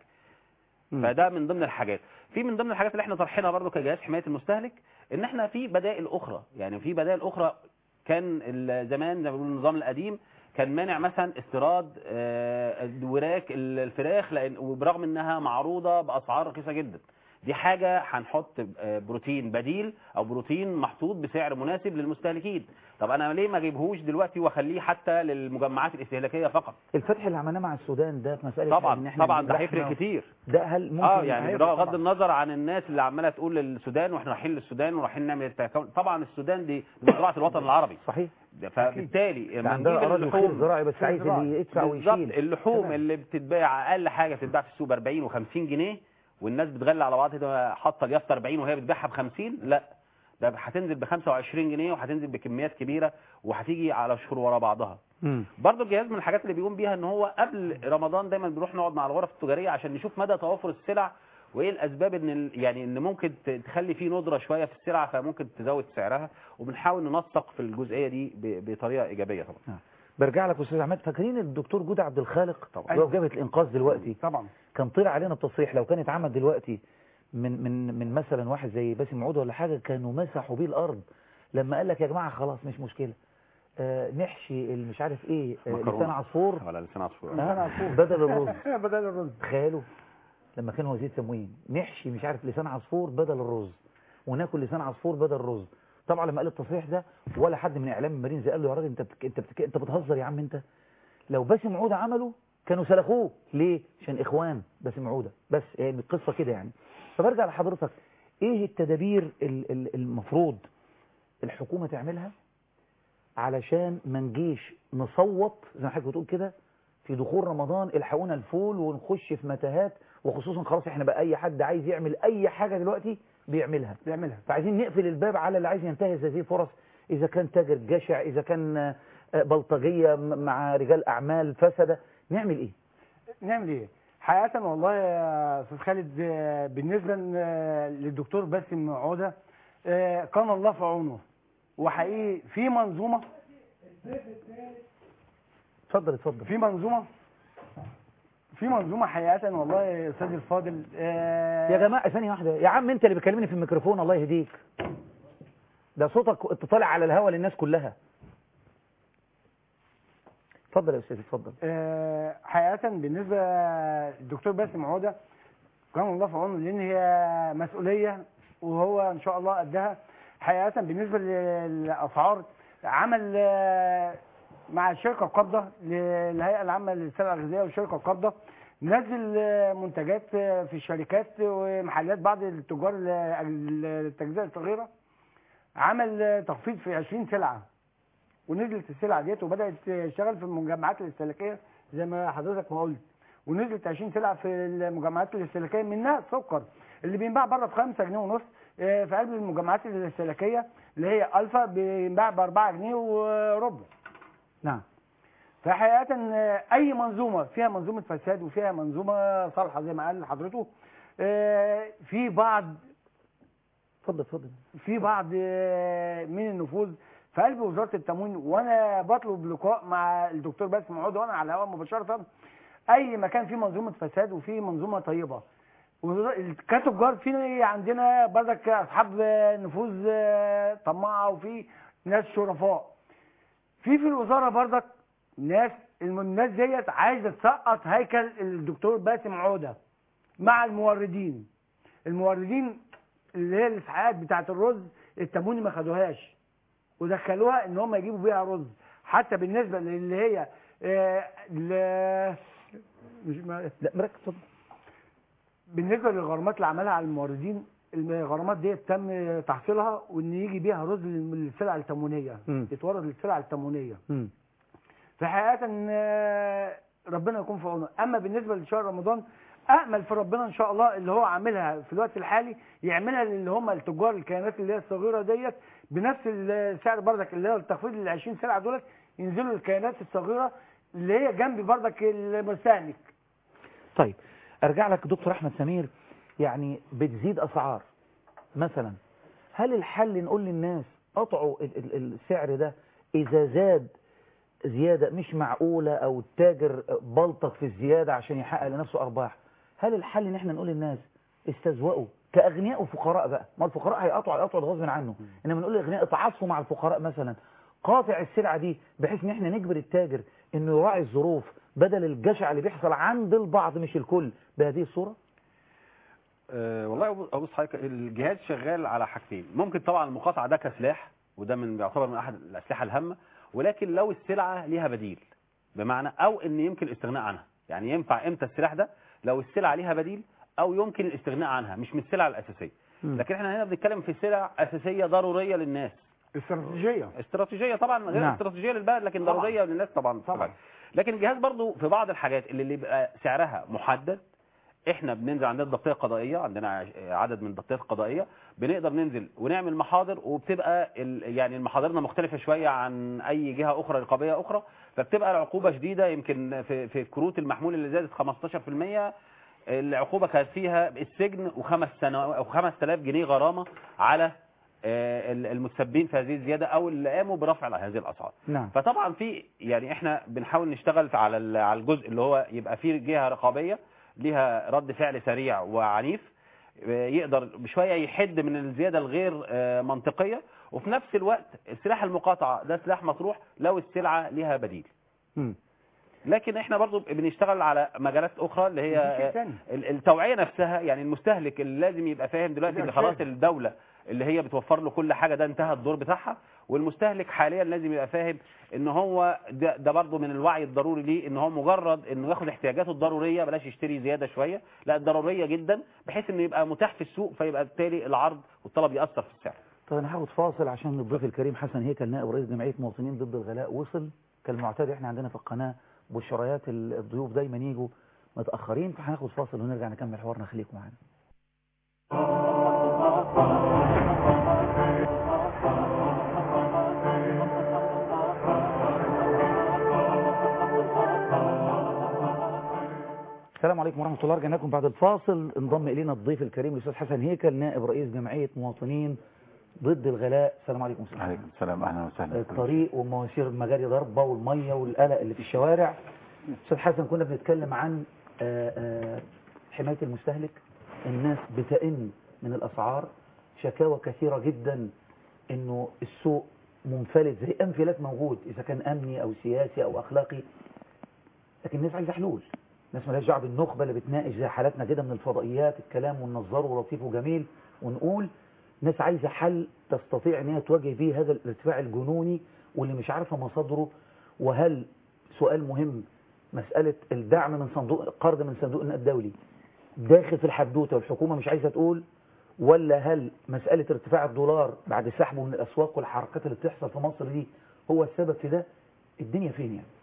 فده من ضمن الحاجات في من ضمن الحاجات اللي احنا طرحينها برضو كجهاز حمايه المستهلك ان احنا في بدائل اخرى يعني في بدائل اخرى كان ال- زمان زي ما بيقولوا النظام القديم كان مانع مثلا استيراد آه، وراك ال- الفراخ لان وبرغم انها معروضه باسعار رخيصه جدا دي حاجه هنحط آه، بروتين بديل او بروتين محطوط بسعر مناسب للمستهلكين طب انا ليه ما اجيبهوش دلوقتي واخليه حتى للمجمعات الاستهلاكيه فقط الفتح اللي عملناه مع السودان ده في مساله طبعا إن إحنا طبعا ده نجيب هيفرق لحمة كتير ده هل ممكن اه يعني هيفرق بغض طبعاً. النظر عن الناس اللي عماله تقول للسودان واحنا رايحين للسودان ورايحين نعمل التكون طبعا السودان دي مزرعه الوطن العربي صحيح فبالتالي ده لما عندها نجيب أراضي وخير اللحوم زراعي بس عايز اللي يدفع بالظبط ويشيل. اللحوم تمام. اللي بتتباع اقل حاجه بتتباع في السوق ب 40 و50 جنيه والناس بتغلي على بعض كده حاطه اليافطه 40 وهي بتبيعها ب 50 لا ده هتنزل ب 25 جنيه وهتنزل بكميات كبيره وهتيجي على شهور ورا بعضها برضه الجهاز من الحاجات اللي بيقوم بيها ان هو قبل رمضان دايما بنروح نقعد مع الغرف التجاريه عشان نشوف مدى توافر السلع وايه الاسباب ان ال- يعني ان ممكن ت- تخلي فيه ندره شويه في السلع فممكن تزود سعرها وبنحاول ننسق في الجزئيه دي ب- بطريقه ايجابيه طبعا برجع لك استاذ عماد فاكرين الدكتور جود عبد الخالق طبعا. اللي هو في جبهه الانقاذ دلوقتي طبعا كان طلع علينا بتصريح لو كان اتعمل دلوقتي من من من مثلا واحد زي باسم عوده ولا حاجه كانوا مسحوا بيه الارض لما قال لك يا جماعه خلاص مش مشكله آه نحشي اللي مش عارف ايه آه مكرونة. لسان عصفور ولا لسان عصفور آه بدل الرز بدل الرز تخيلوا لما كان وزير تموين نحشي مش عارف لسان عصفور بدل الرز وناكل لسان عصفور بدل الرز طبعا لما قال التصريح ده ولا حد من اعلام المارينز قال له يا راجل انت بتك... انت بتك... انت بتهزر يا عم انت لو باسم عوده عمله كانوا سلخوه ليه عشان اخوان باسم عوده بس يعني القصه كده يعني فبرجع لحضرتك ايه التدابير ال- ال- المفروض الحكومه تعملها علشان ما نجيش نصوت زي ما حضرتك بتقول كده في دخول رمضان الحقونا الفول ونخش في متاهات وخصوصا خلاص احنا بقى اي حد عايز يعمل اي حاجه دلوقتي بيعملها بيعملها فعايزين نقفل الباب على اللي عايز ينتهز هذه الفرص اذا كان تاجر جشع اذا كان آه، بلطجيه م- مع رجال اعمال فسده نعمل ايه نعمل ايه حقيقة والله يا استاذ خالد آه، بالنسبة ل- للدكتور باسم عودة آه، كان الله في عونه وحقيقي في منظومة اتفضل اتفضل في منظومة في منظومة حقيقة والله يا استاذ الفاضل آه، يا جماعه ثانيه واحده يا عم انت اللي بتكلمني في الميكروفون الله يهديك ده صوتك انت طالع على الهوا للناس كلها اتفضل يا استاذ اتفضل آه، حقيقة بالنسبة للدكتور باسم عودة كان الله في عونه لأن هي مسؤولية وهو إن شاء الله قدها حقيقة بالنسبة للأسعار عمل آه، مع الشركة القابضة للهيئة العامة للسلع الغذائية والشركة القابضة نزل آه، منتجات آه، في الشركات ومحلات بعض التجار ال- التجزئة الصغيرة عمل آه، تخفيض في 20 سلعة ونزلت السلعه ديت وبدات تشتغل في المجمعات الاستهلاكيه زي ما حضرتك ما قلت ونزلت 20 سلعه في المجمعات الاستهلاكيه منها السكر اللي بينباع بره ب 5 جنيه ونص آه، في قلب المجمعات الاستهلاكيه اللي هي الفا بينباع ب 4 جنيه وربع نعم فحقيقه آه، اي منظومه فيها منظومه فساد وفيها منظومه صالحه زي ما قال حضرته آه، في بعض اتفضل اتفضل في بعض آه، من النفوذ في قلب وزاره التموين وانا بطلب لقاء مع الدكتور باسم عود وانا على الهواء مباشره اي مكان فيه منظومه فساد وفيه منظومه طيبه وزارة- كتجار في عندنا برضك اصحاب آه، نفوذ آه، طماعه وفي ناس شرفاء في في الوزاره برضك ناس الم- الناس ديت عايزه تسقط هيكل الدكتور باسم عوده مع الموردين الموردين اللي هي الاسعاف بتاعه الرز التمويني ما خدوهاش ودخلوها ان هم يجيبوا بيها رز حتى بالنسبه اللي هي آه، ل- مش ما لا مركز اتفضل بالنسبه للغرامات اللي عملها على الموردين الغرامات دي تم تحصيلها وان يجي بيها رز للسلع التموينيه مم. يتورد للسلع التموينيه مم. فحقيقه آه، ربنا يكون في عونه اما بالنسبه لشهر رمضان امل في ربنا ان شاء الله اللي هو عاملها في الوقت الحالي يعملها للي هم التجار الكيانات اللي هي الصغيره ديت بنفس السعر بردك اللي هو التخفيض لل 20 سلعه دولت ينزلوا الكيانات الصغيره اللي هي جنب بردك المستهلك طيب ارجع لك دكتور احمد سمير يعني بتزيد اسعار مثلا هل الحل نقول للناس قطعوا ال- ال- السعر ده اذا زاد زياده مش معقوله او التاجر بلطق في الزياده عشان يحقق لنفسه ارباح هل الحل ان احنا نقول للناس استزوقوا كاغنياء وفقراء بقى ما الفقراء هيقطعوا هيقطعوا غصب عنه انما نقول للاغنياء اتعاطفوا مع الفقراء مثلا قاطع السلعه دي بحيث ان احنا نجبر التاجر انه يراعي الظروف بدل الجشع اللي بيحصل عند البعض مش الكل بهذه الصوره بالنسبه للغرامات اللي عملها على الموردين الموردين أه والله أبو- ابص حضرتك الجهاز شغال على حاجتين ممكن طبعا المقاطعه ده كسلاح وده من بيعتبر من احد الاسلحه الهامه ولكن لو السلعه ليها بديل بمعنى او ان يمكن الاستغناء عنها يعني ينفع امتى السلاح ده لو السلعه ليها بديل او يمكن الاستغناء عنها مش من السلع الاساسيه مم. لكن احنا هنا بنتكلم في سلع اساسيه ضروريه للناس استراتيجيه استراتيجيه طبعا غير نعم. استراتيجيه للبلد لكن طبعاً. ضروريه للناس طبعا طبعا لكن الجهاز برضو في بعض الحاجات اللي, اللي بيبقى سعرها محدد احنا بننزل عندنا الضبطيه القضائيه عندنا ع- عدد من الضبطيات القضائيه بنقدر ننزل ونعمل محاضر وبتبقى ال- يعني محاضرنا مختلفه شويه عن اي جهه اخرى رقابيه اخرى فبتبقى العقوبه شديده يمكن في في الكروت المحمول اللي زادت 15% العقوبه كانت فيها السجن وخمس سنوات او 5000 جنيه غرامه على آه، ال- المتسبين في هذه الزياده او اللي قاموا برفع هذه الاسعار نعم فطبعا في يعني احنا بنحاول نشتغل على ال- على الجزء اللي هو يبقى فيه جهه رقابيه ليها رد فعل سريع وعنيف آه، يقدر بشويه يحد من الزياده الغير آه، منطقيه وفي نفس الوقت السلاح المقاطعه ده سلاح مطروح لو السلعه ليها بديل مم. لكن احنا برضو بنشتغل على مجالات اخرى اللي هي دي شيء آه، تاني. ال- التوعيه نفسها يعني المستهلك اللي لازم يبقى فاهم دلوقتي ان الإرشاد. خلاص الدوله اللي هي بتوفر له كل حاجه ده انتهى الدور بتاعها والمستهلك حاليا لازم يبقى فاهم ان هو ده, ده برضه من الوعي الضروري ليه ان هو مجرد انه ياخد احتياجاته الضروريه بلاش يشتري زياده شويه لا ضروريه جدا بحيث انه يبقى متاح في السوق فيبقى بالتالي العرض والطلب ياثر في السعر طيب انا هاخد فاصل عشان الضيف الكريم حسن هيكل نائب رئيس جمعيه مواطنين ضد الغلاء وصل كالمعتاد احنا عندنا في القناه بشريات ال- الضيوف دايما يجوا متاخرين فهناخد فاصل ونرجع نكمل حوارنا خليكم معانا السلام عليكم ورحمه الله رجعنا لكم بعد الفاصل انضم الينا الضيف الكريم الاستاذ حسن هيكل نائب رئيس جمعيه مواطنين ضد الغلاء السلام عليكم استاذ عليكم السلام اهلا وسهلا الطريق ومواسير المجاري ضربه والميه والقلق اللي في الشوارع استاذ حسن كنا بنتكلم عن آه، آه، حمايه المستهلك الناس بتئن من الاسعار شكاوى كثيره جدا انه السوق منفلت زي انفلات موجود اذا كان امني او سياسي او اخلاقي لكن الناس عايزه حلول الناس مالهاش دعوه بالنخبه اللي بتناقش زي حالاتنا كده من الفضائيات الكلام وننظره ولطيف وجميل ونقول ناس عايزه حل تستطيع ان هي تواجه بيه هذا الارتفاع الجنوني واللي مش عارفه مصادره وهل سؤال مهم مساله الدعم من صندوق القرض من صندوق النقد الدولي داخل في الحدوته والحكومه مش عايزه تقول ولا هل مساله ارتفاع الدولار بعد سحبه من الاسواق والحركات اللي بتحصل في مصر دي هو السبب في ده الدنيا فين يعني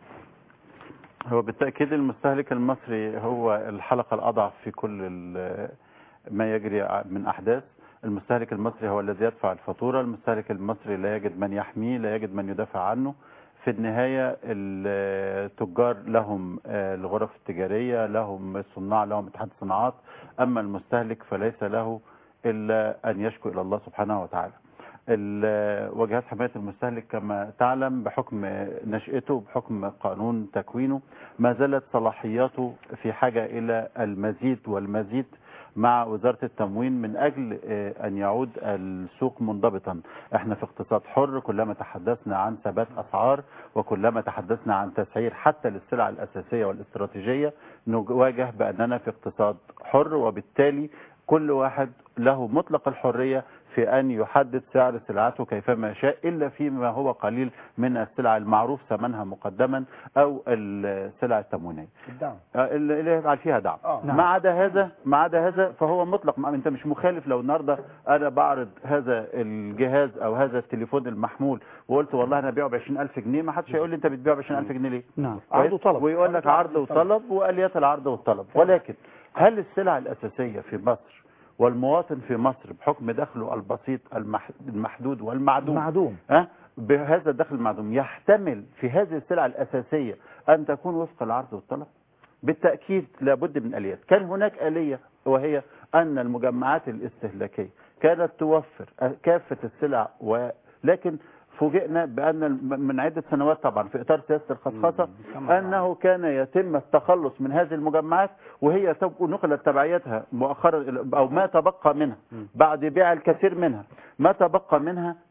هو بالتأكيد المستهلك المصري هو الحلقة الأضعف في كل ال- ما يجري من أحداث المستهلك المصري هو الذي يدفع الفاتورة المستهلك المصري لا يجد من يحميه لا يجد من يدافع عنه في النهاية التجار لهم آه، الغرف التجارية لهم الصناع لهم اتحاد الصناعات أما المستهلك فليس له إلا أن يشكو إلى الله سبحانه وتعالى ال- وجهات حماية المستهلك كما تعلم بحكم نشأته بحكم قانون تكوينه ما زالت صلاحياته في حاجة إلى المزيد والمزيد مع وزارة التموين من أجل آه، أن يعود السوق منضبطا احنا في اقتصاد حر كلما تحدثنا عن ثبات أسعار وكلما تحدثنا عن تسعير حتى للسلع الأساسية والاستراتيجية نواجه بأننا في اقتصاد حر وبالتالي كل واحد له مطلق الحرية في أن يحدد سعر سلعته كيفما يشاء إلا فيما هو قليل من السلع المعروف ثمنها مقدما أو السلع التموينية الدعم آه، اللي اللي يفعل فيها دعم آه. ما عدا هذا ما عدا هذا فهو مطلق ما انت مش مخالف لو النهارده انا بعرض هذا الجهاز او هذا التليفون المحمول وقلت والله انا ببيعه ب 20000 جنيه ما حدش هيقول لي انت بتبيعه ب 20000 جنيه ليه نعم عرض وطلب ويقول لك عرض وطلب واليات العرض والطلب ولكن هل السلع الاساسيه في مصر والمواطن في مصر بحكم دخله البسيط المح- المحدود والمعدوم معدوم ها بهذا الدخل المعدوم يحتمل في هذه السلع الأساسية أن تكون وفق العرض والطلب بالتأكيد لابد من آليات كان هناك آلية وهي أن المجمعات الاستهلاكية كانت توفر كافة السلع ولكن فوجئنا بأن الم- من عدة سنوات طبعا في إطار سياسة الخصخصة أنه كان يتم التخلص من هذه المجمعات وهي تب- نقلت تبعيتها مؤخرا إلى- أو ما تبقى منها بعد بيع الكثير منها ما تبقى منها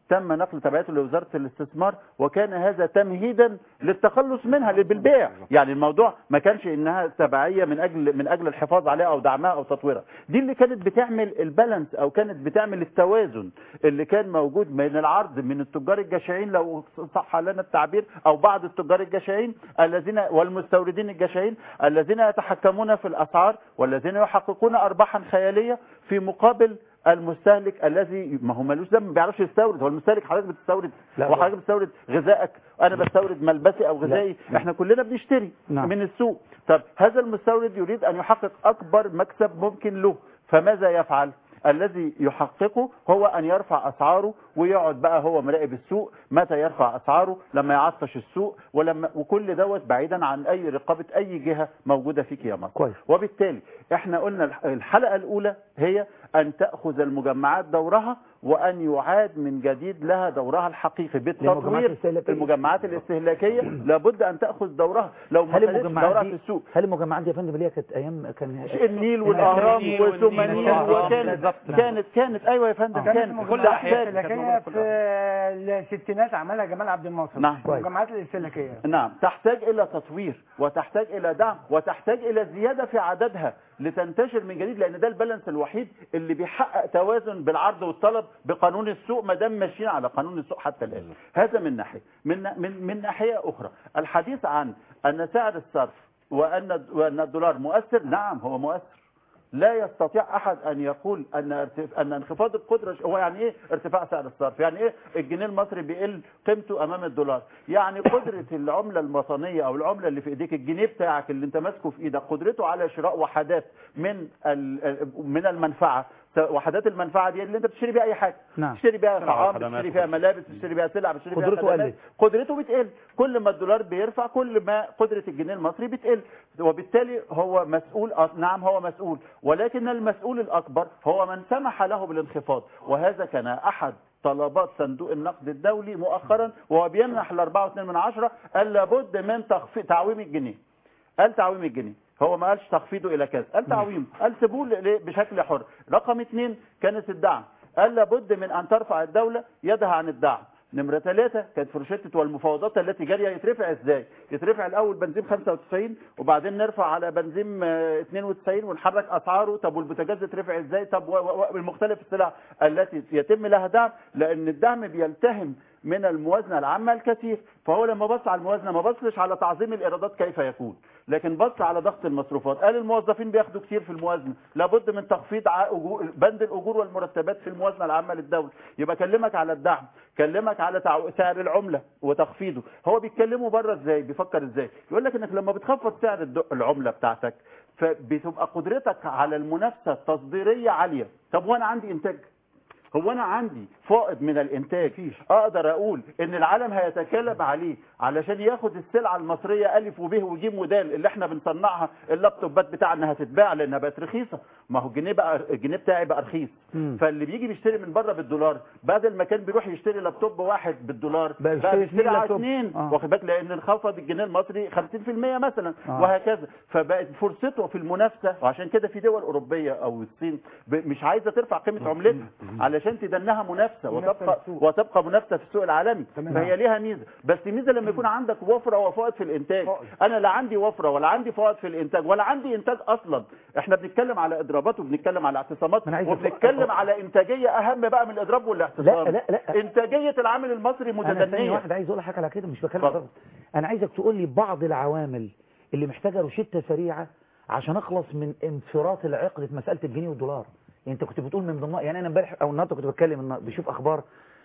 تم نقل تبعيته لوزاره الاستثمار وكان هذا تمهيدا للتخلص منها بالبيع يعني الموضوع ما كانش انها تبعيه من اجل من اجل الحفاظ عليها او دعمها او تطويرها دي اللي كانت بتعمل البالانس او كانت بتعمل التوازن اللي كان موجود بين العرض من التجار الجشعين لو صح لنا التعبير او بعض التجار الجشعين الذين والمستوردين الجشعين الذين يتحكمون في الاسعار والذين يحققون ارباحا خياليه في مقابل المستهلك الذي ما هو ملوش ذنب ما بيعرفش يستورد هو المستهلك حضرتك بتستورد لا، وحضرتك بتستورد غذائك انا بستورد ملبسي او غذائي لا. احنا كلنا بنشتري نعم. من السوق طب هذا المستورد يريد ان يحقق اكبر مكسب ممكن له فماذا يفعل الذي يحققه هو ان يرفع اسعاره ويقعد بقى هو مراقب السوق متى يرفع اسعاره لما يعطش السوق ولما وكل دوت بعيدا عن اي رقابه اي جهه موجوده فيك يا مصر كويس. وبالتالي احنا قلنا الح- الحلقه الاولى هي ان تاخذ المجمعات دورها وان يعاد من جديد لها دورها الحقيقي للمجمعات بالتطوير الاستهلاكية. المجمعات الاستهلاكيه لابد ان تاخذ دورها لو ما هل خدتش المجمعات دورها دي في السوق هل المجمعات دي يا فندم اللي هي كانت ايام كان النيل والاهرام النيل وثم والنيل النيل والأهرام. وكانت بالظبط. كانت كانت ايوه يا فندم كانت كانت المجمعات الاستهلاكيه في الستينات عملها جمال عبد الناصر نعم. كويس. المجمعات الاستهلاكيه نعم تحتاج إلى تطوير وتحتاج إلى دعم وتحتاج إلى زيادة في عددها لتنتشر من جديد لأن ده البالانس الوحيد اللي بيحقق توازن بالعرض والطلب بقانون السوق ما دام ماشيين على قانون السوق حتى الآن هذا من ناحية من من من ناحية أخرى الحديث عن أن سعر الصرف وأن وأن الدولار مؤثر نعم هو مؤثر لا يستطيع احد ان يقول ان ارتف... ان انخفاض القدره هو يعني ايه ارتفاع سعر الصرف يعني ايه الجنيه المصري بيقل قيمته امام الدولار يعني قدره العمله الوطنيه او العمله اللي في ايديك الجنيه بتاعك اللي انت ماسكه في ايدك قدرته على شراء وحدات من ال... من المنفعه وحدات المنفعه دي اللي انت بتشتري بيها اي حاجه نعم. تشتري بيها سلع طعام وخدمات بتشتري فيها ملابس بتشتري بيها سلع بتشتري بيها قدرته خدمات قلت. قدرته بتقل كل ما الدولار بيرفع كل ما قدرة الجنيه المصري بتقل وبالتالي هو مسؤول آه، نعم هو مسؤول ولكن المسؤول الأكبر هو من سمح له بالانخفاض وهذا كان أحد طلبات صندوق النقد الدولي مؤخرا وهو بيمنح ال 4.2 من عشرة قال لابد من تخفيض تعويم الجنيه قال تعويم الجنيه هو ما قالش تخفيضه الى كذا قال تعويم قال سيبوه ل- بشكل حر رقم اثنين كانت الدعم قال لابد من ان ترفع الدولة يدها عن الدعم نمرة ثلاثة كانت فرشتة والمفاوضات التي جارية يترفع ازاي يترفع الاول بنزين 95 وبعدين نرفع على بنزين آه، 92 ونحرك اسعاره طب والبوتاجاز يترفع ازاي طب و- و- والمختلف السلع التي يتم لها دعم لان الدعم بيلتهم من الموازنة العامة الكثير فهو لما بص على الموازنة ما بصش على تعظيم الإيرادات كيف يكون لكن بص على ضغط المصروفات قال الموظفين بياخدوا كتير في الموازنة لابد من تخفيض ع- أجور- بند الأجور والمرتبات في الموازنة العامة للدولة يبقى كلمك على الدعم كلمك على تعو- سعر العملة وتخفيضه هو بيتكلموا بره ازاي بيفكر ازاي يقول لك انك لما بتخفض سعر الد- العملة بتاعتك فبتبقى قدرتك على المنافسة التصديرية عالية طب وانا عندي انتاج هو انا عندي فائض من الانتاج اقدر اقول ان العالم هيتكالب عليه علشان ياخد السلعه المصريه الف وب وج ودال اللي احنا بنصنعها اللابتوبات بتاعنا هتتباع لانها بقت رخيصه ما هو الجنيه بقى الجنيه بتاعي بقى رخيص مم. فاللي بيجي بيشتري من بره بالدولار بدل ما كان بيروح يشتري لابتوب واحد بالدولار بقى بقى يشتري بيشتري اتنين على لابتوب. اثنين آه. واخد بالك لان انخفض الجنيه المصري 50% مثلا آه. وهكذا فبقت فرصته في المنافسه وعشان كده في دول اوروبيه او الصين ب- مش عايزه ترفع قيمه عملتها علشان تدنها منافسه منافسة وتبقى للسوق. وتبقى منافسه في السوق العالمي تمام. فهي ليها ميزه بس ميزه لما يكون عندك وفره وفائض في الانتاج انا لا عندي وفره ولا عندي فائض في الانتاج ولا عندي انتاج اصلا احنا بنتكلم على اضرابات وبنتكلم على اعتصامات أنا عايز أفهم- وبنتكلم على انتاجيه اهم بقى من الاضراب والاعتصام لا لا لا انتاجيه العامل المصري انا ثاني متدنيه واحد عايز اقول لك حاجه على كده مش بكلم اتفضل. ضغط انا عايزك تقول لي بعض العوامل اللي محتاجه روشته سريعه عشان اخلص من انفراط العقد في مساله الجنيه والدولار يعني انت كنت بتقول من ضمن يعني انا امبارح او النهارده كنت بتكلم النهاردة- بشوف اخبار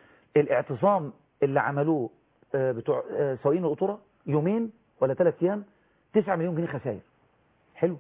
الاعتصام اللي عملوه آه، بتوع آه، سواقين القطوره يومين ولا ثلاث ايام 9 مليون جنيه خسائر حلو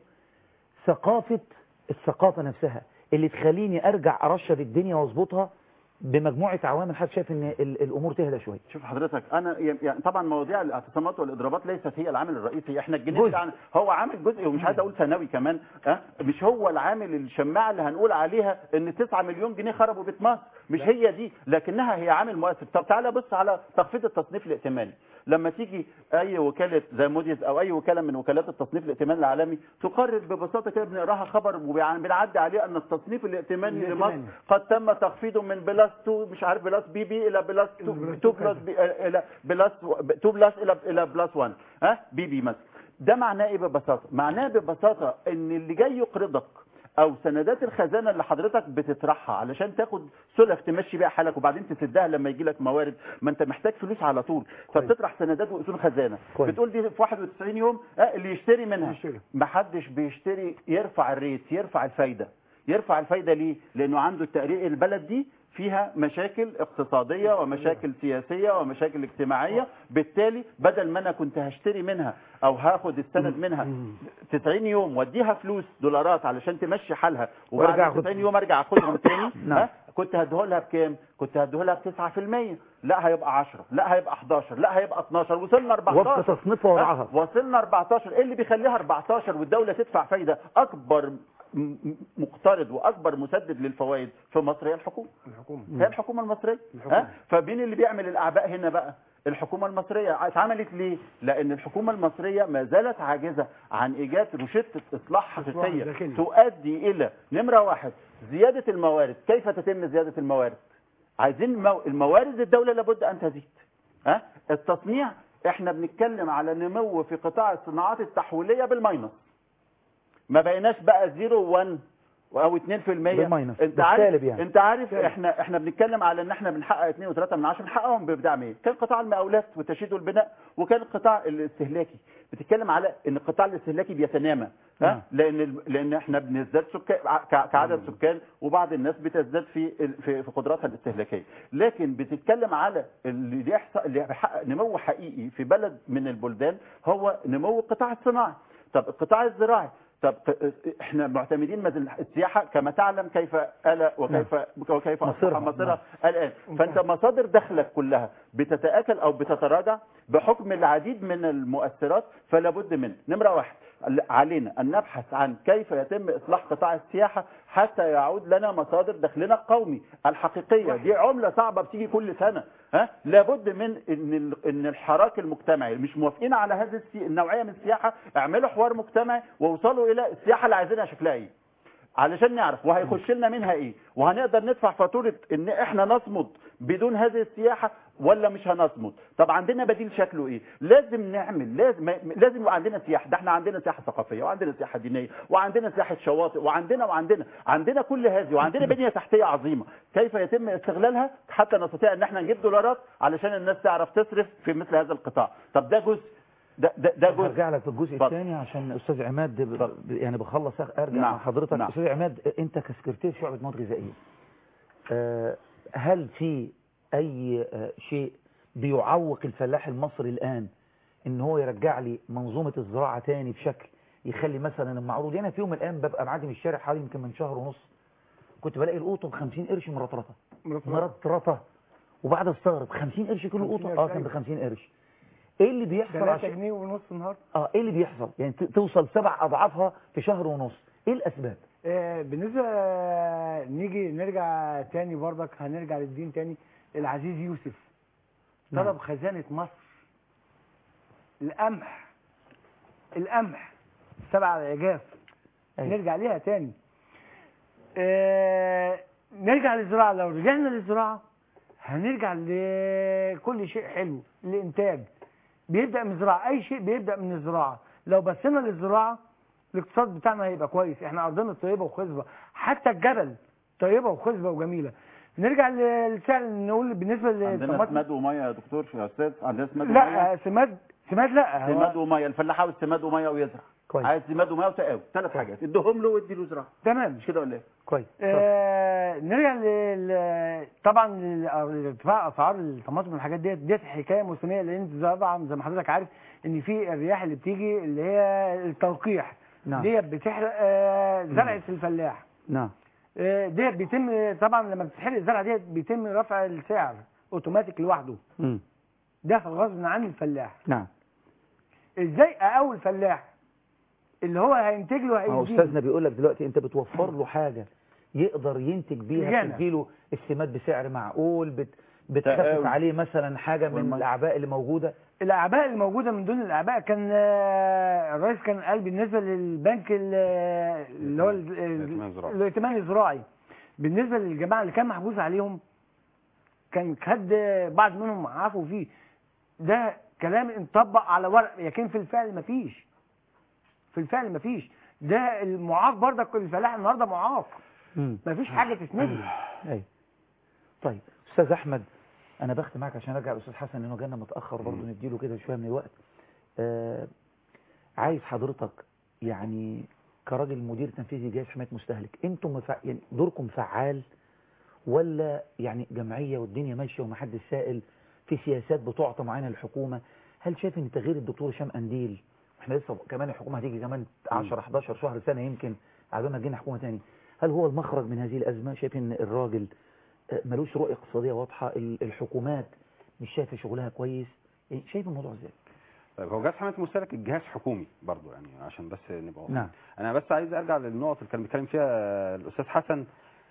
ثقافه الثقافه نفسها اللي تخليني ارجع ارشد الدنيا واظبطها بمجموعه عوامل حد شايف ان ال- الامور تهدى شويه شوف حضرتك انا يعني طبعا مواضيع الاعتصامات والاضرابات ليست هي العامل الرئيسي احنا الجنيه جزء. بتاعنا هو عامل جزء ومش عايز اقول ثانوي كمان أه؟ مش هو العامل الشماعه اللي هنقول عليها ان 9 مليون جنيه خربوا بيت مصر مش هي دي لكنها هي عامل مؤثر طب تعالى بص على تخفيض التصنيف الائتماني لما تيجي اي وكاله زي موديز او اي وكاله من وكالات التصنيف الائتماني العالمي تقرر ببساطه كده بنقراها خبر وبنعدي عليه ان التصنيف الائتماني لمصر الائتماني. قد تم تخفيضه من بلس بلس 2 مش عارف بلس بي بي الى بلس 2 2 بلس بي الى بلس 2 بلس الى الى بلس 1 ها بي بي مثلا ده معناه ايه ببساطه معناه ببساطه ان اللي جاي يقرضك او سندات الخزانه اللي حضرتك بتطرحها علشان تاخد سلف تمشي بيها حالك وبعدين تسدها لما يجي لك موارد ما انت محتاج فلوس على طول فبتطرح سندات واصول خزانه كويس. بتقول دي في 91 يوم آه اللي يشتري منها ما حدش بيشتري يرفع الريت يرفع الفايده يرفع الفايده ليه لانه عنده التقرير البلد دي فيها مشاكل اقتصاديه ومشاكل سياسيه ومشاكل اجتماعيه بالتالي بدل ما انا كنت هشتري منها او هاخد السند منها 90 يوم واديها فلوس دولارات علشان تمشي حالها وارجع وبعد أخد- 90 يوم ارجع اخدهم تاني نعم. ها كنت هديهولها بكام كنت هديهولها ب 9% لا هيبقى 10 لا هيبقى 11 لا هيبقى 12 وصلنا 14 وفق تصنيفها ووضعها. ها؟ وصلنا 14 ايه اللي بيخليها 14 والدوله تدفع فايده اكبر م- م- مقترض واكبر مسدد للفوائد في مصر هي الحكومه الحكومه هي الحكومه المصريه الحكومة. ها فمين اللي بيعمل الاعباء هنا بقى الحكومه المصريه اتعملت ليه لان الحكومه المصريه ما زالت عاجزه عن ايجاد روشته اصلاح حقيقيه داخلي. تؤدي الى نمره واحد زياده الموارد كيف تتم زياده الموارد عايزين مو... الموارد الدوله لابد ان تزيد ها التصنيع احنا بنتكلم على نمو في قطاع الصناعات التحويليه بالماينس ما بقيناش بقى 0 1 او 2% بالماينس، انت عارف بالسالب يعني. انت عارف احنا احنا بنتكلم على ان احنا بنحقق 2 و3 من 10 بنحققهم بدعم ايه كان قطاع المقاولات والتشييد والبناء وكان القطاع الاستهلاكي بتتكلم على ان القطاع الاستهلاكي بيتنامى نعم. ها لان ال- لان احنا بنزداد سكان ع- كعدد سكان وبعض الناس بتزداد في ال- في في قدراتها الاستهلاكيه لكن بتتكلم على اللي بيحصل اللي بيحقق نمو حقيقي في بلد من البلدان هو نمو القطاع الصناعي طب القطاع الزراعي طب ق- احنا معتمدين مثلا السياحه كما تعلم كيف آل وكيف وكيف اصبح مصيرها. مصيرها الان فانت مصادر دخلك كلها بتتاكل او بتتراجع بحكم العديد من المؤثرات فلا بد من نمره واحد علينا ان نبحث عن كيف يتم اصلاح قطاع السياحه حتى يعود لنا مصادر دخلنا القومي الحقيقيه دي عمله صعبه بتيجي كل سنه ها لابد من ان ال- ان الحراك المجتمعي اللي مش موافقين على هذه السي... النوعيه من السياحه اعملوا حوار مجتمعي ووصلوا الى السياحه اللي عايزينها شكلها ايه علشان نعرف وهيخش لنا منها ايه وهنقدر ندفع فاتوره ان احنا نصمد بدون هذه السياحه ولا مش هنصمد طب عندنا بديل شكله ايه لازم نعمل لازم لازم يبقى عندنا سياحه ده احنا عندنا سياحه ثقافيه وعندنا سياحه دينيه وعندنا سياحه شواطئ وعندنا وعندنا عندنا كل هذه وعندنا بنيه تحتيه عظيمه كيف يتم استغلالها حتى نستطيع ان احنا نجيب دولارات علشان الناس تعرف تصرف في مثل هذا القطاع طب ده جزء ده ده, ده جزء هرجع لك في الجزء اتفضل. الثاني عشان استاذ عماد ب- ب- يعني بخلص أخ- ارجع نعم. مع حضرتك نعم. استاذ عماد انت كسكرتير شعبه مواد غذائيه آه، هل في اي آه، شيء بيعوق الفلاح المصري الان ان هو يرجع لي منظومه الزراعه تاني بشكل يخلي مثلا المعروض يعني في يوم من الايام ببقى معدي من الشارع حوالي يمكن من شهر ونص كنت بلاقي القوطه ب 50 قرش مرطرطه مرطرطه وبعد استغرب 50 قرش كيلو 50 قوطه اه قرش، كان ب أيوة. 50 قرش ايه اللي بيحصل 3 عشان جنيه ونص النهارده اه ايه اللي بيحصل يعني ت- توصل سبع اضعافها في شهر ونص ايه الاسباب آه، بالنسبه نيجي نرجع تاني برضك هنرجع للدين تاني العزيز يوسف نعم. طلب خزانه مصر القمح القمح سبع عجاف أيوة. نرجع ليها تاني آه، نرجع للزراعه لو رجعنا للزراعه هنرجع لكل شيء حلو الانتاج بيبدا من الزراعه اي شيء بيبدا من الزراعه لو بصينا للزراعه الاقتصاد بتاعنا هيبقى كويس احنا ارضنا طيبه وخصبه حتى الجبل طيبه وخصبه وجميله نرجع للسعر نقول بالنسبه عندنا للطماطم سماد وميه يا دكتور يا استاذ عندنا سماد وميه لا سماد سماد لا هو- سماد وميه الفلاح عاوز سماد وميه ويزرع كويس. عايز سماد وميه وتقاوي ثلاث حاجات اديهم له وادي له زراعه تمام مش كده ولا ايه كويس آه نرجع لل طبعا لل- ارتفاع اسعار الطماطم والحاجات ديت ديت حكايه موسميه لان انت طبعا زي ما حضرتك عارف ان في الرياح اللي بتيجي اللي هي التلقيح نعم. ديت بتحرق آه زرعه الفلاح نعم آه، ديت بيتم طبعا لما بتحرق الزرعه ديت بيتم رفع السعر اوتوماتيك لوحده مم. ده غصب عن الفلاح نعم ازاي اقوي الفلاح اللي هو هينتج له ما هو هيديله استاذنا بيقول لك دلوقتي انت بتوفر له حاجه يقدر ينتج بيها رجعنا. تديله السماد بسعر معقول بت بتخفف تقاوي. عليه مثلا حاجه من والمية. الاعباء اللي موجوده الاعباء الموجوده من دون الاعباء كان آه، الرئيس كان قال بالنسبه للبنك ال- اللي هو ال- الائتمان الزراعي. الائتمان الزراعي بالنسبه للجماعه اللي كان محجوز عليهم كان خد بعض منهم عفوا فيه ده كلام انطبق على ورق لكن في الفعل مفيش في الفعل مفيش ده المعاق برضك الفلاح النهارده معاق مفيش حاجه تسنده ايوه طيب استاذ احمد انا بختم معاك عشان ارجع الاستاذ حسن لانه جانا متاخر برضه نديله كده شويه من الوقت آه عايز حضرتك يعني كراجل مدير تنفيذي جهاز حمايه مستهلك انتم مفع... يعني دوركم فعال ولا يعني جمعيه والدنيا ماشيه ومحدش سائل في سياسات بتعطى معينه للحكومه هل شايف ان تغيير الدكتور هشام انديل احنا لسه كمان الحكومه هتيجي كمان 10 11 شهر سنه يمكن على ما تجينا حكومه تاني هل هو المخرج من هذه الازمه شايف ان الراجل آه، ملوش رؤيه اقتصاديه واضحه ال- الحكومات مش شايفه شغلها كويس إيه، شايف الموضوع ازاي طيب هو جهاز حمايه المستهلك الجهاز حكومي برضو يعني عشان بس نبقى واضحين. نعم انا بس عايز ارجع للنقط اللي كان بيتكلم فيها الاستاذ حسن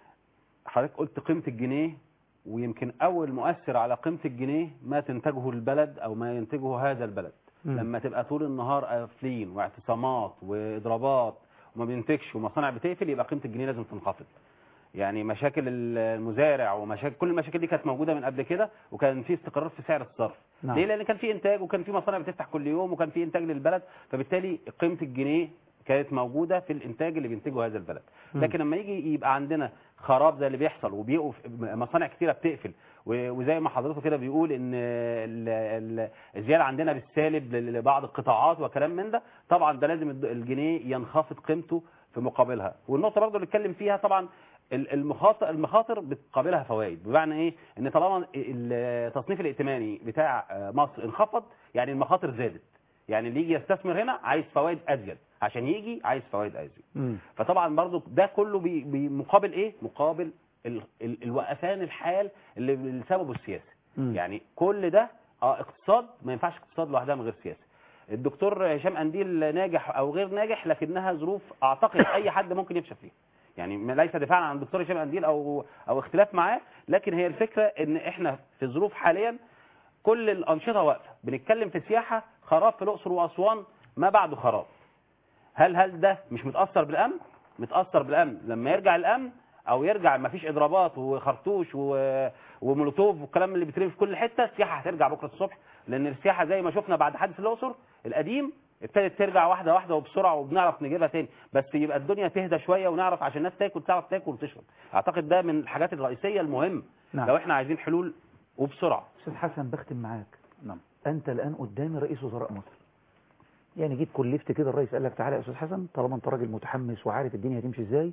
حضرتك قلت قيمه الجنيه ويمكن اول مؤثر على قيمه الجنيه ما تنتجه البلد او ما ينتجه هذا البلد مم. لما تبقى طول النهار قافلين واعتصامات واضرابات وما بينتجش ومصانع بتقفل يبقى قيمه الجنيه لازم تنخفض يعني مشاكل المزارع ومشاكل كل المشاكل دي كانت موجوده من قبل كده وكان في استقرار في سعر الصرف نعم. ليه لان كان في انتاج وكان في مصانع بتفتح كل يوم وكان في انتاج للبلد فبالتالي قيمه الجنيه كانت موجوده في الانتاج اللي بينتجه هذا البلد مم. لكن لما يجي يبقى عندنا خراب زي اللي بيحصل وبيقف مصانع كتيره بتقفل و- وزي ما حضرته كده بيقول ان ال- ال- الزياده عندنا بالسالب ل- لبعض القطاعات وكلام من ده طبعا ده لازم الد- الجنيه ينخفض قيمته في مقابلها والنقطه برضو اللي اتكلم فيها طبعا ال- المخاطر المخاطر بتقابلها فوائد بمعنى ايه ان طالما التصنيف الائتماني بتاع مصر انخفض يعني المخاطر زادت يعني اللي يجي يستثمر هنا عايز فوائد ازيد عشان يجي عايز فوائد ازيد فطبعا برضو ده كله بي- بي- مقابل ايه مقابل ال ال الوقفان الحال اللي اللي سببه السياسه مم. يعني كل ده اه اقتصاد ما ينفعش اقتصاد لوحدها من غير سياسه الدكتور هشام قنديل ناجح او غير ناجح لكنها ظروف اعتقد اي حد ممكن يفشل فيها يعني ما- ليس دفاعا عن الدكتور هشام قنديل او او اختلاف معاه لكن هي الفكره ان احنا في ظروف حاليا كل الانشطه واقفه بنتكلم في سياحه خراب في الاقصر واسوان ما بعده خراب هل هل ده مش متاثر بالامن متاثر بالامن لما يرجع الامن او يرجع ما فيش اضرابات وخرطوش و... ومولوتوف والكلام اللي بيترمي في كل حته السياحه هترجع بكره الصبح لان السياحه زي ما شفنا بعد حادث الاقصر القديم ابتدت ترجع واحده واحده وبسرعه وبنعرف نجيبها تاني بس يبقى الدنيا تهدى شويه ونعرف عشان الناس تاكل تعرف تاكل وتشرب اعتقد ده من الحاجات الرئيسيه المهمه نعم. لو احنا عايزين حلول وبسرعه استاذ حسن بختم معاك نعم انت الان قدامي رئيس وزراء مصر يعني جيت كلفت كده الرئيس قال لك تعالى يا استاذ حسن طالما انت راجل متحمس وعارف الدنيا هتمشي ازاي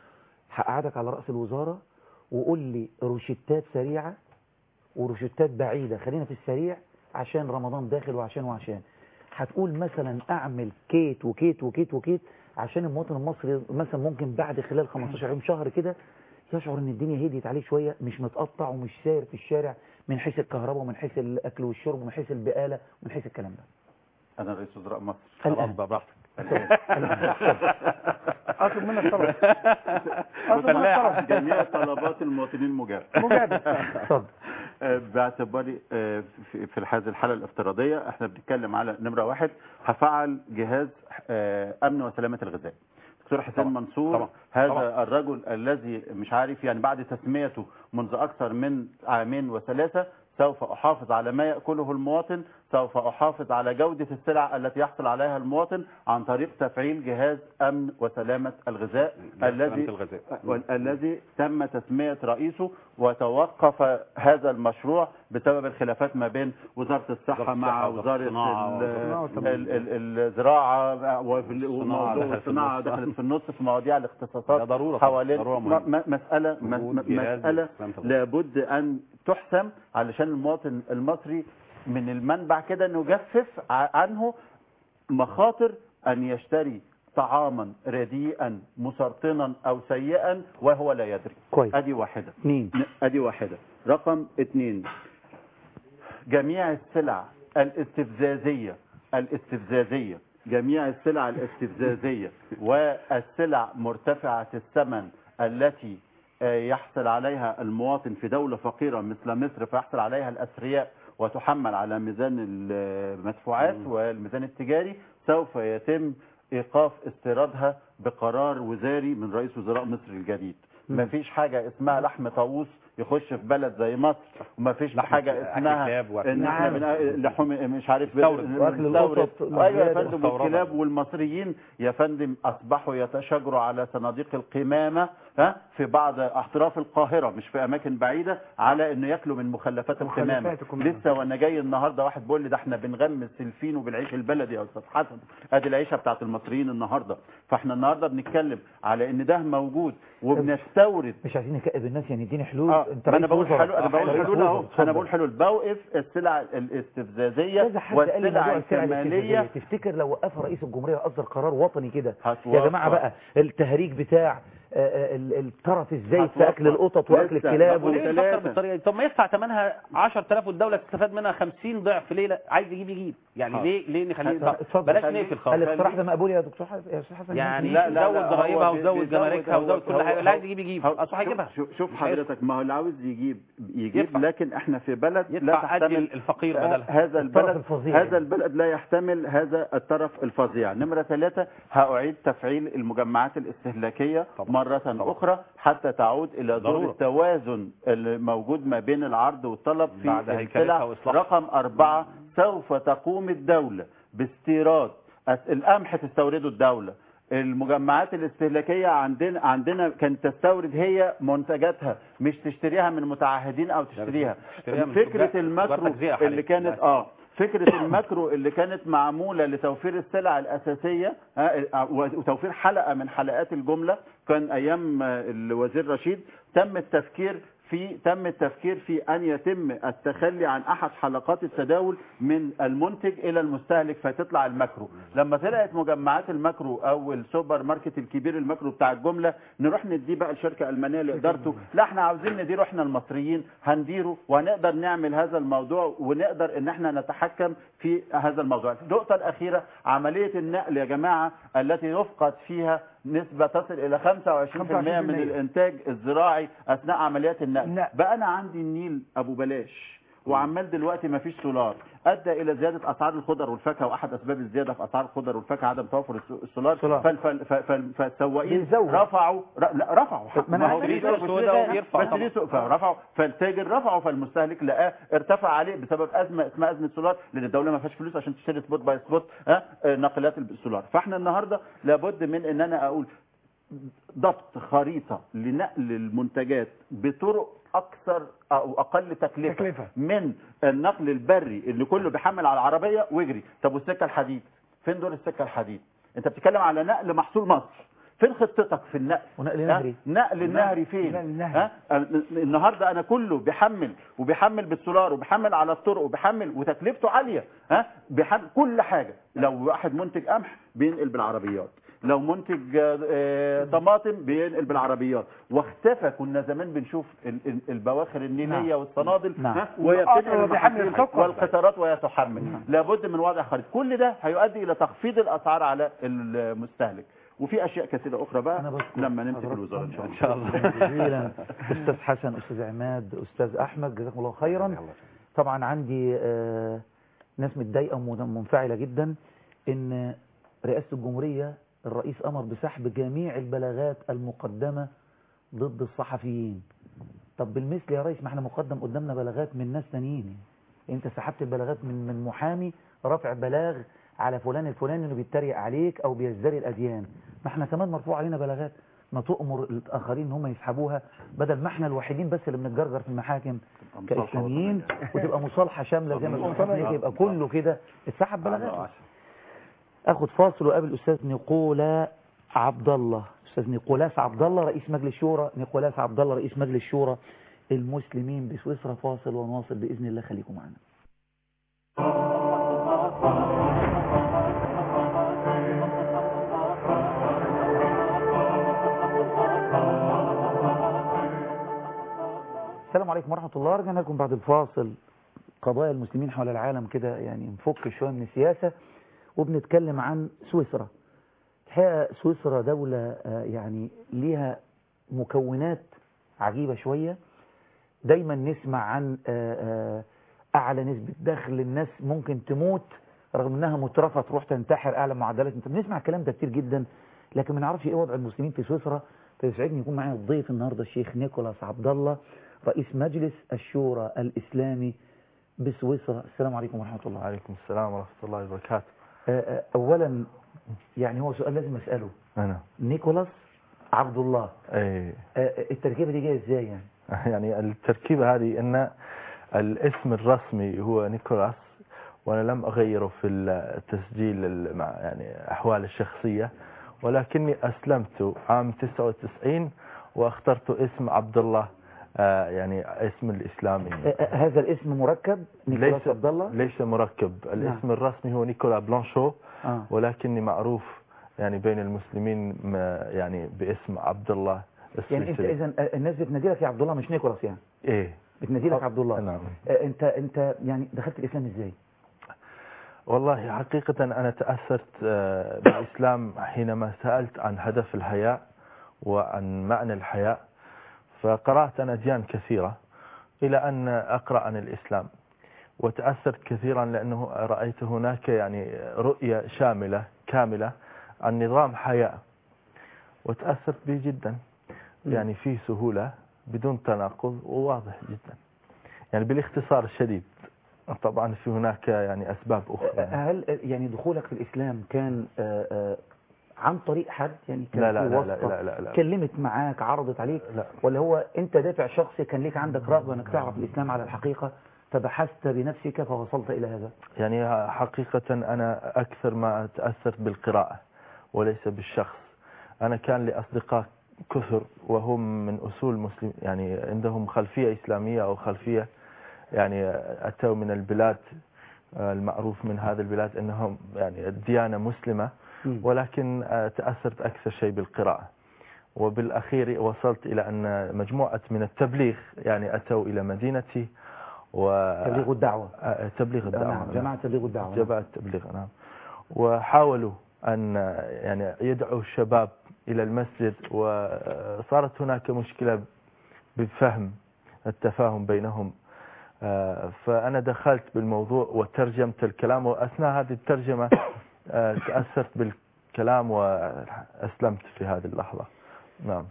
هقعدك على راس الوزاره وقول لي روشتات سريعه وروشتات بعيده خلينا في السريع عشان رمضان داخل وعشان وعشان هتقول مثلا اعمل كيت وكيت وكيت وكيت عشان المواطن المصري مثلا ممكن بعد خلال 15 يوم شهر كده يشعر ان الدنيا هديت عليه شويه مش متقطع ومش ساير في الشارع من حيث الكهرباء ومن حيث الاكل والشرب ومن حيث البقاله ومن حيث الكلام ده انا رئيس وزراء مصر الآن. خلاص بقى براحتك اطلب منك طلب اطلب منك وفلاح طلب جميع طلبات المواطنين مجاب مجاب. اتفضل آه، باعتباري آه، في في هذه الحاله الافتراضيه احنا بنتكلم على نمره واحد هفعل جهاز آه، امن وسلامه الغذاء دكتور حسين طبعا. منصور طبعا. هذا طبعا. الرجل الذي مش عارف يعني بعد تسميته منذ اكثر من عامين وثلاثه سوف احافظ على ما ياكله المواطن سوف احافظ على جوده السلع التي يحصل عليها المواطن عن طريق تفعيل جهاز امن وسلامه الغذاء جهاز الذي سلامة الغذاء. الذي تم تسميه رئيسه وتوقف هذا المشروع بسبب الخلافات ما بين وزاره الصحه وزارة مع الصحة، وزاره الصناعة، ال- وزارة ال- ال- الزراعه وفي ال- الصناعة وموضوع دخلت في الصناعه النص. دخلت في النص في مواضيع الاختصاصات ده ضرورة طبعا، حوالين ضرورة م- مهمة. م- مساله م- وجود م- جهاز مساله لسلامة الغذاء. لابد ان تحسم علشان المواطن المصري من المنبع كده نجفف ع- عنه مخاطر أن يشتري طعاما رديئا مسرطنا أو سيئا وهو لا يدري كويس. أدي واحدة اثنين أدي واحدة رقم اثنين جميع السلع الاستفزازية الاستفزازية جميع السلع الاستفزازية والسلع مرتفعة الثمن التي آه، يحصل عليها المواطن في دولة فقيرة مثل مصر فيحصل عليها الأثرياء وتحمل على ميزان المدفوعات والميزان التجاري سوف يتم إيقاف استيرادها بقرار وزاري من رئيس وزراء مصر الجديد مم. ما فيش حاجة اسمها لحم طاووس يخش في بلد زي مصر وما فيش حاجه أكل اسمها كلاب وأكل ان احنا نعم. بن- لحوم مش عارف مستورد. وأكل مستورد. القطط ايوه يا والكلاب فندم مستوردة. والكلاب والمصريين يا فندم اصبحوا يتشاجروا على صناديق القمامه ها في بعض اطراف القاهره مش في اماكن بعيده على انه ياكلوا من مخلفات القمامه مخلفات القمامة. لسه وانا جاي النهارده واحد بيقول لي ده احنا بنغمس الفين وبالعيش البلدي يا استاذ حسن ادي العيشه بتاعت المصريين النهارده فاحنا النهارده بنتكلم على ان ده موجود وبنستورد مش عايزين نكئب الناس يعني اديني حلول اه انت ما انا رئيس بقول وزراء. حلول انا بقول رئيس حلول اهو وزراء. اتفضل. انا بقول حلول بوقف السلع الاستفزازيه كذا حد قال لي والسلع موضوع السلع الكماليه الاستفزازية. تفتكر لو وقفها رئيس الجمهوريه واصدر قرار وطني كده يا هتوفر. جماعه بقى التهريج بتاع آه، آه، ال- الترف الزايد في هتوفر. اكل القطط واكل لسه. الكلاب طب وليه وال- بيفكر بالطريقه دي طب ما يدفع ثمنها 10000 والدوله تستفاد منها 50 ضعف ليه لا عايز يجيب يجيب يعني حاضر. ليه ليه نخليه اتفضل. طب بلاش نقفل خالص الاقتراح ده مقبول يا دكتور حسن يا استاذ حسن يعني لا لا زود لا ضرايبها هو بي- وزود بيزود- جماركها هو- وزود كل هو- حاجه هو- اللي عايز يجيب يجيب هو- اصل هيجيبها شوف, شوف مش هيدفع. حضرتك ما هو اللي عاوز يجيب يجيب يدفع. لكن احنا في بلد لا يدفع قد تحتمل الفقير آه، بدلها هذا الطرف البلد الفظيع. هذا البلد لا يحتمل هذا الطرف الفظيع نمرة ثلاثة هأعيد تفعيل المجمعات الاستهلاكية مرة أخرى حتى تعود إلى دور ضرورة. التوازن الموجود ما بين العرض والطلب في بعد هيكلتها السلع وإصلاحها. رقم أربعة سوف تقوم الدولة باستيراد أس- القمح تستورده الدولة المجمعات الاستهلاكية عندنا عندنا كانت تستورد هي منتجاتها مش تشتريها من متعهدين او تشتريها تشتريها من تجار- فكرة تجار الماكرو تجزئة حاليا. اللي كانت اه فكرة الماكرو اللي كانت معمولة لتوفير السلع الأساسية آه، وتوفير حلقة من حلقات الجملة كان أيام آه، الوزير رشيد تم التفكير في تم التفكير في أن يتم التخلي عن أحد حلقات التداول من المنتج إلى المستهلك فتطلع الماكرو لما طلعت مجمعات الماكرو أو السوبر ماركت الكبير الماكرو بتاع الجملة نروح نديه بقى لشركة ألمانية لإدارته لا احنا عاوزين نديره احنا المصريين هنديره وهنقدر نعمل هذا الموضوع ونقدر ان احنا نتحكم في هذا الموضوع النقطة الأخيرة عملية النقل يا جماعة التي يفقد فيها نسبة تصل إلى 25% من الإنتاج الزراعي أثناء عمليات النقل بقى أنا عندي النيل أبو بلاش وعمال دلوقتي ما فيش سولار ادى الى زياده اسعار الخضر والفاكهه واحد اسباب الزياده في اسعار الخضر والفاكهه عدم توفر الس- السولار سولار. فال- فال- فال- فال- فالسواقين بيزود. رفعوا ر- لا رفعوا ما أنا ما هو عارف. في سوق سوق بس ده ليه- ويرفع بس طبعا. ليه سوق فرفعوا فالتاجر رفعه فالمستهلك لقاه ارتفع عليه بسبب ازمه اسمها ازمه سولار لان الدوله ما فيهاش فلوس عشان تشتري سبوت باي سبوت ها آه، ناقلات السولار فاحنا النهارده لابد من ان انا اقول ضبط خريطة لنقل المنتجات بطرق أكثر أو أقل تكلفة, تكلفة. من النقل البري اللي كله بيحمل على العربية ويجري طب والسكة الحديد فين دور السكة الحديد أنت بتتكلم على نقل محصول مصر فين خطتك في النقل ونقل ها؟ نهري. نقل النهري فين نقل النهري. ها؟ النهارده انا كله بيحمل وبيحمل بالسولار وبيحمل على الطرق وبيحمل وتكلفته عاليه ها بيحمل كل حاجه لو واحد منتج قمح بينقل بالعربيات لو منتج آه، آه، طماطم بينقل بالعربيات واختفى كنا زمان بنشوف ال- ال- البواخر النيليه نعم. والصنادل نعم. ها؟ وهي والقطر بتنقل وبيحمل المحاصيل السكر. والقطارات وهي تحمل لابد من وضع خريطه كل ده هيؤدي الى تخفيض الاسعار على المستهلك وفي اشياء كثيره اخرى بقى أنا بشكر لما نمسك حضرتك الوزاره ان شاء الله ان شاء الله جزيلا استاذ حسن استاذ عماد استاذ احمد جزاكم الله خيرا طبعا عندي آه، ناس متضايقه ومنفعله جدا ان رئاسه الجمهوريه الرئيس امر بسحب جميع البلاغات المقدمه ضد الصحفيين طب بالمثل يا ريس ما احنا مقدم قدامنا بلاغات من ناس تانيين انت سحبت البلاغات من من محامي رافع بلاغ على فلان الفلاني انه بيتريق عليك او بيزدري الاديان ما احنا كمان مرفوع علينا بلاغات ما تؤمر الاخرين ان هم يسحبوها بدل ما احنا الوحيدين بس اللي بنتجرجر في المحاكم مصالحة كاسلاميين وتبقى مصالحه شامله زي ما الاسلاميه يبقى كله كده اتسحب بلاغات اخد فاصل وقابل استاذ نيقولا عبد الله استاذ نيقولاس عبد الله رئيس مجلس شورى نيقولاس عبد الله رئيس مجلس شورى المسلمين بسويسرا فاصل ونواصل باذن الله خليكم معنا السلام عليكم ورحمة الله رجعنا لكم بعد الفاصل قضايا المسلمين حول العالم كده يعني نفك شوية من السياسة وبنتكلم عن سويسرا الحقيقة سويسرا دولة آه، يعني ليها مكونات عجيبة شوية دايما نسمع عن آه، آه، أعلى نسبة دخل الناس ممكن تموت رغم انها مترفة تروح تنتحر اعلى معدلات انت بنسمع الكلام ده كتير جدا لكن ما نعرفش ايه وضع المسلمين في سويسرا فيسعدني يكون معايا الضيف النهارده الشيخ نيكولاس عبد الله رئيس مجلس الشورى الإسلامي بسويسرا السلام عليكم ورحمة الله وعليكم السلام ورحمة الله وبركاته آه، آه، أولا يعني هو سؤال لازم أسأله أنا نيكولاس عبد الله أي آه، آه، التركيبة دي جاية إزاي يعني يعني التركيبة هذه أن الاسم الرسمي هو نيكولاس وأنا لم أغيره في التسجيل ال- مع يعني أحوال الشخصية ولكني أسلمت عام 99 واخترت اسم عبد الله آه، يعني اسم الإسلامي آه، آه، هذا الاسم مركب نيكولاس ليس عبد الله ليس مركب الاسم الرسمي هو نيكولا بلانشو آه. ولكني معروف يعني بين المسلمين ما- يعني باسم عبد الله يعني انت السويسري اذا الناس بتنادي لك يا عبد الله مش نيكولاس يعني ايه بتنادي لك عبد الله نعم آه، انت انت يعني دخلت الاسلام ازاي والله حقيقة أنا تأثرت آه، بالإسلام حينما سألت عن هدف الحياة وعن معنى الحياة فقرأت عن أديان كثيرة إلى أن أقرأ عن الإسلام وتأثرت كثيرا لأنه رأيت هناك يعني رؤية شاملة كاملة عن نظام حياة وتأثرت به جدا يعني في سهولة بدون تناقض وواضح جدا يعني بالاختصار الشديد طبعا في هناك يعني أسباب آه، أخرى هل آه، يعني دخولك في الاسلام كان آه، آه، عن طريق حد يعني كان لا لا في لا واسطة لا لا لا. كلمت معاك عرضت عليك لا. ولا هو انت دافع شخصي كان ليك عندك رغبة انك تعرف الاسلام على الحقيقة فبحثت بنفسك فوصلت الى هذا يعني حقيقة أنا أكثر ما تأثرت بالقراءة وليس بالشخص أنا كان لي أصدقاء كثر وهم من أصول مسلم يعني عندهم خلفية إسلامية أو خلفية يعني أتوا من البلاد آه، المعروف من هذه البلاد أنهم يعني الديانة مسلمة ولكن آه، تأثرت أكثر شيء بالقراءة وبالأخير وصلت إلى أن مجموعة من التبليغ يعني أتوا إلى مدينتي و تبليغ الدعوة آه، تبليغ الدعوة نعم جماعة تبليغ الدعوة جماعة التبليغ نعم وحاولوا أن يعني يدعوا الشباب إلى المسجد وصارت هناك مشكلة بفهم التفاهم بينهم آه، فأنا دخلت بالموضوع وترجمت الكلام وأثناء هذه الترجمة آه، تأثرت بالكلام وأسلمت في هذه اللحظة نعم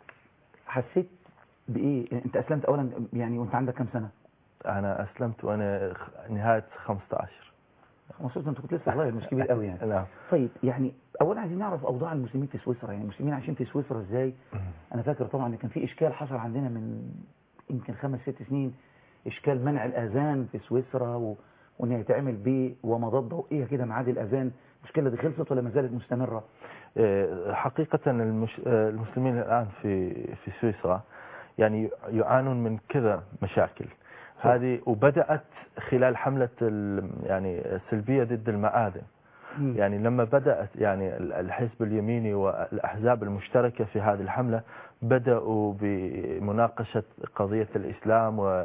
حسيت بايه انت اسلمت اولا يعني وانت عندك كام سنة أنا أسلمت وأنا خ- نهاية 15 مبسوط انت كنت لسه صغير مش كبير قوي يعني نعم طيب يعني اولا عايزين نعرف اوضاع المسلمين في سويسرا يعني المسلمين عايشين في سويسرا ازاي انا فاكر طبعا ان كان في اشكال حصل عندنا من يمكن خمس ست سنين اشكال منع الاذان في سويسرا و... وان يتعمل به وما ضده ايه كده ميعاد الاذان المشكله دي خلصت ولا ما زالت مستمره آه، حقيقة المش... آه، المسلمين الآن في في سويسرا يعني يعانون من كذا مشاكل هذه وبدأت خلال حملة ال... يعني السلبية ضد المآذن يعني لما بدأت يعني ال- الحزب اليميني والأحزاب المشتركة في هذه الحملة بدأوا بمناقشة قضية الإسلام و-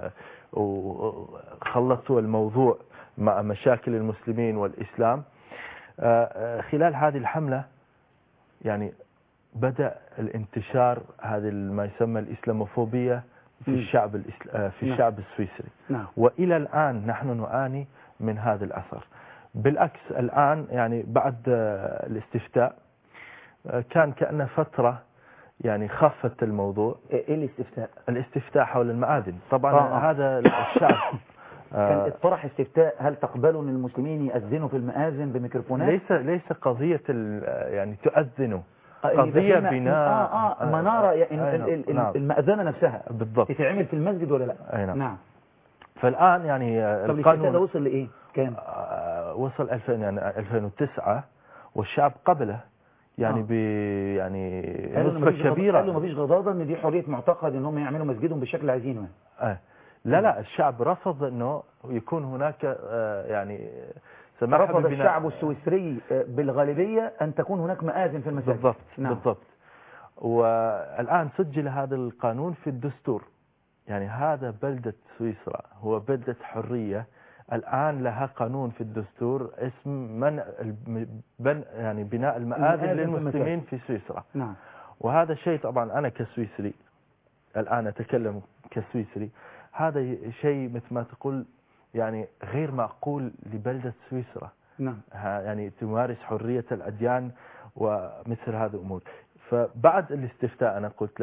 وخلطوا الموضوع مع مشاكل المسلمين والإسلام آه، آه، خلال هذه الحملة يعني بدأ الانتشار هذه ما يسمى الإسلاموفوبية في مم. الشعب الإسل... آه، في نعم. الشعب السويسري نعم وإلى الآن نحن نعاني من هذا الأثر بالعكس الآن يعني بعد آه، الاستفتاء آه، كان كأنه فترة يعني خفت الموضوع ايه الاستفتاء الاستفتاء حول المآذن طبعا آه، آه. هذا الشعب كان آه، اطرح استفتاء هل تقبلوا ان المسلمين يأذنوا في المآذن بميكروفونات ليس ليس قضية ال- يعني تؤذنوا آه، إن يبقى قضية في م- بناء اه اه منارة يعني أي ال- نعم، ال- ال- نعم. المأذنة نفسها بالضبط تتعمل في المسجد ولا لا أي نعم. نعم فالآن يعني آه، طب الاستفتاء ده القانون وصل لايه كام آه، وصل 2000 يعني 2009 والشعب قبله يعني آه. ب يعني قالوا إن نسبة مفيش غض- كبيرة قالوا مفيش غضاضة ان دي حرية معتقد ان هم يعملوا مسجدهم بالشكل اللي عايزينه يعني. آه. لا لا الشعب رفض انه يكون هناك آه، يعني سماح رفض ببناء- الشعب السويسري آه، بالغالبية ان تكون هناك مآذن في المساجد بالضبط نعم. بالضبط والآن سجل هذا القانون في الدستور يعني هذا بلدة سويسرا هو بلدة حرية الآن لها قانون في الدستور اسم منع الم- بن يعني بناء المآذن المآذن في للمسلمين المساجد. في سويسرا نعم وهذا شيء طبعا أنا كسويسري الآن أتكلم كسويسري هذا شيء مثل ما تقول يعني غير معقول لبلدة سويسرا نعم ها- يعني تمارس حرية الأديان ومثل هذه الأمور فبعد الاستفتاء أنا قلت لك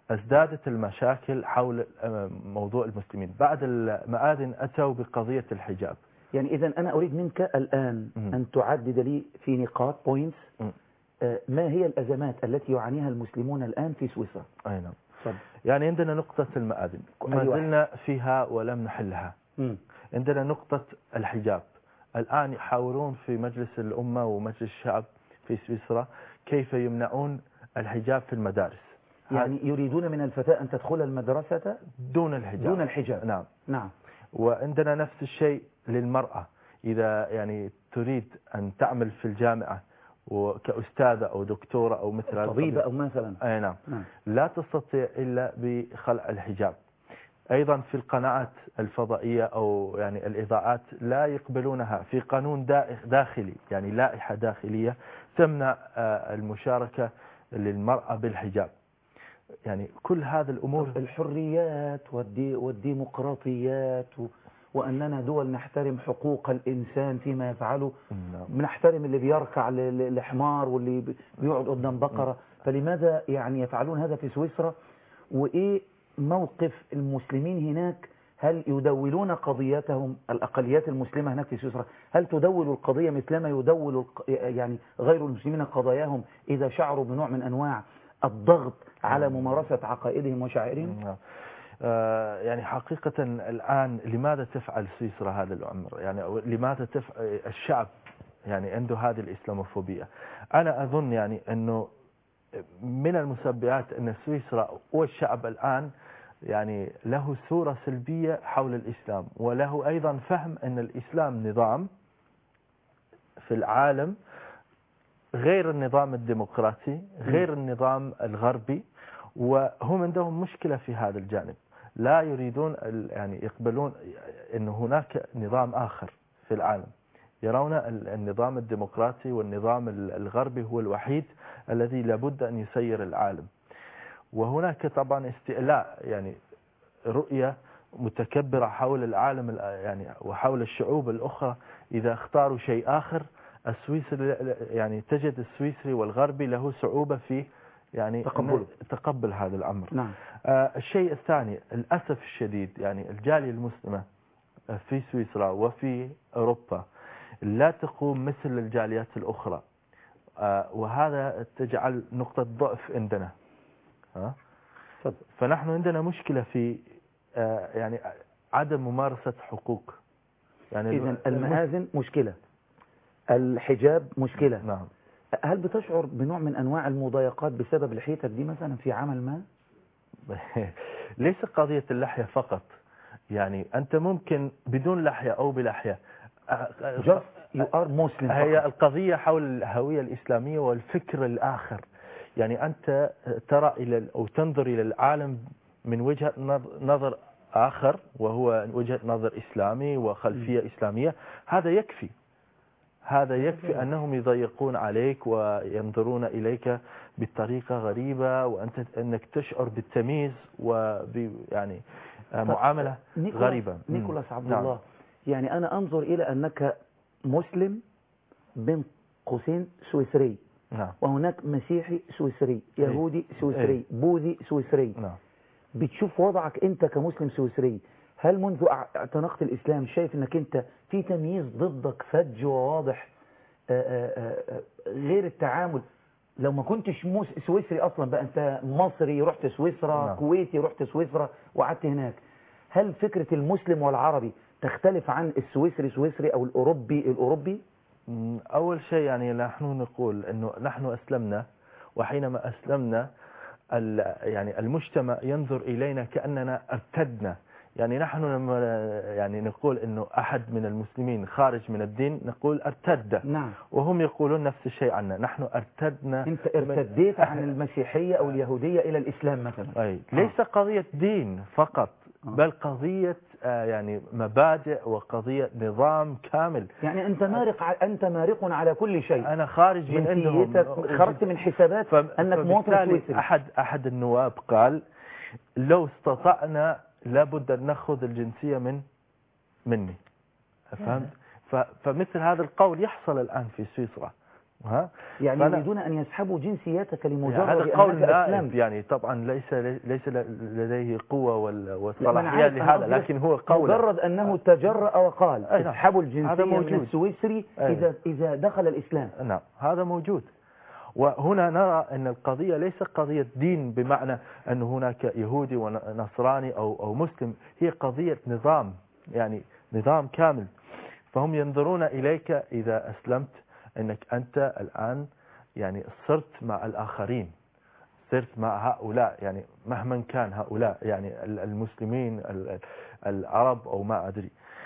ازدادت المشاكل حول آه، موضوع المسلمين بعد المآذن أتوا بقضية الحجاب يعني إذا أنا أريد منك الآن أن تعدد لي في نقاط بوينتس ما هي الأزمات التي يعانيها المسلمون الآن في سويسرا أي نعم تفضل. يعني عندنا نقطة المآذن ما أيوة. زلنا فيها ولم نحلها مم. عندنا نقطة الحجاب الآن يحاولون في مجلس الأمة ومجلس الشعب في سويسرا كيف يمنعون الحجاب في المدارس يعني يريدون من الفتاة أن تدخل المدرسة دون الحجاب دون الحجاب نعم نعم وعندنا نفس الشيء للمرأة إذا يعني تريد أن تعمل في الجامعة وكأستاذة أو دكتورة أو مثل هذا طبيبة القضية. أو مثلا أي نعم نعم. لا تستطيع إلا بخلع الحجاب أيضا في القناعات الفضائية أو يعني الإذاعات لا يقبلونها في قانون دا- داخلي يعني لائحة داخلية تمنع آه، المشاركة للمرأة بالحجاب يعني كل هذه الأمور الحريات والدي والديمقراطيات و... وأننا دول نحترم حقوق الإنسان فيما يفعله بنحترم اللي بيركع ل- ل- لحمار واللي بي- بيقعد قدام بقرة فلماذا يعني يفعلون هذا في سويسرا وإيه موقف المسلمين هناك هل يدولون قضيتهم الأقليات المسلمة هناك في سويسرا هل تدول القضية مثلما يدول الق- يعني غير المسلمين قضاياهم إذا شعروا بنوع من أنواع الضغط على ممارسة عقائدهم وشعائرهم نعم. آه، يعني حقيقة الآن لماذا تفعل سويسرا هذا الأمر يعني أو لماذا تفعل الشعب يعني عنده هذه الإسلاموفوبيا أنا أظن يعني أنه من المسببات أن سويسرا والشعب الآن يعني له صورة سلبية حول الإسلام وله أيضا فهم أن الإسلام نظام في العالم غير النظام الديمقراطي غير النظام الغربي وهم عندهم مشكلة في هذا الجانب لا يريدون ال- يعني يقبلون أن هناك نظام آخر في العالم يرون ال- النظام الديمقراطي والنظام ال- الغربي هو الوحيد الذي لابد أن يسير العالم وهناك طبعا استئلاء يعني رؤية متكبرة حول العالم ال- يعني وحول الشعوب الأخرى إذا اختاروا شيء آخر السويسري يعني تجد السويسري والغربي له صعوبة في يعني تقبله. إنه تقبل هذا الأمر نعم آه، الشيء الثاني للأسف الشديد يعني الجالية المسلمة آه، في سويسرا وفي أوروبا لا تقوم مثل الجاليات الأخرى آه، وهذا تجعل نقطة ضعف عندنا ها؟ فنحن عندنا مشكلة في آه، يعني عدم ممارسة حقوق يعني إذا المآذن مشكلة الحجاب مشكلة نعم هل بتشعر بنوع من أنواع المضايقات بسبب لحيتك دي مثلا في عمل ما ليس قضية اللحية فقط يعني أنت ممكن بدون لحية أو بلحية Just you are Muslim هي فقط. القضية حول الهوية الإسلامية والفكر الآخر يعني أنت ترى إلى أو تنظر إلى العالم من وجهة نظ- نظر آخر وهو وجهة نظر إسلامي وخلفية إسلامية هذا يكفي هذا يكفي أنهم يضيقون عليك وينظرون إليك بطريقة غريبة وأنت أنك تشعر بالتمييز وب يعني معاملة نيكولاس- غريبة نيكولاس عبد نعم. الله يعني أنا أنظر إلى أنك مسلم بين قوسين سويسري نعم وهناك مسيحي سويسري يهودي سويسري إيه. بوذي سويسري نعم بتشوف وضعك أنت كمسلم سويسري هل منذ اع- اعتنقت الإسلام شايف أنك أنت في تمييز ضدك فج وواضح آه، آه، آه، غير التعامل لو ما كنتش موس- سويسري أصلا بقى أنت مصري رحت سويسرا نعم. كويتي رحت سويسرا وقعدت هناك هل فكرة المسلم والعربي تختلف عن السويسري سويسري أو الأوروبي الأوروبي مم، أول شيء يعني نحن نقول أنه نحن أسلمنا وحينما أسلمنا ال- يعني المجتمع ينظر إلينا كأننا ارتدنا يعني نحن لما يعني نقول أنه أحد من المسلمين خارج من الدين نقول ارتد نعم وهم يقولون نفس الشيء عنا نحن ارتدنا أنت ارتديت عن المسيحية أو اليهودية إلى الإسلام مثلا أي ليس قضية دين فقط بل قضية آه، يعني مبادئ وقضية نظام كامل يعني أنت مارق ع- أنت مارق على كل شيء أنا خارج من عندهم جنسيتك خرجت من حسابات ف- أنك مواطن فبالتالي سويسري أحد أحد النواب قال لو استطعنا لابد أن نأخذ الجنسية من مني فهمت ف- فمثل هذا القول يحصل الآن في سويسرا ها يعني فأنا- يريدون أن يسحبوا جنسيتك يعني لمجرد هذا قول أنك نائب أسلمت يعني طبعا ليس ليس لديه قوة وال- لا، ما أنا والصلاحية عارف، أنا لهذا قصدي لكن هو قول مجرد أنه تجرأ وقال أي نعم. اسحبوا هذا الجنسية من موجود. السويسري أي. إذا إذا دخل الإسلام نعم هذا موجود وهنا نرى أن القضية ليست قضية دين بمعنى أن هناك يهودي ونصراني أو أو مسلم هي قضية نظام يعني نظام كامل فهم ينظرون إليك إذا أسلمت أنك أنت الآن يعني صرت مع الآخرين صرت مع هؤلاء يعني مهما كان هؤلاء يعني ال- المسلمين ال- ال- العرب أو ما أدري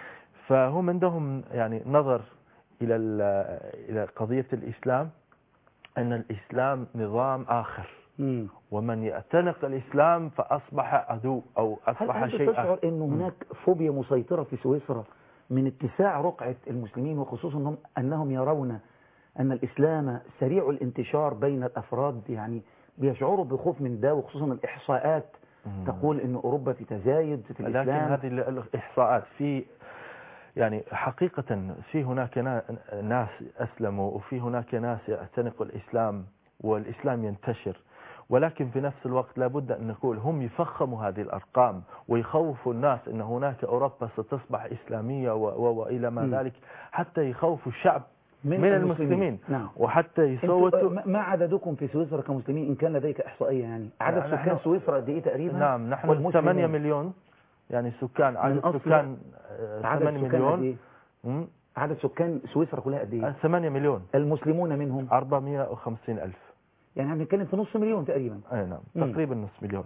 فهم عندهم يعني نظر إلى ال- إلى قضية الإسلام أن الإسلام نظام آخر ومن يعتنق الإسلام فأصبح عدو أو هل أصبح أنت شيء تشعر آخر أن هناك فوبيا مسيطرة في سويسرا من اتساع رقعة المسلمين وخصوصا أنهم, أنهم يرون أن الإسلام سريع الانتشار بين الأفراد يعني بيشعروا بخوف من ده وخصوصا الإحصاءات تقول أن أوروبا في تزايد في لكن الإسلام هذه ال- الإحصاءات في يعني حقيقة في هناك نا- ناس أسلموا وفي هناك ناس يعتنقوا الإسلام والإسلام ينتشر ولكن في نفس الوقت لابد أن نقول هم يفخموا هذه الأرقام ويخوفوا الناس أن هناك أوروبا ستصبح إسلامية و- و- وإلى ما مم. ذلك حتى يخوفوا الشعب من من, المسلمين. المسلمين نعم. وحتى أنتوا- يصوتوا ما- ما عددكم في سويسرا كمسلمين إن كان لديك إحصائية يعني عدد نحن- سكان سويسرا قد إيه تقريبا نعم نحن والمسلمين؟ 8 مليون يعني سكان من عدد أصل سكان آه، عدد 8 سكان قد مليون إيه؟ مم. عدد سكان سويسرا كلها قد ايه 8 مليون المسلمون منهم 450 ألف يعني احنا بنتكلم في نص مليون تقريبا أي نعم مم. تقريبا نص مليون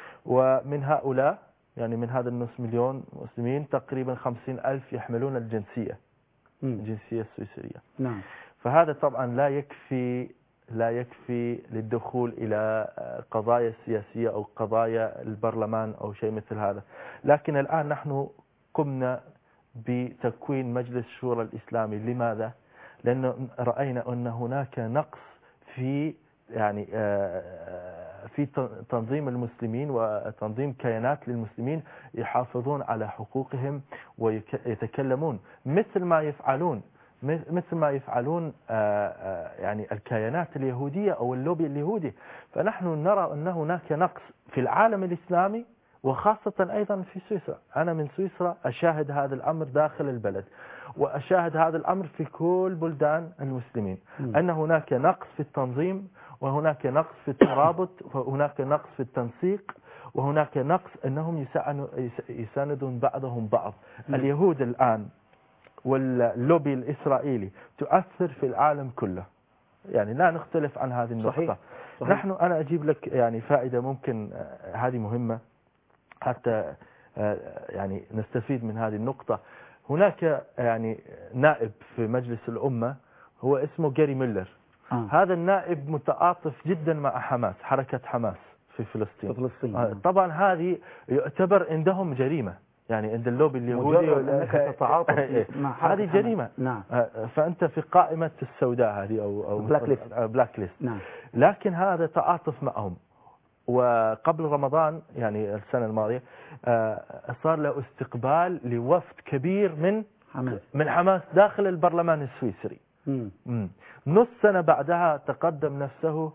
ومن هؤلاء يعني من هذا النص مليون مسلمين تقريبا 50 ألف يحملون الجنسية الجنسية السويسرية نعم فهذا طبعا لا يكفي لا يكفي للدخول إلى قضايا سياسية أو قضايا البرلمان أو شيء مثل هذا لكن الآن نحن قمنا بتكوين مجلس الشورى الإسلامي لماذا؟ لأنه رأينا أن هناك نقص في يعني آه، في تنظيم المسلمين وتنظيم كيانات للمسلمين يحافظون على حقوقهم ويتكلمون مثل ما يفعلون مثل ما يفعلون آه، آه، يعني الكيانات اليهودية أو اللوبي اليهودي فنحن نرى أن هناك نقص في العالم الإسلامي وخاصة أيضا في سويسرا أنا من سويسرا أشاهد هذا الأمر داخل البلد وأشاهد هذا الأمر في كل بلدان المسلمين أن هناك نقص في التنظيم وهناك نقص في الترابط وهناك نقص في التنسيق وهناك نقص أنهم يساعدوا- يساندون بعضهم بعض اليهود الآن واللوبي الإسرائيلي تؤثر في العالم كله يعني لا نختلف عن هذه النقطة صحيح. صحيح. نحن أنا أجيب لك يعني فائدة ممكن آه، هذه مهمة حتى آه، يعني نستفيد من هذه النقطة هناك يعني نائب في مجلس الأمة هو اسمه جاري ميلر آه. هذا النائب متعاطف جدا مع حماس حركة حماس في فلسطين في فلسطين. آه، طبعا هذه يعتبر عندهم جريمة يعني عند اللوبي اليهودي مجرد ولا- أنك تتعاطف مع حركة هذه حماس. جريمة نعم آه، فأنت في قائمة السوداء هذه أو أو بلاك ليست. آه، بلاك ليست نعم لكن هذا تعاطف معهم وقبل رمضان يعني السنة الماضية آه، صار له استقبال لوفد كبير من حماس من حماس داخل البرلمان السويسري مم. مم. نص سنة بعدها تقدم نفسه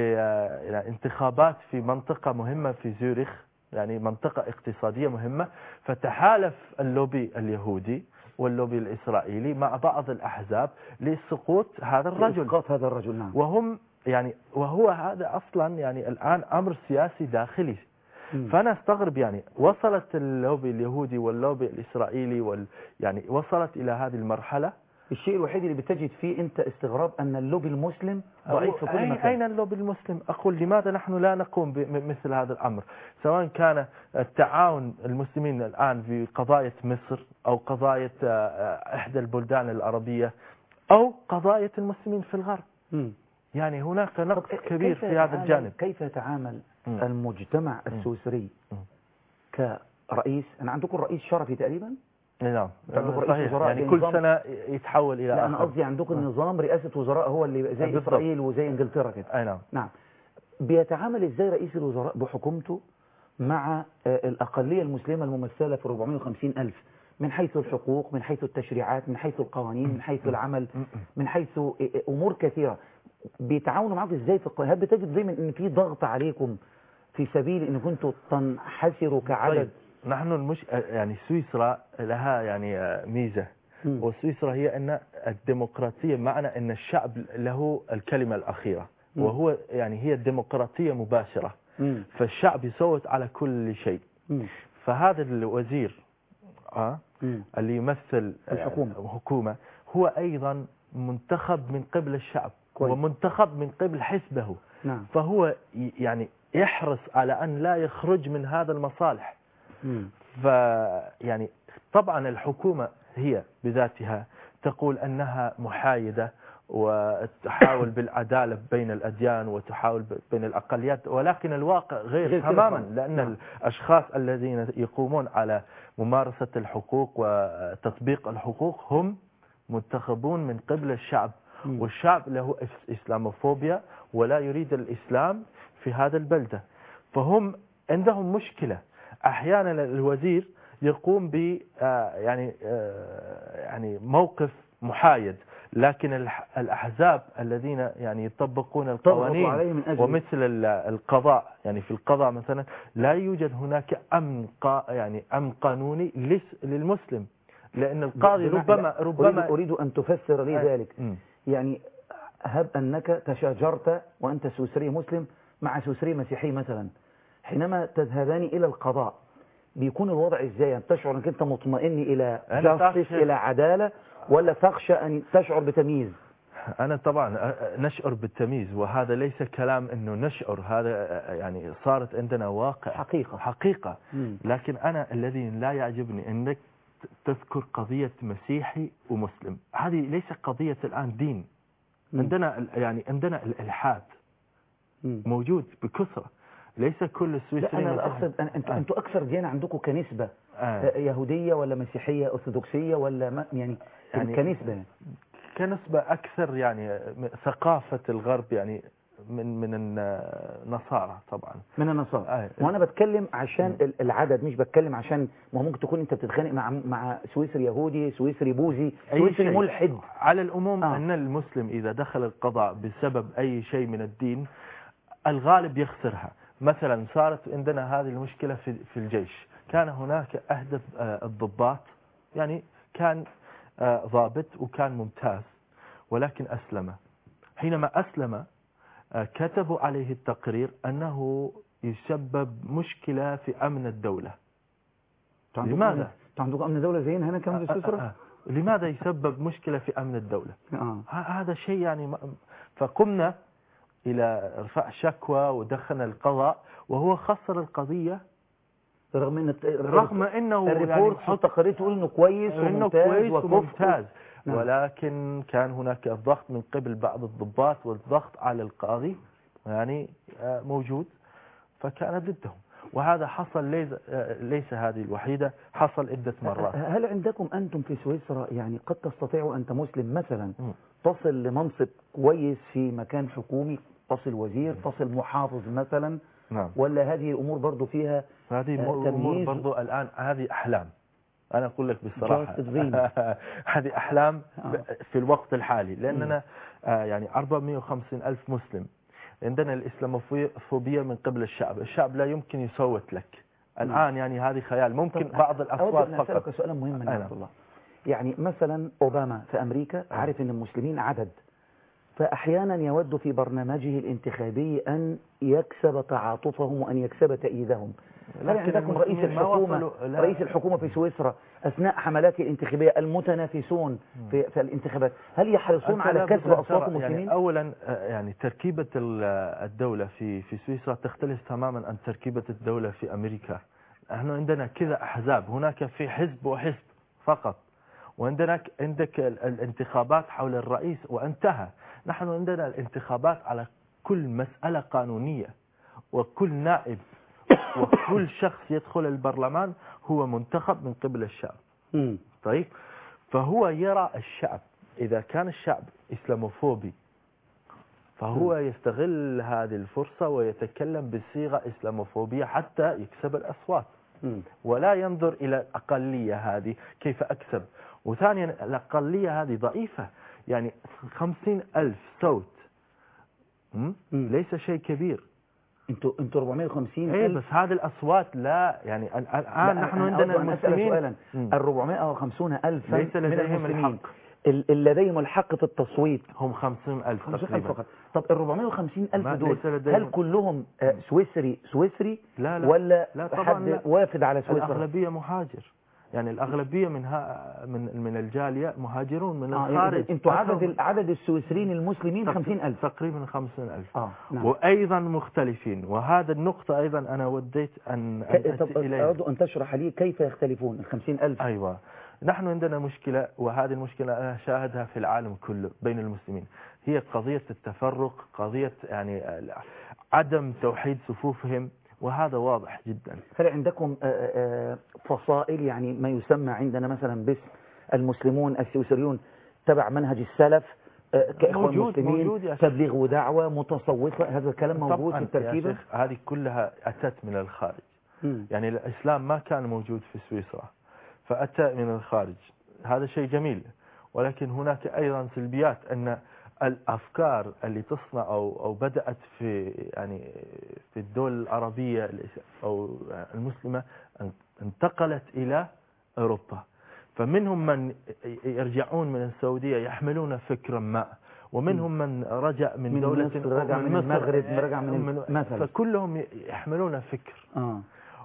لانتخابات في منطقة مهمة في زيورخ يعني منطقة اقتصادية مهمة فتحالف اللوبي اليهودي واللوبي الإسرائيلي مع بعض الأحزاب لسقوط هذا الرجل إسقاط هذا الرجل نعم وهم يعني وهو هذا اصلا يعني الان امر سياسي داخلي مم. فانا استغرب يعني وصلت اللوبي اليهودي واللوبي الاسرائيلي وال يعني وصلت الى هذه المرحله الشيء الوحيد اللي بتجد فيه انت استغراب ان اللوبي المسلم ضعيف في كل أين, مكان أين اللوبي المسلم أقول لماذا نحن لا نقوم بمثل هذا الأمر سواء كان التعاون المسلمين الآن في قضايا مصر أو قضايا آه، إحدى البلدان العربية أو قضايا المسلمين في الغرب مم. يعني هناك نقص كبير كيف في هذا يتعامل- الجانب كيف يتعامل مم. المجتمع السويسري كرئيس انا عندكم رئيس شرفي تقريبا نعم عندكم رئيس صحيح وزراء يعني في كل نظام- سنة يتحول إلى لا انا آخر. قصدي عندكم نظام رئاسه وزراء هو اللي زي بالضبط. اسرائيل وزي انجلترا كده أي نعم نعم بيتعامل ازاي رئيس الوزراء بحكومته مع آه، الأقلية المسلمة الممثلة في 450 ألف من حيث الحقوق من حيث التشريعات من حيث القوانين من حيث العمل من حيث امور كثيره بيتعاونوا معاكم ازاي في القوانين هل بتجد دايما ان في ضغط عليكم في سبيل ان كنتوا تنحسروا كعدد طيب نحن المش... يعني سويسرا لها يعني آه، ميزة وسويسرا هي أن الديمقراطية معنى أن الشعب له الكلمة الأخيرة مم. وهو يعني هي الديمقراطية مباشرة مم. فالشعب يصوت على كل شيء مم. فهذا الوزير آه مم. اللي يمثل آه، الحكومة. حكومة هو أيضا منتخب من قبل الشعب كويس. ومنتخب من قبل حزبه نعم فهو ي- يعني يحرص على أن لا يخرج من هذا المصالح مم. ف يعني طبعا الحكومة هي بذاتها تقول أنها محايدة وتحاول بالعدالة بين الأديان وتحاول ب- بين الأقليات ولكن الواقع غير غير كده تماما خالص. لأن نعم. الأشخاص الذين يقومون على ممارسة الحقوق وتطبيق الحقوق هم منتخبون من قبل الشعب مم. والشعب له إس- إسلاموفوبيا ولا يريد الإسلام في هذا البلدة فهم عندهم مشكلة أحيانا الوزير يقوم ب آه، يعني آه، يعني موقف محايد لكن الح- الأحزاب الذين يعني يطبقون القوانين عليه من أجل- ومثل ال- القضاء يعني في القضاء مثلا لا يوجد هناك أمن قا يعني أمن قانوني لس- للمسلم لأن القاضي بمعنى- ربما لا، ربما أريد, أريد أن تفسر لي آه. ذلك مم. يعني هب أنك تشاجرت وأنت سويسري مسلم مع سويسري مسيحي مثلا حينما تذهبان إلى القضاء بيكون الوضع ازاي يعني تشعر انك انت مطمئن الى أنا justice تخشى- الى عدالة ولا تخشى ان تشعر بتمييز أنا طبعا أ- نشعر بالتمييز وهذا ليس كلام أنه نشعر هذا يعني صارت عندنا واقع حقيقة حقيقة مم. لكن أنا الذي لا يعجبني أنك ت- تذكر قضية مسيحي ومسلم هذه ليس قضية الآن دين مم. عندنا ال- يعني عندنا الإلحاد مم. موجود بكثرة ليس كل لا السويسريين انا لا مسيحيين. اقصد أنا انتوا آه. انتوا اكثر ديانة عندكم كنسبة آه. آه، يهودية ولا مسيحية ارثوذكسية ولا ما يعني, يعني- كنسبة يعني. كنسبة أكثر يعني م- ثقافة الغرب يعني من من النصارى طبعا من النصارى آه. وانا بتكلم عشان ال- العدد مش بتكلم عشان ما هو ممكن تكون انت بتتخانق مع مع سويسري يهودي سويسري بوذي أي سويسري شيء. ملحد على العموم آه. أن المسلم إذا دخل القضاء بسبب أي شيء من الدين الغالب يخسرها مثلا صارت عندنا هذه المشكلة في في الجيش كان هناك أهدف آه، الضباط يعني كان آه، ضابط وكان ممتاز ولكن أسلم حينما أسلم آه، كتبوا عليه التقرير أنه يسبب مشكلة في أمن الدولة أنتوا عندكم لماذا؟ أمن- أنتوا عندكم امن دولة زينا هنا كمان في آه، آه، سويسرا آه. لماذا يسبب مشكلة في أمن الدولة اه ه- هذا شيء يعني ما- فقمنا إلى إرفاع شكوى ودخلنا القضاء وهو خسر القضية رغم ان الت- رغم انه يعني الريبورت والتقارير تقول انه كويس انه وممتاز كويس وكفء. وممتاز نعم. ولكن كان هناك الضغط من قبل بعض الضباط والضغط على القاضي يعني آه، موجود فكان ضدهم وهذا حصل ليس, آه، ليس هذه الوحيدة حصل عدة مرات هل عندكم أنتم في سويسرا يعني قد تستطيعوا أنت مسلم مثلا مم. تصل لمنصب كويس في مكان حكومي تصل وزير تصل محافظ مثلا نعم ولا هذه الأمور برضو فيها هذه آه، أمور أمور تمييز برضو الآن هذه أحلام أنا أقول لك بصراحة Just dream. هذه أحلام آه. ب- في الوقت الحالي لأننا آه، يعني 450 ألف مسلم عندنا الإسلاموفوبيا من قبل الشعب الشعب لا يمكن يصوت لك الآن يعني هذه خيال ممكن طب بعض أود الأصوات أن فقط أسألك سؤالا مهما يا أنا. عبد الله يعني مثلا أوباما في أمريكا عارف أن المسلمين عدد فأحيانا يود في برنامجه الانتخابي أن يكسب تعاطفهم وأن يكسب تأييدهم هل لكن عندكم رئيس المسلمين ما الحكومة وصلوا- لا. رئيس الحكومة في سويسرا أثناء حملاته الانتخابية المتنافسون في, في الانتخابات هل يحرصون أنت على لابد كسب أن أصوات ترى المسلمين؟ يعني أولا آه، يعني تركيبة ال- الدولة في في سويسرا تختلف تماما عن تركيبة الدولة في أمريكا نحن عندنا كذا أحزاب هناك في حزب وحزب فقط وعندنا ك- عندك ال- الانتخابات حول الرئيس وانتهى نحن عندنا الانتخابات على كل مسألة قانونية وكل نائب وكل شخص يدخل البرلمان هو منتخب من قبل الشعب طيب فهو يرى الشعب إذا كان الشعب إسلاموفوبي فهو يستغل هذه الفرصة ويتكلم بصيغة إسلاموفوبية حتى يكسب الأصوات ولا ينظر إلى الأقلية هذه كيف أكسب وثانيا الأقلية هذه ضعيفة يعني خمسين ألف صوت م? ليس شيء كبير انتوا انتوا 450 ايه ألف بس هذه الأصوات لا يعني ال- الآن لا، نحن أنا عندنا أود أن أسأل المسلمين سؤالا مم. ال 450 ألف ليس من لديهم المسلمين الحق. ال- اللي لديهم الحق في التصويت هم 50 ألف 50 ألف تقريبا فقط طب ال 450 ألف ما- دول ليس لديهم- هل كلهم آه، سويسري سويسري لا لا ولا لا طبعا حد لا. وافد على سويسرا الأغلبية مهاجر يعني الأغلبية من ها من من الجالية مهاجرون من آه، يعني الخارج انتوا عدد أكثر- ال- عدد السويسريين المسلمين تق- 50 ألف تقريبا 50 ألف اه نعم وأيضا مختلفين وهذا النقطة أيضا أنا وديت أن ك- أن طب أتي إليها أرجو أن تشرح لي كيف يختلفون ال 50 ألف أيوة نحن عندنا مشكلة وهذه المشكلة أنا شاهدها في العالم كله بين المسلمين هي قضية التفرق قضية يعني ال- عدم توحيد صفوفهم وهذا واضح جدا هل عندكم آه، آه، فصائل يعني ما يسمى عندنا مثلا باسم المسلمون السويسريون تبع منهج السلف آه، كإخوان موجود- مسلمين موجود يا شيخ. تبليغ ودعوة متصوفة هذا الكلام موجود طبعا في التركيبة يا شيخ هذه كلها أتت من الخارج مم. يعني الإسلام ما كان موجود في سويسرا فأتى من الخارج هذا شيء جميل ولكن هناك أيضا سلبيات أن الأفكار اللي تصنع أو, أو بدأت في يعني في الدول العربية الإس- أو المسلمة ان- انتقلت إلى أوروبا فمنهم من يرجعون من السعودية يحملون فكرا ما ومنهم من رجع من, من دولة مصر، رجع من مصر، المغرب، رجع من من مثلا. فكلهم يحملون فكر آه.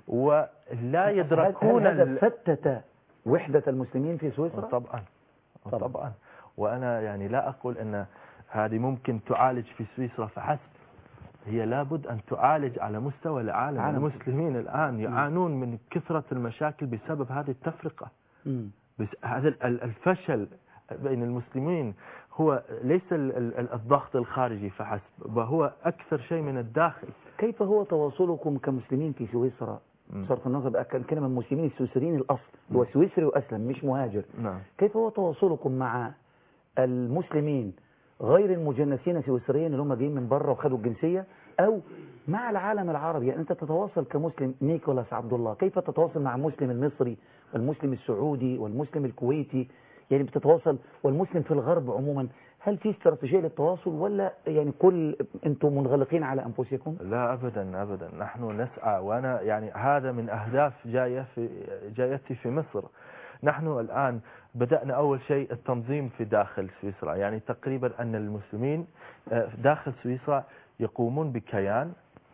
ولا هل- يدركون هل هذا ال- فتت وحدة المسلمين في سويسرا؟ طبعا طبعا. طبعا وأنا يعني لا أقول أن هذه ممكن تعالج في سويسرا فحسب هي لابد أن تعالج على مستوى العالم عالم. المسلمين الآن يعانون من كثرة المشاكل بسبب هذه التفرقة مم. بس هذا ال- ال- الفشل بين المسلمين هو ليس ال- ال- الضغط الخارجي فحسب وهو أكثر شيء من الداخل كيف هو تواصلكم كمسلمين في سويسرا بصرف النظر بقى كان كلمة المسلمين السويسريين الأصل هو سويسري وأسلم مش مهاجر نعم كيف هو تواصلكم مع المسلمين غير المجنسين سويسريين اللي هم جايين من بره وخدوا الجنسية أو مع العالم العربي يعني أنت تتواصل كمسلم نيكولاس عبد الله كيف تتواصل مع المسلم المصري والمسلم السعودي والمسلم الكويتي يعني بتتواصل والمسلم في الغرب عموما هل في استراتيجية للتواصل ولا يعني كل أنتم منغلقين على أنفسكم لا ابدا ابدا نحن نسعى وانا يعني هذا من اهداف جايه في جايتي في مصر نحن الان بدانا اول شيء التنظيم في داخل سويسرا يعني تقريبا ان المسلمين آه، داخل سويسرا يقومون بكيان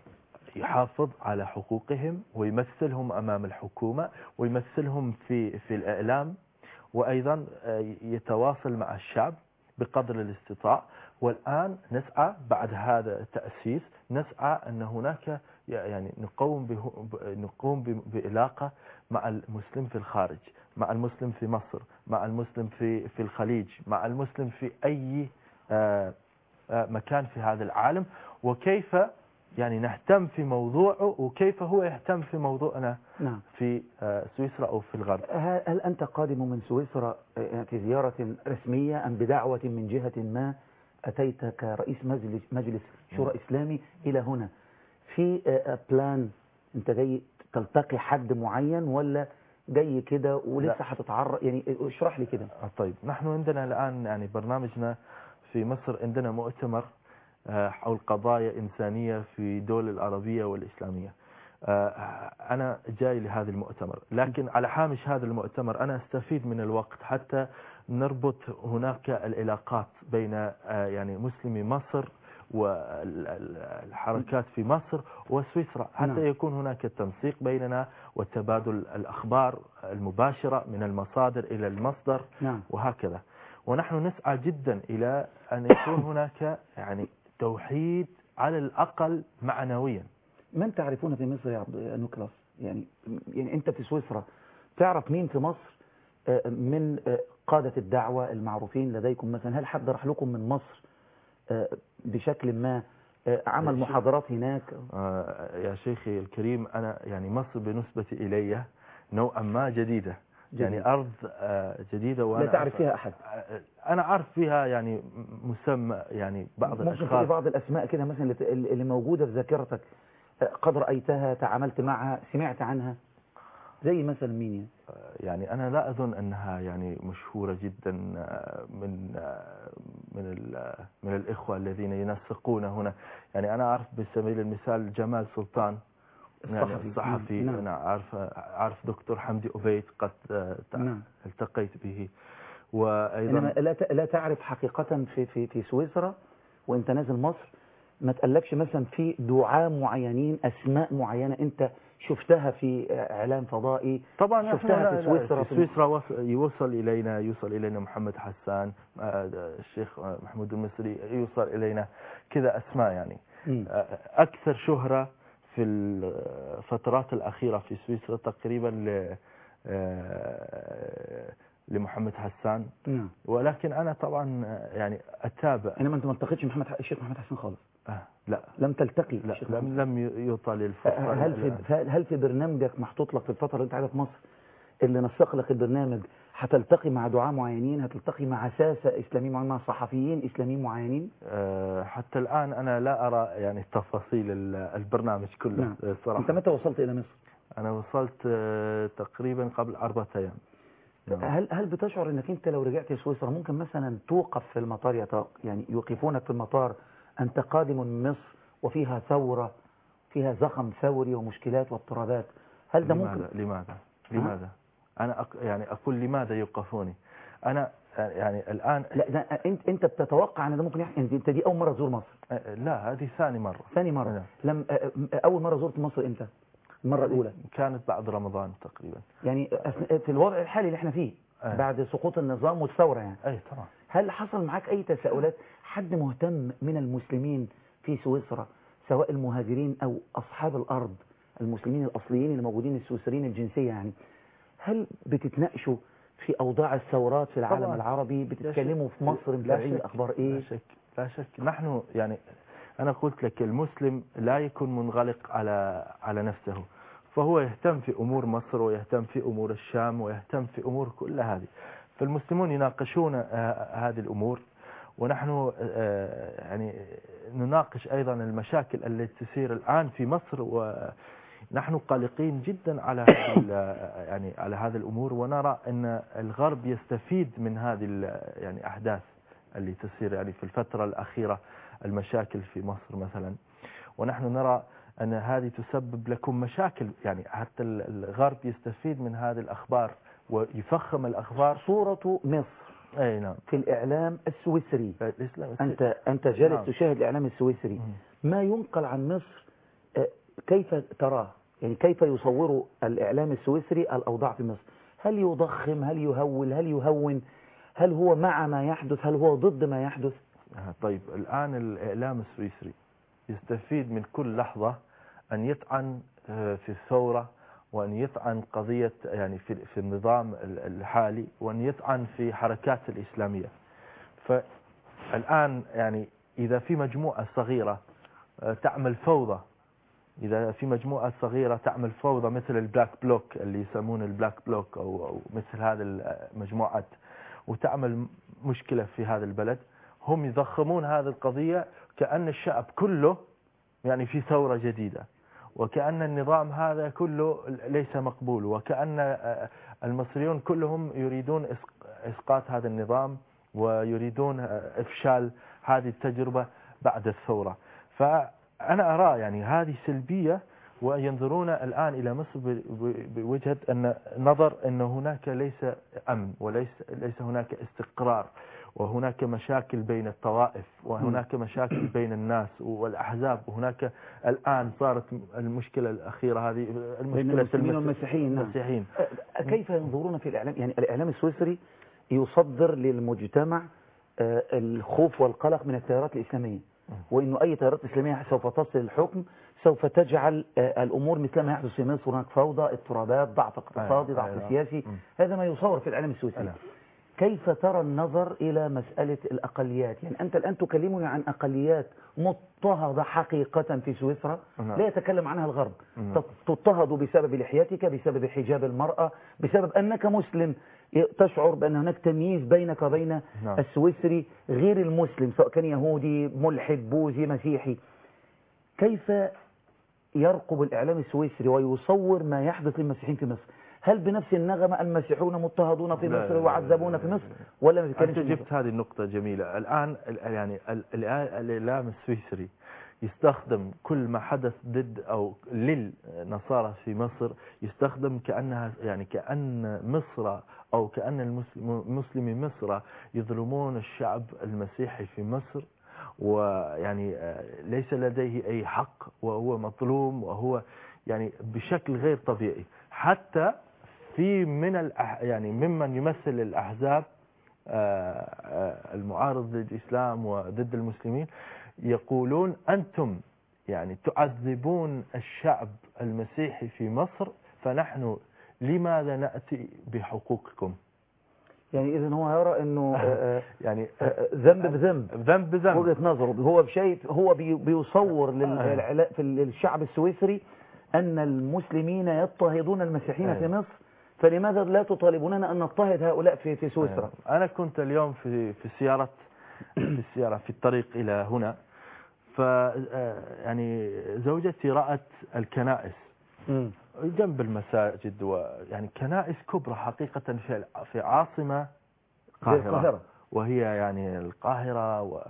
يحافظ على حقوقهم ويمثلهم امام الحكومه ويمثلهم في في الاعلام وايضا آه، يتواصل مع الشعب بقدر الاستطاع والآن نسعى بعد هذا التأسيس نسعى أن هناك يعني نقوم به نقوم ب- بعلاقة مع المسلم في الخارج مع المسلم في مصر مع المسلم في في الخليج مع المسلم في أي آه، آه، مكان في هذا العالم وكيف يعني نهتم في موضوعه وكيف هو يهتم في موضوعنا نعم في آه، سويسرا أو في الغرب هل هل أنت قادم من سويسرا آه، في زيارة رسمية أم بدعوة من جهة ما أتيت كرئيس مجلس, مجلس شورى إسلامي إلى هنا في آه، آه، بلان أنت جاي تلتقي حد معين ولا جاي كده ولسه لا. هتتعرض يعني اشرح لي كده آه، طيب نحن عندنا الآن يعني برنامجنا في مصر عندنا مؤتمر آه، حول قضايا إنسانية في الدول العربية والإسلامية آه، أنا جاي لهذا المؤتمر لكن على هامش هذا المؤتمر أنا أستفيد من الوقت حتى نربط هناك العلاقات بين آه، يعني مسلمي مصر والحركات في مصر وسويسرا حتى نعم. يكون هناك تنسيق بيننا وتبادل الأخبار المباشرة من المصادر إلى المصدر نعم وهكذا ونحن نسعى جدا إلى أن يكون هناك يعني توحيد على الأقل معنويا من تعرفون في مصر يا عبد يا نيكلاس يعني يعني أنت في سويسرا تعرف مين في مصر آه، من آه، قادة الدعوة المعروفين لديكم مثلا هل حد راح لكم من مصر آه، بشكل ما آه، عمل يا شيخ. محاضرات هناك آه، يا شيخي الكريم أنا يعني مصر بالنسبة إلي نوعا ما جديدة يعني جديدة. أرض آه، جديدة وأنا لا تعرف فيها أحد آه، أنا أعرف فيها يعني مسمى يعني بعض ممكن تقول الأشخاص بعض الأسماء كده مثلا اللي- اللي موجودة في ذاكرتك آه، قد رأيتها تعاملت معها سمعت عنها زي مثلا مين يعني يعني أنا لا أظن أنها يعني مشهورة جدا آه، من آه، من ال- من الإخوة الذين ينسقون هنا يعني أنا أعرف بسبيل المثال جمال سلطان يعني الصحفي. الصحفي نعم. أنا أعرف أعرف دكتور حمدي أبيت قد آه، تع- نعم. التقيت به إنما وأيضا لا ت- لا تعرف حقيقة في في في سويسرا وأنت نازل مصر ما تقلكش مثلا في دعاة معينين أسماء معينة أنت شفتها في إعلام فضائي طبعا نحن شفتها لا- في لا، سويسرا في سويسرا وص- يوصل الينا يوصل الينا محمد حسان آه، الشيخ آه، محمود المصري يوصل الينا كذا اسماء يعني مم. آه، اكثر شهره في الفترات الاخيره في سويسرا تقريبا ل آه، لمحمد حسان نعم ولكن انا طبعا آه، يعني اتابع إنما أنت ما التقيتش محمد ح- الشيخ محمد حسن خالص آه، لا لم تلتقي لا الشيخ لم لم يعطى لي الفرصه هل في هل في برنامجك محطوط لك في الفترة اللي أنت قاعدها في مصر اللي نسق لك البرنامج هتلتقي مع دعاة معينين هتلتقي مع ساسة إسلاميين معينين مع صحفيين إسلاميين معينين آه، حتى الآن أنا لا أرى يعني تفاصيل ال- البرنامج كله نعم. آه، صراحة أنت متى وصلت إلى مصر؟ أنا وصلت آه، تقريبا قبل أربعة أيام نعم. هل هل بتشعر انك انت لو رجعت لسويسرا ممكن مثلا توقف في المطار يتوق... يعني يوقفونك في المطار انت قادم من مصر وفيها ثورة فيها زخم ثوري ومشكلات واضطرابات هل ده ممكن لماذا لماذا لماذا أنا أق... يعني أقول لماذا يوقفوني أنا آه، يعني الآن لا ده انت انت بتتوقع ان ده ممكن يحصل انت, انت دي اول مرة تزور مصر آه، لا هذه ثاني مرة ثاني مرة نعم. لم آه، آه، اول مرة زرت مصر امتى المرة الاولى كانت بعد رمضان تقريبا يعني أثناء- في الوضع الحالي اللي احنا فيه أي. بعد سقوط النظام والثورة يعني أي طبعا هل حصل معاك أي تساؤلات حد مهتم من المسلمين في سويسرا سواء المهاجرين أو أصحاب الأرض المسلمين الأصليين اللي موجودين السويسريين الجنسية يعني هل بتتناقشوا في أوضاع الثورات في العالم طبعاً. العربي بتتكلموا في مصر لا متابعين شك- الأخبار لا إيه شك لا شك نحن يعني أنا قلت لك المسلم لا يكون منغلق على على نفسه فهو يهتم في أمور مصر ويهتم في أمور الشام ويهتم في أمور كل هذه فالمسلمون يناقشون آه، هذه الأمور ونحن آه، يعني نناقش أيضا المشاكل التي تسير الآن في مصر ونحن قلقين جدا على هذه ال- يعني على هذه الأمور ونرى أن الغرب يستفيد من هذه ال- يعني أحداث اللي تصير يعني في الفترة الأخيرة المشاكل في مصر مثلا ونحن نرى أن هذه تسبب لكم مشاكل يعني حتى ال- الغرب يستفيد من هذه الأخبار ويفخم الأخبار صورة مصر أي نعم في الإعلام السويسري الإسلام أنت أنت جالس نعم. تشاهد الإعلام السويسري ما ينقل عن مصر آه، كيف تراه يعني كيف يصور الإعلام السويسري الأوضاع في مصر هل يضخم هل يهول هل يهون هل هو مع ما يحدث هل هو ضد ما يحدث آه، طيب الآن الإعلام السويسري يستفيد من كل لحظة أن يطعن آه، في الثورة وأن يطعن قضية يعني في في النظام ال- الحالي وأن يطعن في حركات الإسلامية فالآن يعني إذا في مجموعة صغيرة آه، تعمل فوضى إذا في مجموعة صغيرة تعمل فوضى مثل البلاك بلوك اللي يسمونه البلاك بلوك أو, أو مثل هذه المجموعات وتعمل مشكلة في هذا البلد هم يضخمون هذه القضية كأن الشعب كله يعني في ثورة جديدة وكأن النظام هذا كله ليس مقبول وكأن آه، المصريون كلهم يريدون إسق- إسقاط هذا النظام ويريدون آه، إفشال هذه التجربة بعد الثورة فأنا أرى يعني هذه سلبية وينظرون الآن إلى مصر ب- ب- بوجهة أن نظر أن هناك ليس أمن وليس ليس هناك استقرار وهناك مشاكل بين الطوائف وهناك مشاكل بين الناس والأحزاب وهناك الآن صارت المشكلة الأخيرة هذه بين المشكلة المسلمين المس- والمسيحيين نعم. المسيحيين آه، كيف ينظرون في الإعلام يعني الإعلام السويسري يصدر للمجتمع آه، الخوف والقلق من التيارات الإسلامية وإنه أي تيارات إسلامية سوف تصل الحكم سوف تجعل آه، الأمور مثل ما يحدث في مصر هناك فوضى اضطرابات ضعف اقتصادي أيوة، ضعف أيوة. سياسي هذا ما يصور في الإعلام السويسري نعم. كيف ترى النظر إلى مسألة الأقليات يعني أنت الآن تكلمني عن أقليات مضطهدة حقيقة في سويسرا نعم. لا يتكلم عنها الغرب نعم. تط- تضطهد بسبب لحيتك بسبب حجاب المرأة بسبب أنك مسلم ي- تشعر بأن هناك تمييز بينك وبين نعم. السويسري غير المسلم سواء كان يهودي ملحد بوذي مسيحي كيف يرقب الإعلام السويسري ويصور ما يحدث للمسيحيين في مصر هل بنفس النغمة المسيحيون مضطهدون في لا، مصر لا، لا، ويعذبون في مصر ولا ما أنت بيتكلمش جبت هذه النقطة جميلة الآن ال- يعني ال- الآن الإعلام السويسري يستخدم كل ما حدث ضد أو للنصارى في مصر يستخدم كأنها يعني كأن مصر أو كأن المسلم- مسلمي مصر يظلمون الشعب المسيحي في مصر ويعني آه، ليس لديه أي حق وهو مظلوم وهو يعني بشكل غير طبيعي حتى في من الأح يعني ممن يمثل الأحزاب آه، آه، المعارض للإسلام وضد المسلمين يقولون أنتم يعني تعذبون الشعب المسيحي في مصر فنحن لماذا نأتي بحقوقكم يعني إذا هو يرى أنه آه، آه، يعني آه، ذنب بذنب ذنب بذنب وجهة نظره هو بشيء هو بي- بيصور لل- آه. العلا- في الشعب السويسري أن المسلمين يضطهدون المسيحيين آه. في مصر فلماذا لا تطالبوننا أن نضطهد هؤلاء في في سويسرا آه. أنا كنت اليوم في في سيارة في السيارة في الطريق إلى هنا ف آه، يعني زوجتي رأت الكنائس جنب المساجد ويعني كنائس كبرى حقيقة في في عاصمة زي القاهرة. وهي يعني القاهرة و-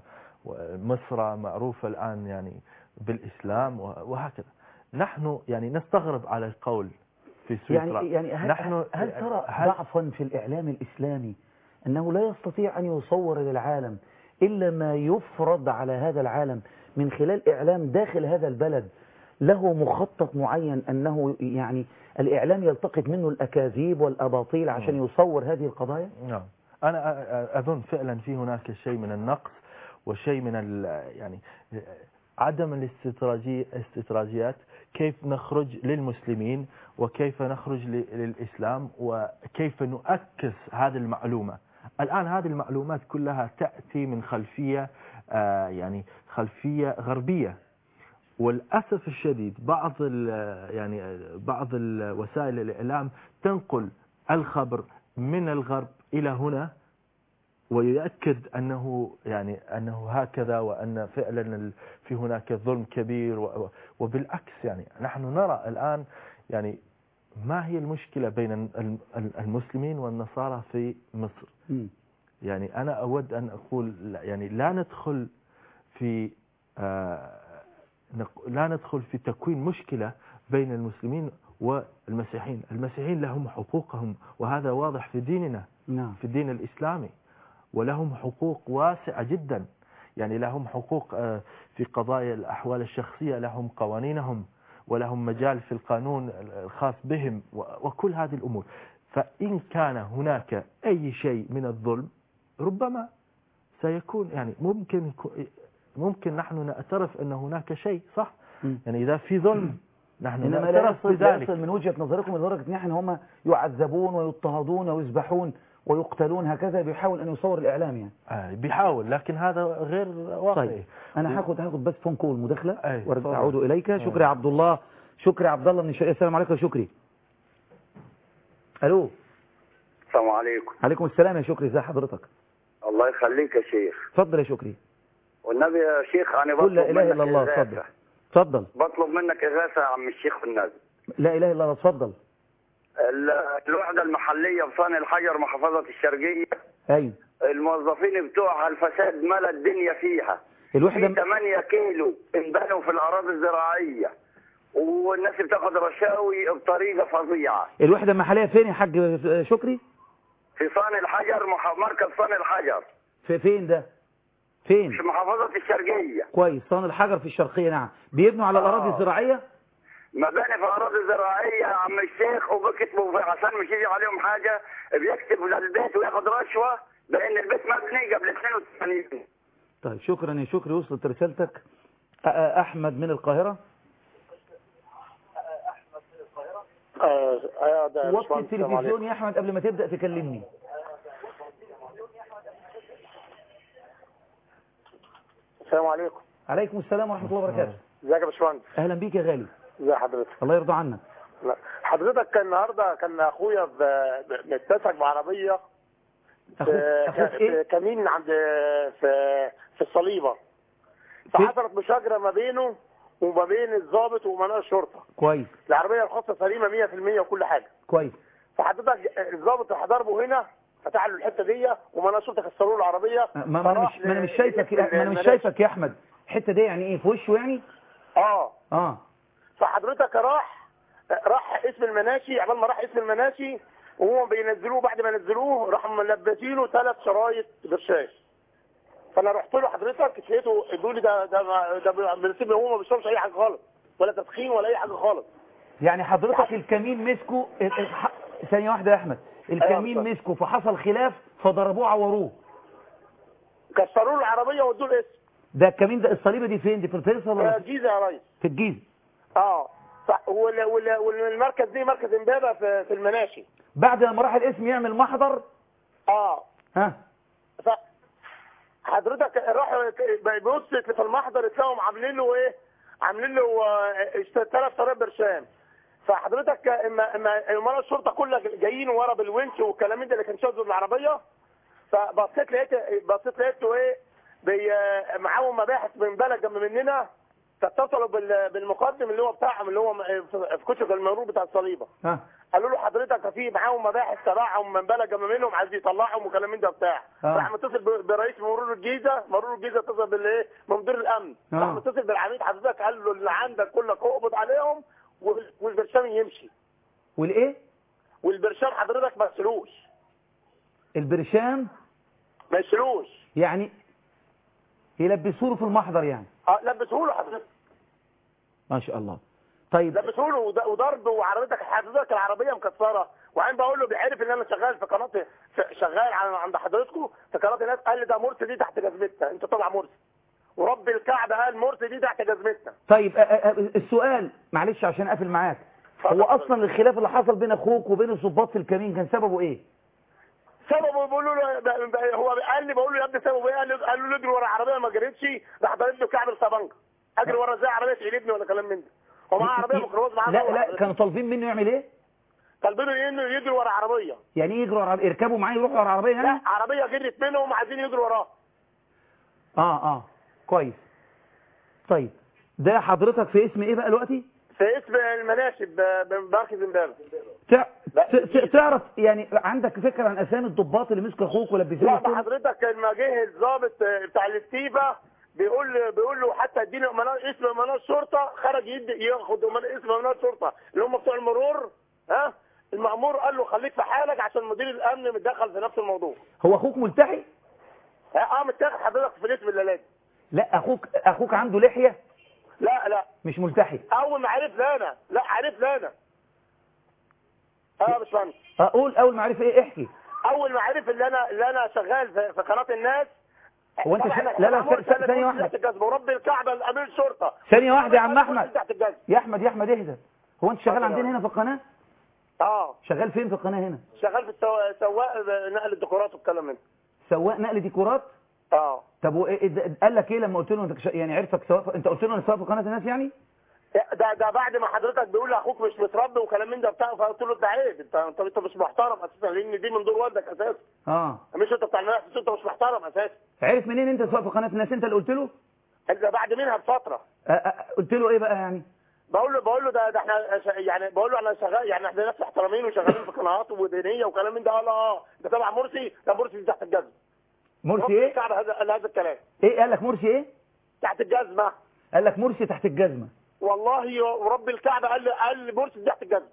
ومصر معروفة الآن يعني بالإسلام وهكذا نحن يعني نستغرب على القول في سويسرا يعني يعني هل, نحن هل ترى هل- ضعفا في الإعلام الإسلامي أنه لا يستطيع أن يصور للعالم إلا ما يفرض على هذا العالم من خلال إعلام داخل هذا البلد له مخطط معين أنه يعني الإعلام يلتقط منه الأكاذيب والأباطيل عشان يصور هذه القضايا نعم أنا أ- أظن فعلا في هناك شيء من النقص وشيء من ال يعني عدم الاستراتيجي استراتيجيات كيف نخرج للمسلمين وكيف نخرج ل- للإسلام وكيف نؤكس هذه المعلومة الآن هذه المعلومات كلها تأتي من خلفية آه، يعني خلفية غربية وللأسف الشديد بعض ال- يعني بعض ال- وسائل الإعلام تنقل الخبر من الغرب إلى هنا ويؤكد أنه يعني أنه هكذا وأن فعلا ال- في هناك ظلم كبير و- و- وبالعكس يعني نحن نرى الآن يعني ما هي المشكلة بين ال- ال- المسلمين والنصارى في مصر يعني أنا أود أن أقول لا- يعني لا ندخل في آه، نق- لا ندخل في تكوين مشكلة بين المسلمين والمسيحيين المسيحيين لهم حقوقهم وهذا واضح في ديننا نعم في الدين الإسلامي ولهم حقوق واسعة جدا يعني لهم حقوق آه، في قضايا الأحوال الشخصية لهم قوانينهم ولهم مجال في القانون الخاص بهم و- وكل هذه الأمور فإن كان هناك أي شيء من الظلم ربما سيكون يعني ممكن يكو- ممكن نحن نعترف أن هناك شيء صح يعني إذا في ظلم نحن إنما لا نعترف يصل, لا بذلك يصل من وجهة نظركم لدرجة أن احنا هم يعذبون ويضطهدون ويذبحون ويقتلون هكذا بيحاول أن يصور الإعلام يعني آه، بيحاول لكن هذا غير واقعي طيب انا هاخد هاخد بس فون كول مداخله أي، وارجع اتفضل. اعود اليك أي. شكري عبد الله شكري عبد الله من الشرقيه السلام عليكم يا شكري الو السلام عليكم عليكم السلام يا شكري ازي حضرتك الله يخليك يا شيخ اتفضل يا شكري والنبي يا شيخ انا قل لا بطلب اله منك الا الله إغاثة. اتفضل اتفضل بطلب منك اغاثه يا عم الشيخ والنبي لا اله الا الله اتفضل ال- الوحده المحليه في صان الحجر محافظه الشرقيه ايوه الموظفين بتوعها الفساد ملا الدنيا فيها الوحده في 8 كيلو انبنوا في الاراضي الزراعيه والناس بتاخد رشاوي بطريقه فظيعه الوحده المحليه فين يا حاج شكري في صان الحجر مح- مركز صان الحجر في فين ده فين في محافظه الشرقيه كويس صان الحجر في الشرقيه نعم بيبنوا على الاراضي الزراعيه مباني في اراضي زراعيه يا عم الشيخ وبكتبوا في- عشان مش يجي عليهم حاجه بيكتب للبيت وياخد رشوه بان البيت مبني قبل 82 طيب شكرا يا شكري وصلت رسالتك أ- أ- احمد من القاهره ايوه ده يا وطي باشمهندس، السلام التلفزيون عليكم. يا احمد قبل ما تبدا تكلمني السلام عليكم عليكم السلام ورحمه الله وبركاته ازيك يا باشمهندس اهلا بيك يا غالي ازي حضرتك الله يرضى عنك لا. حضرتك كان النهارده كان اخويا ب- ب- متسك بعربيه أخوك- في- أخوك في إيه؟ كمين عند في في الصليبه فحصلت مشاجره ما بينه وما بين الضابط ومناء الشرطه كويس العربيه الخاصه سليمه 100% وكل حاجه كويس فحضرتك الضابط راح ضربه هنا فتح له الحته دي وما شرطه كسروا له العربيه ما ما انا فراح مش ما انا مش ل- شايفك ما انا مش للمناش. شايفك يا احمد الحته دي يعني ايه في وشه يعني اه اه فحضرتك راح راح اسم المناشي عبال ما راح اسم المناشي وهم بينزلوه بعد ما نزلوه راحوا ملبسينه ثلاث شرايط برشاش فانا رحت له حضرتك لقيته ادوا لي ده ده ده بنسيب هو ما بيشربش اي حاجه خالص ولا تدخين ولا اي حاجه خالص يعني حضرتك الكمين مسكه ال- ال- ح- ثانيه واحده يا احمد الكمين أيوة. مسكه فحصل خلاف فضربوه عوروه كسروا له العربيه وادوا له اسم ده الكمين ده الصليبه دي فين دي في الفيصل ولا في- الجيزه يا ريس في الجيزه اه صح وال- وال- والمركز دي مركز امبابه في, في المناشي بعد لما راح الاسم يعمل محضر اه ها ف- حضرتك راحوا بيبص في المحضر تلاقيهم عاملين له ايه عاملين له ثلاث شرايط برشام فحضرتك اما اما امراء الشرطه كلها جايين ورا بالونش والكلام ده اللي كان شاذ العربيه فبصيت لقيت بصيت لقيته ايه بي معاهم مباحث من بلد جنب مننا فاتصلوا بال- بالمقدم اللي هو بتاعهم اللي هو في في كشك المرور بتاع الصليبه ها قالوا له حضرتك في معاهم مباحث تبعهم من بلد جنب منهم عايز يطلعهم وكلام من ده بتاع آه. راح متصل ب- برئيس مرور الجيزه مرور الجيزه اتصل بالايه بمدير الامن آه. راح متصل بالعميد حضرتك قال له اللي عندك كلك اقبض عليهم وال- والبرشام يمشي والايه والبرشام حضرتك ما يشيلوش البرشام ما يشيلوش يعني يلبسوا له في المحضر يعني اه لبسوه له حضرتك ما شاء الله طيب لبسوه له وض- وضرب وعربيتك حضرتك العربيه مكسره وبعدين بقول له بيعرف ان انا شغال في قناه ش- شغال عن- عند حضرتكم في قناه الناس قال لي ده مرسي دي تحت جزمتنا انت طبعا مرسي ورب الكعبه قال مرسي دي تحت جزمتنا طيب آه، آه، آه، السؤال معلش عشان اقفل معاك هو اصلا الخلاف اللي حصل بين اخوك وبين الضباط في الكمين كان سببه ايه سببه بيقول له ب- ب- هو قال لي بقول له يا ابني سببه ايه قال له قال له اجري ورا العربيه ما جريتش راح ضارب له كعب الصبنجه اجري ورا ازاي عربيه تعيدني ولا كلام من ده هو معاه عربيه ميكروباص معاه لا لا كانوا طالبين منه يعمل ايه طالبينه انه يجري ورا عربيه يعني ايه يجروا ورا يركبوا معاه يروحوا ورا العربيه يعني لا عربيه جرت منهم عايزين يجروا وراه اه اه كويس طيب ده حضرتك في اسم ايه بقى دلوقتي في اسم المناشب بمركز امبابه تع... ت... ت... تعرف يعني عندك فكره عن اسامي الضباط اللي مسكوا اخوك ولبسوه لا الطرق؟ ده حضرتك لما جه الضابط بتاع الاستيفا بيقول بيقول له حتى اديني أمناء- اسم امناء الشرطه خرج يدي ياخد أمناء- اسم امناء الشرطه اللي هم بتوع المرور ها المأمور قال له خليك في حالك عشان مدير الامن متدخل في نفس الموضوع هو اخوك ملتحي اه متاخد حضرتك في الاسم الليلات لا اخوك اخوك عنده لحيه لا لا مش ملتحي اول ما عرف لا انا لا عرف لا انا اه يا باشمهندس اقول اول ما عرف ايه احكي اول ما عرف ان انا ان انا شغال في, في قناه الناس هو أنت طبعاً ش- أنا لا، لا، معمول ث- سنة ثانية كنت واحدة. تحت الجزمة ورب الكعبه الامير الشرطه ثانيه واحده يا عم كنت احمد تحت الجزمة يا احمد يا احمد اهدى هو انت شغال عندنا هنا في القناه اه شغال فين في القناه هنا شغال في السوا- سواق نقل الديكورات والكلام من ده سواق نقل ديكورات اه طب وإيه- إيه- قال لك ايه لما قلت له انت كش- يعني عرفك سواق انت قلت له انا سواق في قناه الناس يعني ده ده بعد ما حضرتك بيقول لاخوك مش متربي وكلام من ده بتاع فقلت له ده عيب انت انت انت مش محترم اساسا لان دي من دور والدك اساسا اه مش انت بتاع المنافس انت مش محترم اساسا عرف منين انت سواق في قناه الناس انت اللي قلت له ده بعد منها بفتره آه، آه، قلت له ايه بقى يعني بقول له بقول له ده, ده احنا ش- يعني بقول له انا شغال يعني احنا ناس محترمين وشغالين في قنوات ودينيه وكلام من ده قال اه ده تبع مرسي ده مرسي دي تحت الجزمه مرسي ايه الكعبه هذا قال هذا الكلام ايه قال لك مرسي ايه تحت الجزمه قال لك مرسي تحت الجزمه والله ورب الكعبه قال لي قال لي مرسي دي تحت الجزمه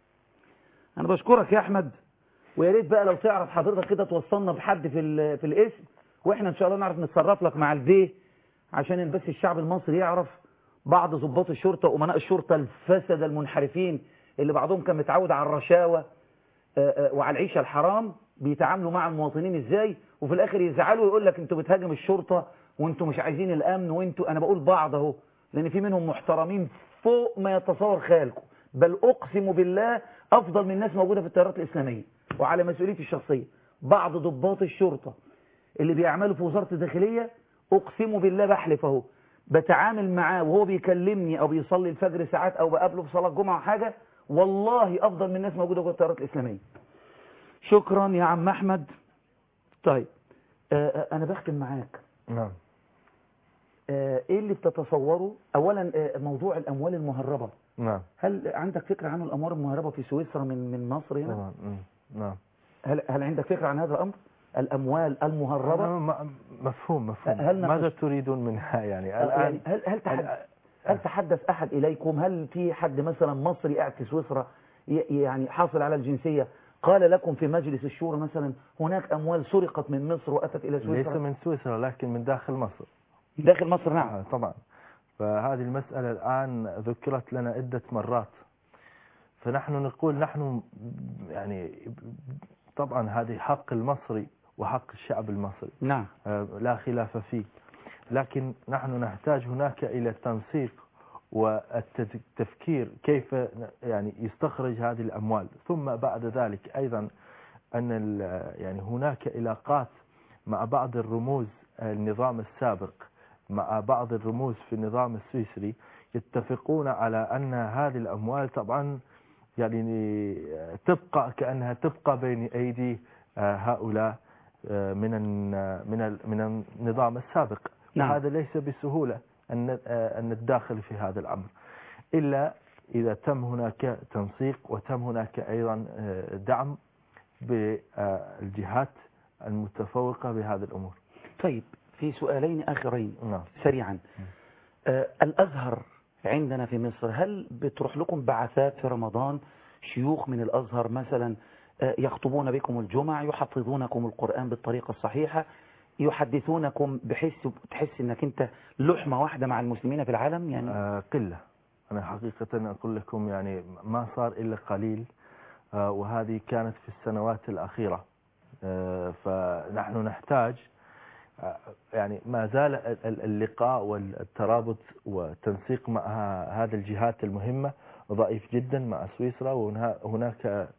انا بشكرك يا احمد ويا ريت بقى لو تعرف حضرتك كده توصلنا بحد في ال- في الاسم واحنا ان شاء الله نعرف نتصرف لك مع البيه عشان بس الشعب المصري يعرف بعض ضباط الشرطه وامناء الشرطه الفسد المنحرفين اللي بعضهم كان متعود على الرشاوه آه، آه، وعلى العيشه الحرام بيتعاملوا مع المواطنين ازاي وفي الاخر يزعلوا ويقول لك انتوا بتهاجم الشرطه وانتوا مش عايزين الامن وانتوا انا بقول بعض اهو لان في منهم محترمين فوق ما يتصور خيالكم بل اقسم بالله افضل من ناس موجوده في التيارات الاسلاميه وعلى مسؤوليتي الشخصيه بعض ضباط الشرطه اللي بيعملوا في وزاره الداخليه اقسم بالله بحلف اهو بتعامل معاه وهو بيكلمني او بيصلي الفجر ساعات او بقابله في صلاه الجمعه حاجه والله افضل من ناس موجوده جوه التيارات الاسلاميه شكرا يا عم احمد طيب آه، آه، انا بختم معاك نعم آه، ايه اللي بتتصوره اولا آه، موضوع الاموال المهربه نعم هل عندك فكره عن الاموال المهربه في سويسرا من من مصر هنا طبعا مم. نعم هل هل عندك فكره عن هذا الامر الاموال المهربه آه، م- مفهوم مفهوم هل نقص- ماذا تريدون منها يعني آه، الآن يعني هل هل تحدث هل تحدث احد اليكم هل في حد مثلا مصري قاعد في سويسرا ي- يعني حاصل على الجنسيه قال لكم في مجلس الشورى مثلا هناك اموال سرقت من مصر واتت الى ليس سويسرا من سويسرا لكن من داخل مصر داخل مصر نعم آه، طبعا فهذه المسألة الآن ذكرت لنا عدة مرات فنحن نقول نحن يعني طبعا هذه حق المصري وحق الشعب المصري نعم آه، لا خلاف فيه لكن نحن نحتاج هناك إلى التنسيق والتفكير كيف ن- يعني يستخرج هذه الأموال ثم بعد ذلك أيضا أن ال- يعني هناك علاقات مع بعض الرموز النظام السابق مع بعض الرموز في النظام السويسري يتفقون على أن هذه الأموال طبعا يعني تبقى كأنها تبقى بين أيدي آه، هؤلاء آه، من الن- من ال- من النظام السابق نعم. وهذا ليس بسهولة أن آه، أن نتداخل في هذا الأمر إلا إذا تم هناك تنسيق وتم هناك أيضا آه، دعم بالجهات المتفوقة بهذه الأمور طيب في سؤالين اخرين نعم سريعا آه الازهر عندنا في مصر هل بتروح لكم بعثات في رمضان شيوخ من الازهر مثلا آه يخطبون بكم الجمع يحفظونكم القران بالطريقه الصحيحه يحدثونكم بحيث تحس انك انت لحمه واحده مع المسلمين في العالم يعني آه، قلة أنا حقيقة أقول لكم يعني ما صار إلا قليل آه، وهذه كانت في السنوات الأخيرة آه، فنحن نحتاج آه، يعني ما زال ال- ال- اللقاء والترابط والتنسيق مع ه- هذه الجهات المهمة ضعيف جدا مع سويسرا وهناك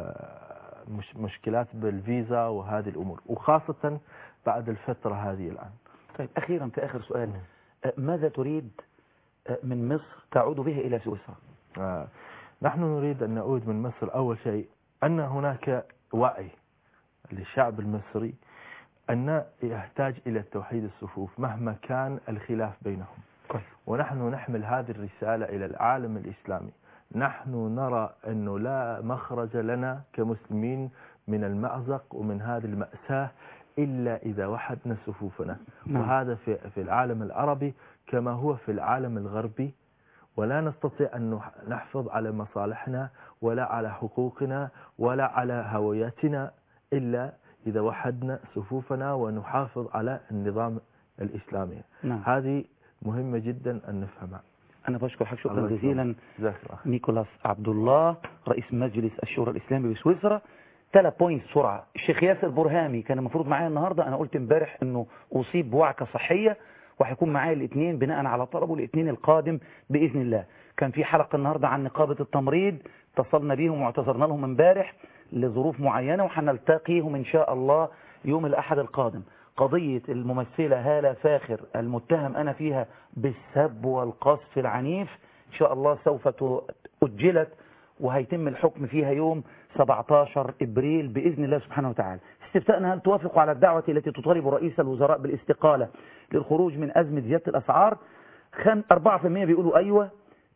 مش مشكلات بالفيزا وهذه الأمور وخاصة بعد الفترة هذه الآن طيب اخيرا في اخر سؤال آه ماذا تريد آه من مصر تعود به الى سويسرا آه، نحن نريد أن نعود من مصر أول شيء أن هناك وعي للشعب المصري أن يحتاج إلى توحيد الصفوف مهما كان الخلاف بينهم ونحن نحمل هذه الرسالة إلى العالم الإسلامي نحن نرى أنه لا مخرج لنا كمسلمين من المأزق ومن هذه المأساة إلا إذا وحدنا صفوفنا نعم. وهذا في, في العالم العربي كما هو في العالم الغربي ولا نستطيع أن نح- نحفظ على مصالحنا ولا على حقوقنا ولا على هويتنا إلا إذا وحدنا صفوفنا ونحافظ على النظام الإسلامي نعم. هذه مهمة جدا أن نفهمها انا بشكر حضرتك شكرا الله جزيلا يكرمك. جزاك الله خير. نيكولاس عبد الله رئيس مجلس الشورى الاسلامي بسويسرا ثلاث بوينت سرعه الشيخ ياسر برهامي كان المفروض معايا النهارده انا قلت امبارح انه اصيب بوعكه صحيه وهيكون معايا الاثنين بناء على طلبه الاثنين القادم باذن الله كان في حلقه النهارده عن نقابه التمريض اتصلنا بيهم واعتذرنا لهم امبارح لظروف معينه وهنلتقيهم ان شاء الله يوم الاحد القادم قضية الممثلة هالة فاخر المتهم أنا فيها بالسب والقصف العنيف إن شاء الله سوف ت- أجلت وهيتم الحكم فيها يوم 17 إبريل بإذن الله سبحانه وتعالى استفتاءنا هل توافق على الدعوة التي تطالب رئيس الوزراء بالاستقالة للخروج من أزمة زيادة الأسعار خم 4% بيقولوا أيوة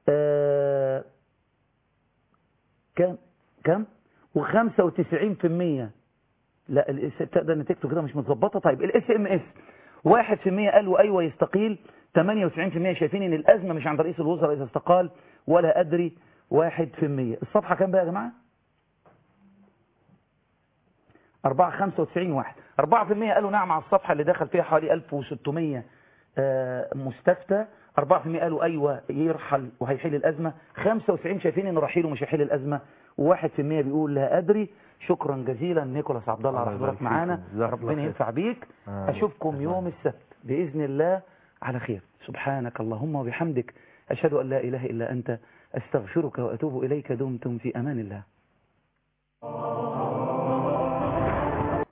آه كم كم و95% لا الاستفتاء ده نتيجته كده مش متظبطه طيب الاس ام اس 1% قالوا ايوه يستقيل 98% شايفين ان الازمه مش عند رئيس الوزراء اذا استقال ولا ادري 1% الصفحه كام بقى يا جماعه 4 95 واحد 4% قالوا نعم على الصفحه اللي دخل فيها حوالي 1600 آه، مستفتى 4% قالوا ايوه يرحل وهيحل الازمه 95 شايفين ان رحيله مش هيحل الازمه و1% بيقول لا ادري شكرا جزيلا نيكولاس عبد الله على الله يبارك حضورك معانا فيكم. جزاك الله ربنا خير. ينفع بيك آه. اشوفكم يوم السبت باذن الله على خير سبحانك اللهم وبحمدك اشهد ان لا اله الا انت استغفرك واتوب اليك دمتم في امان الله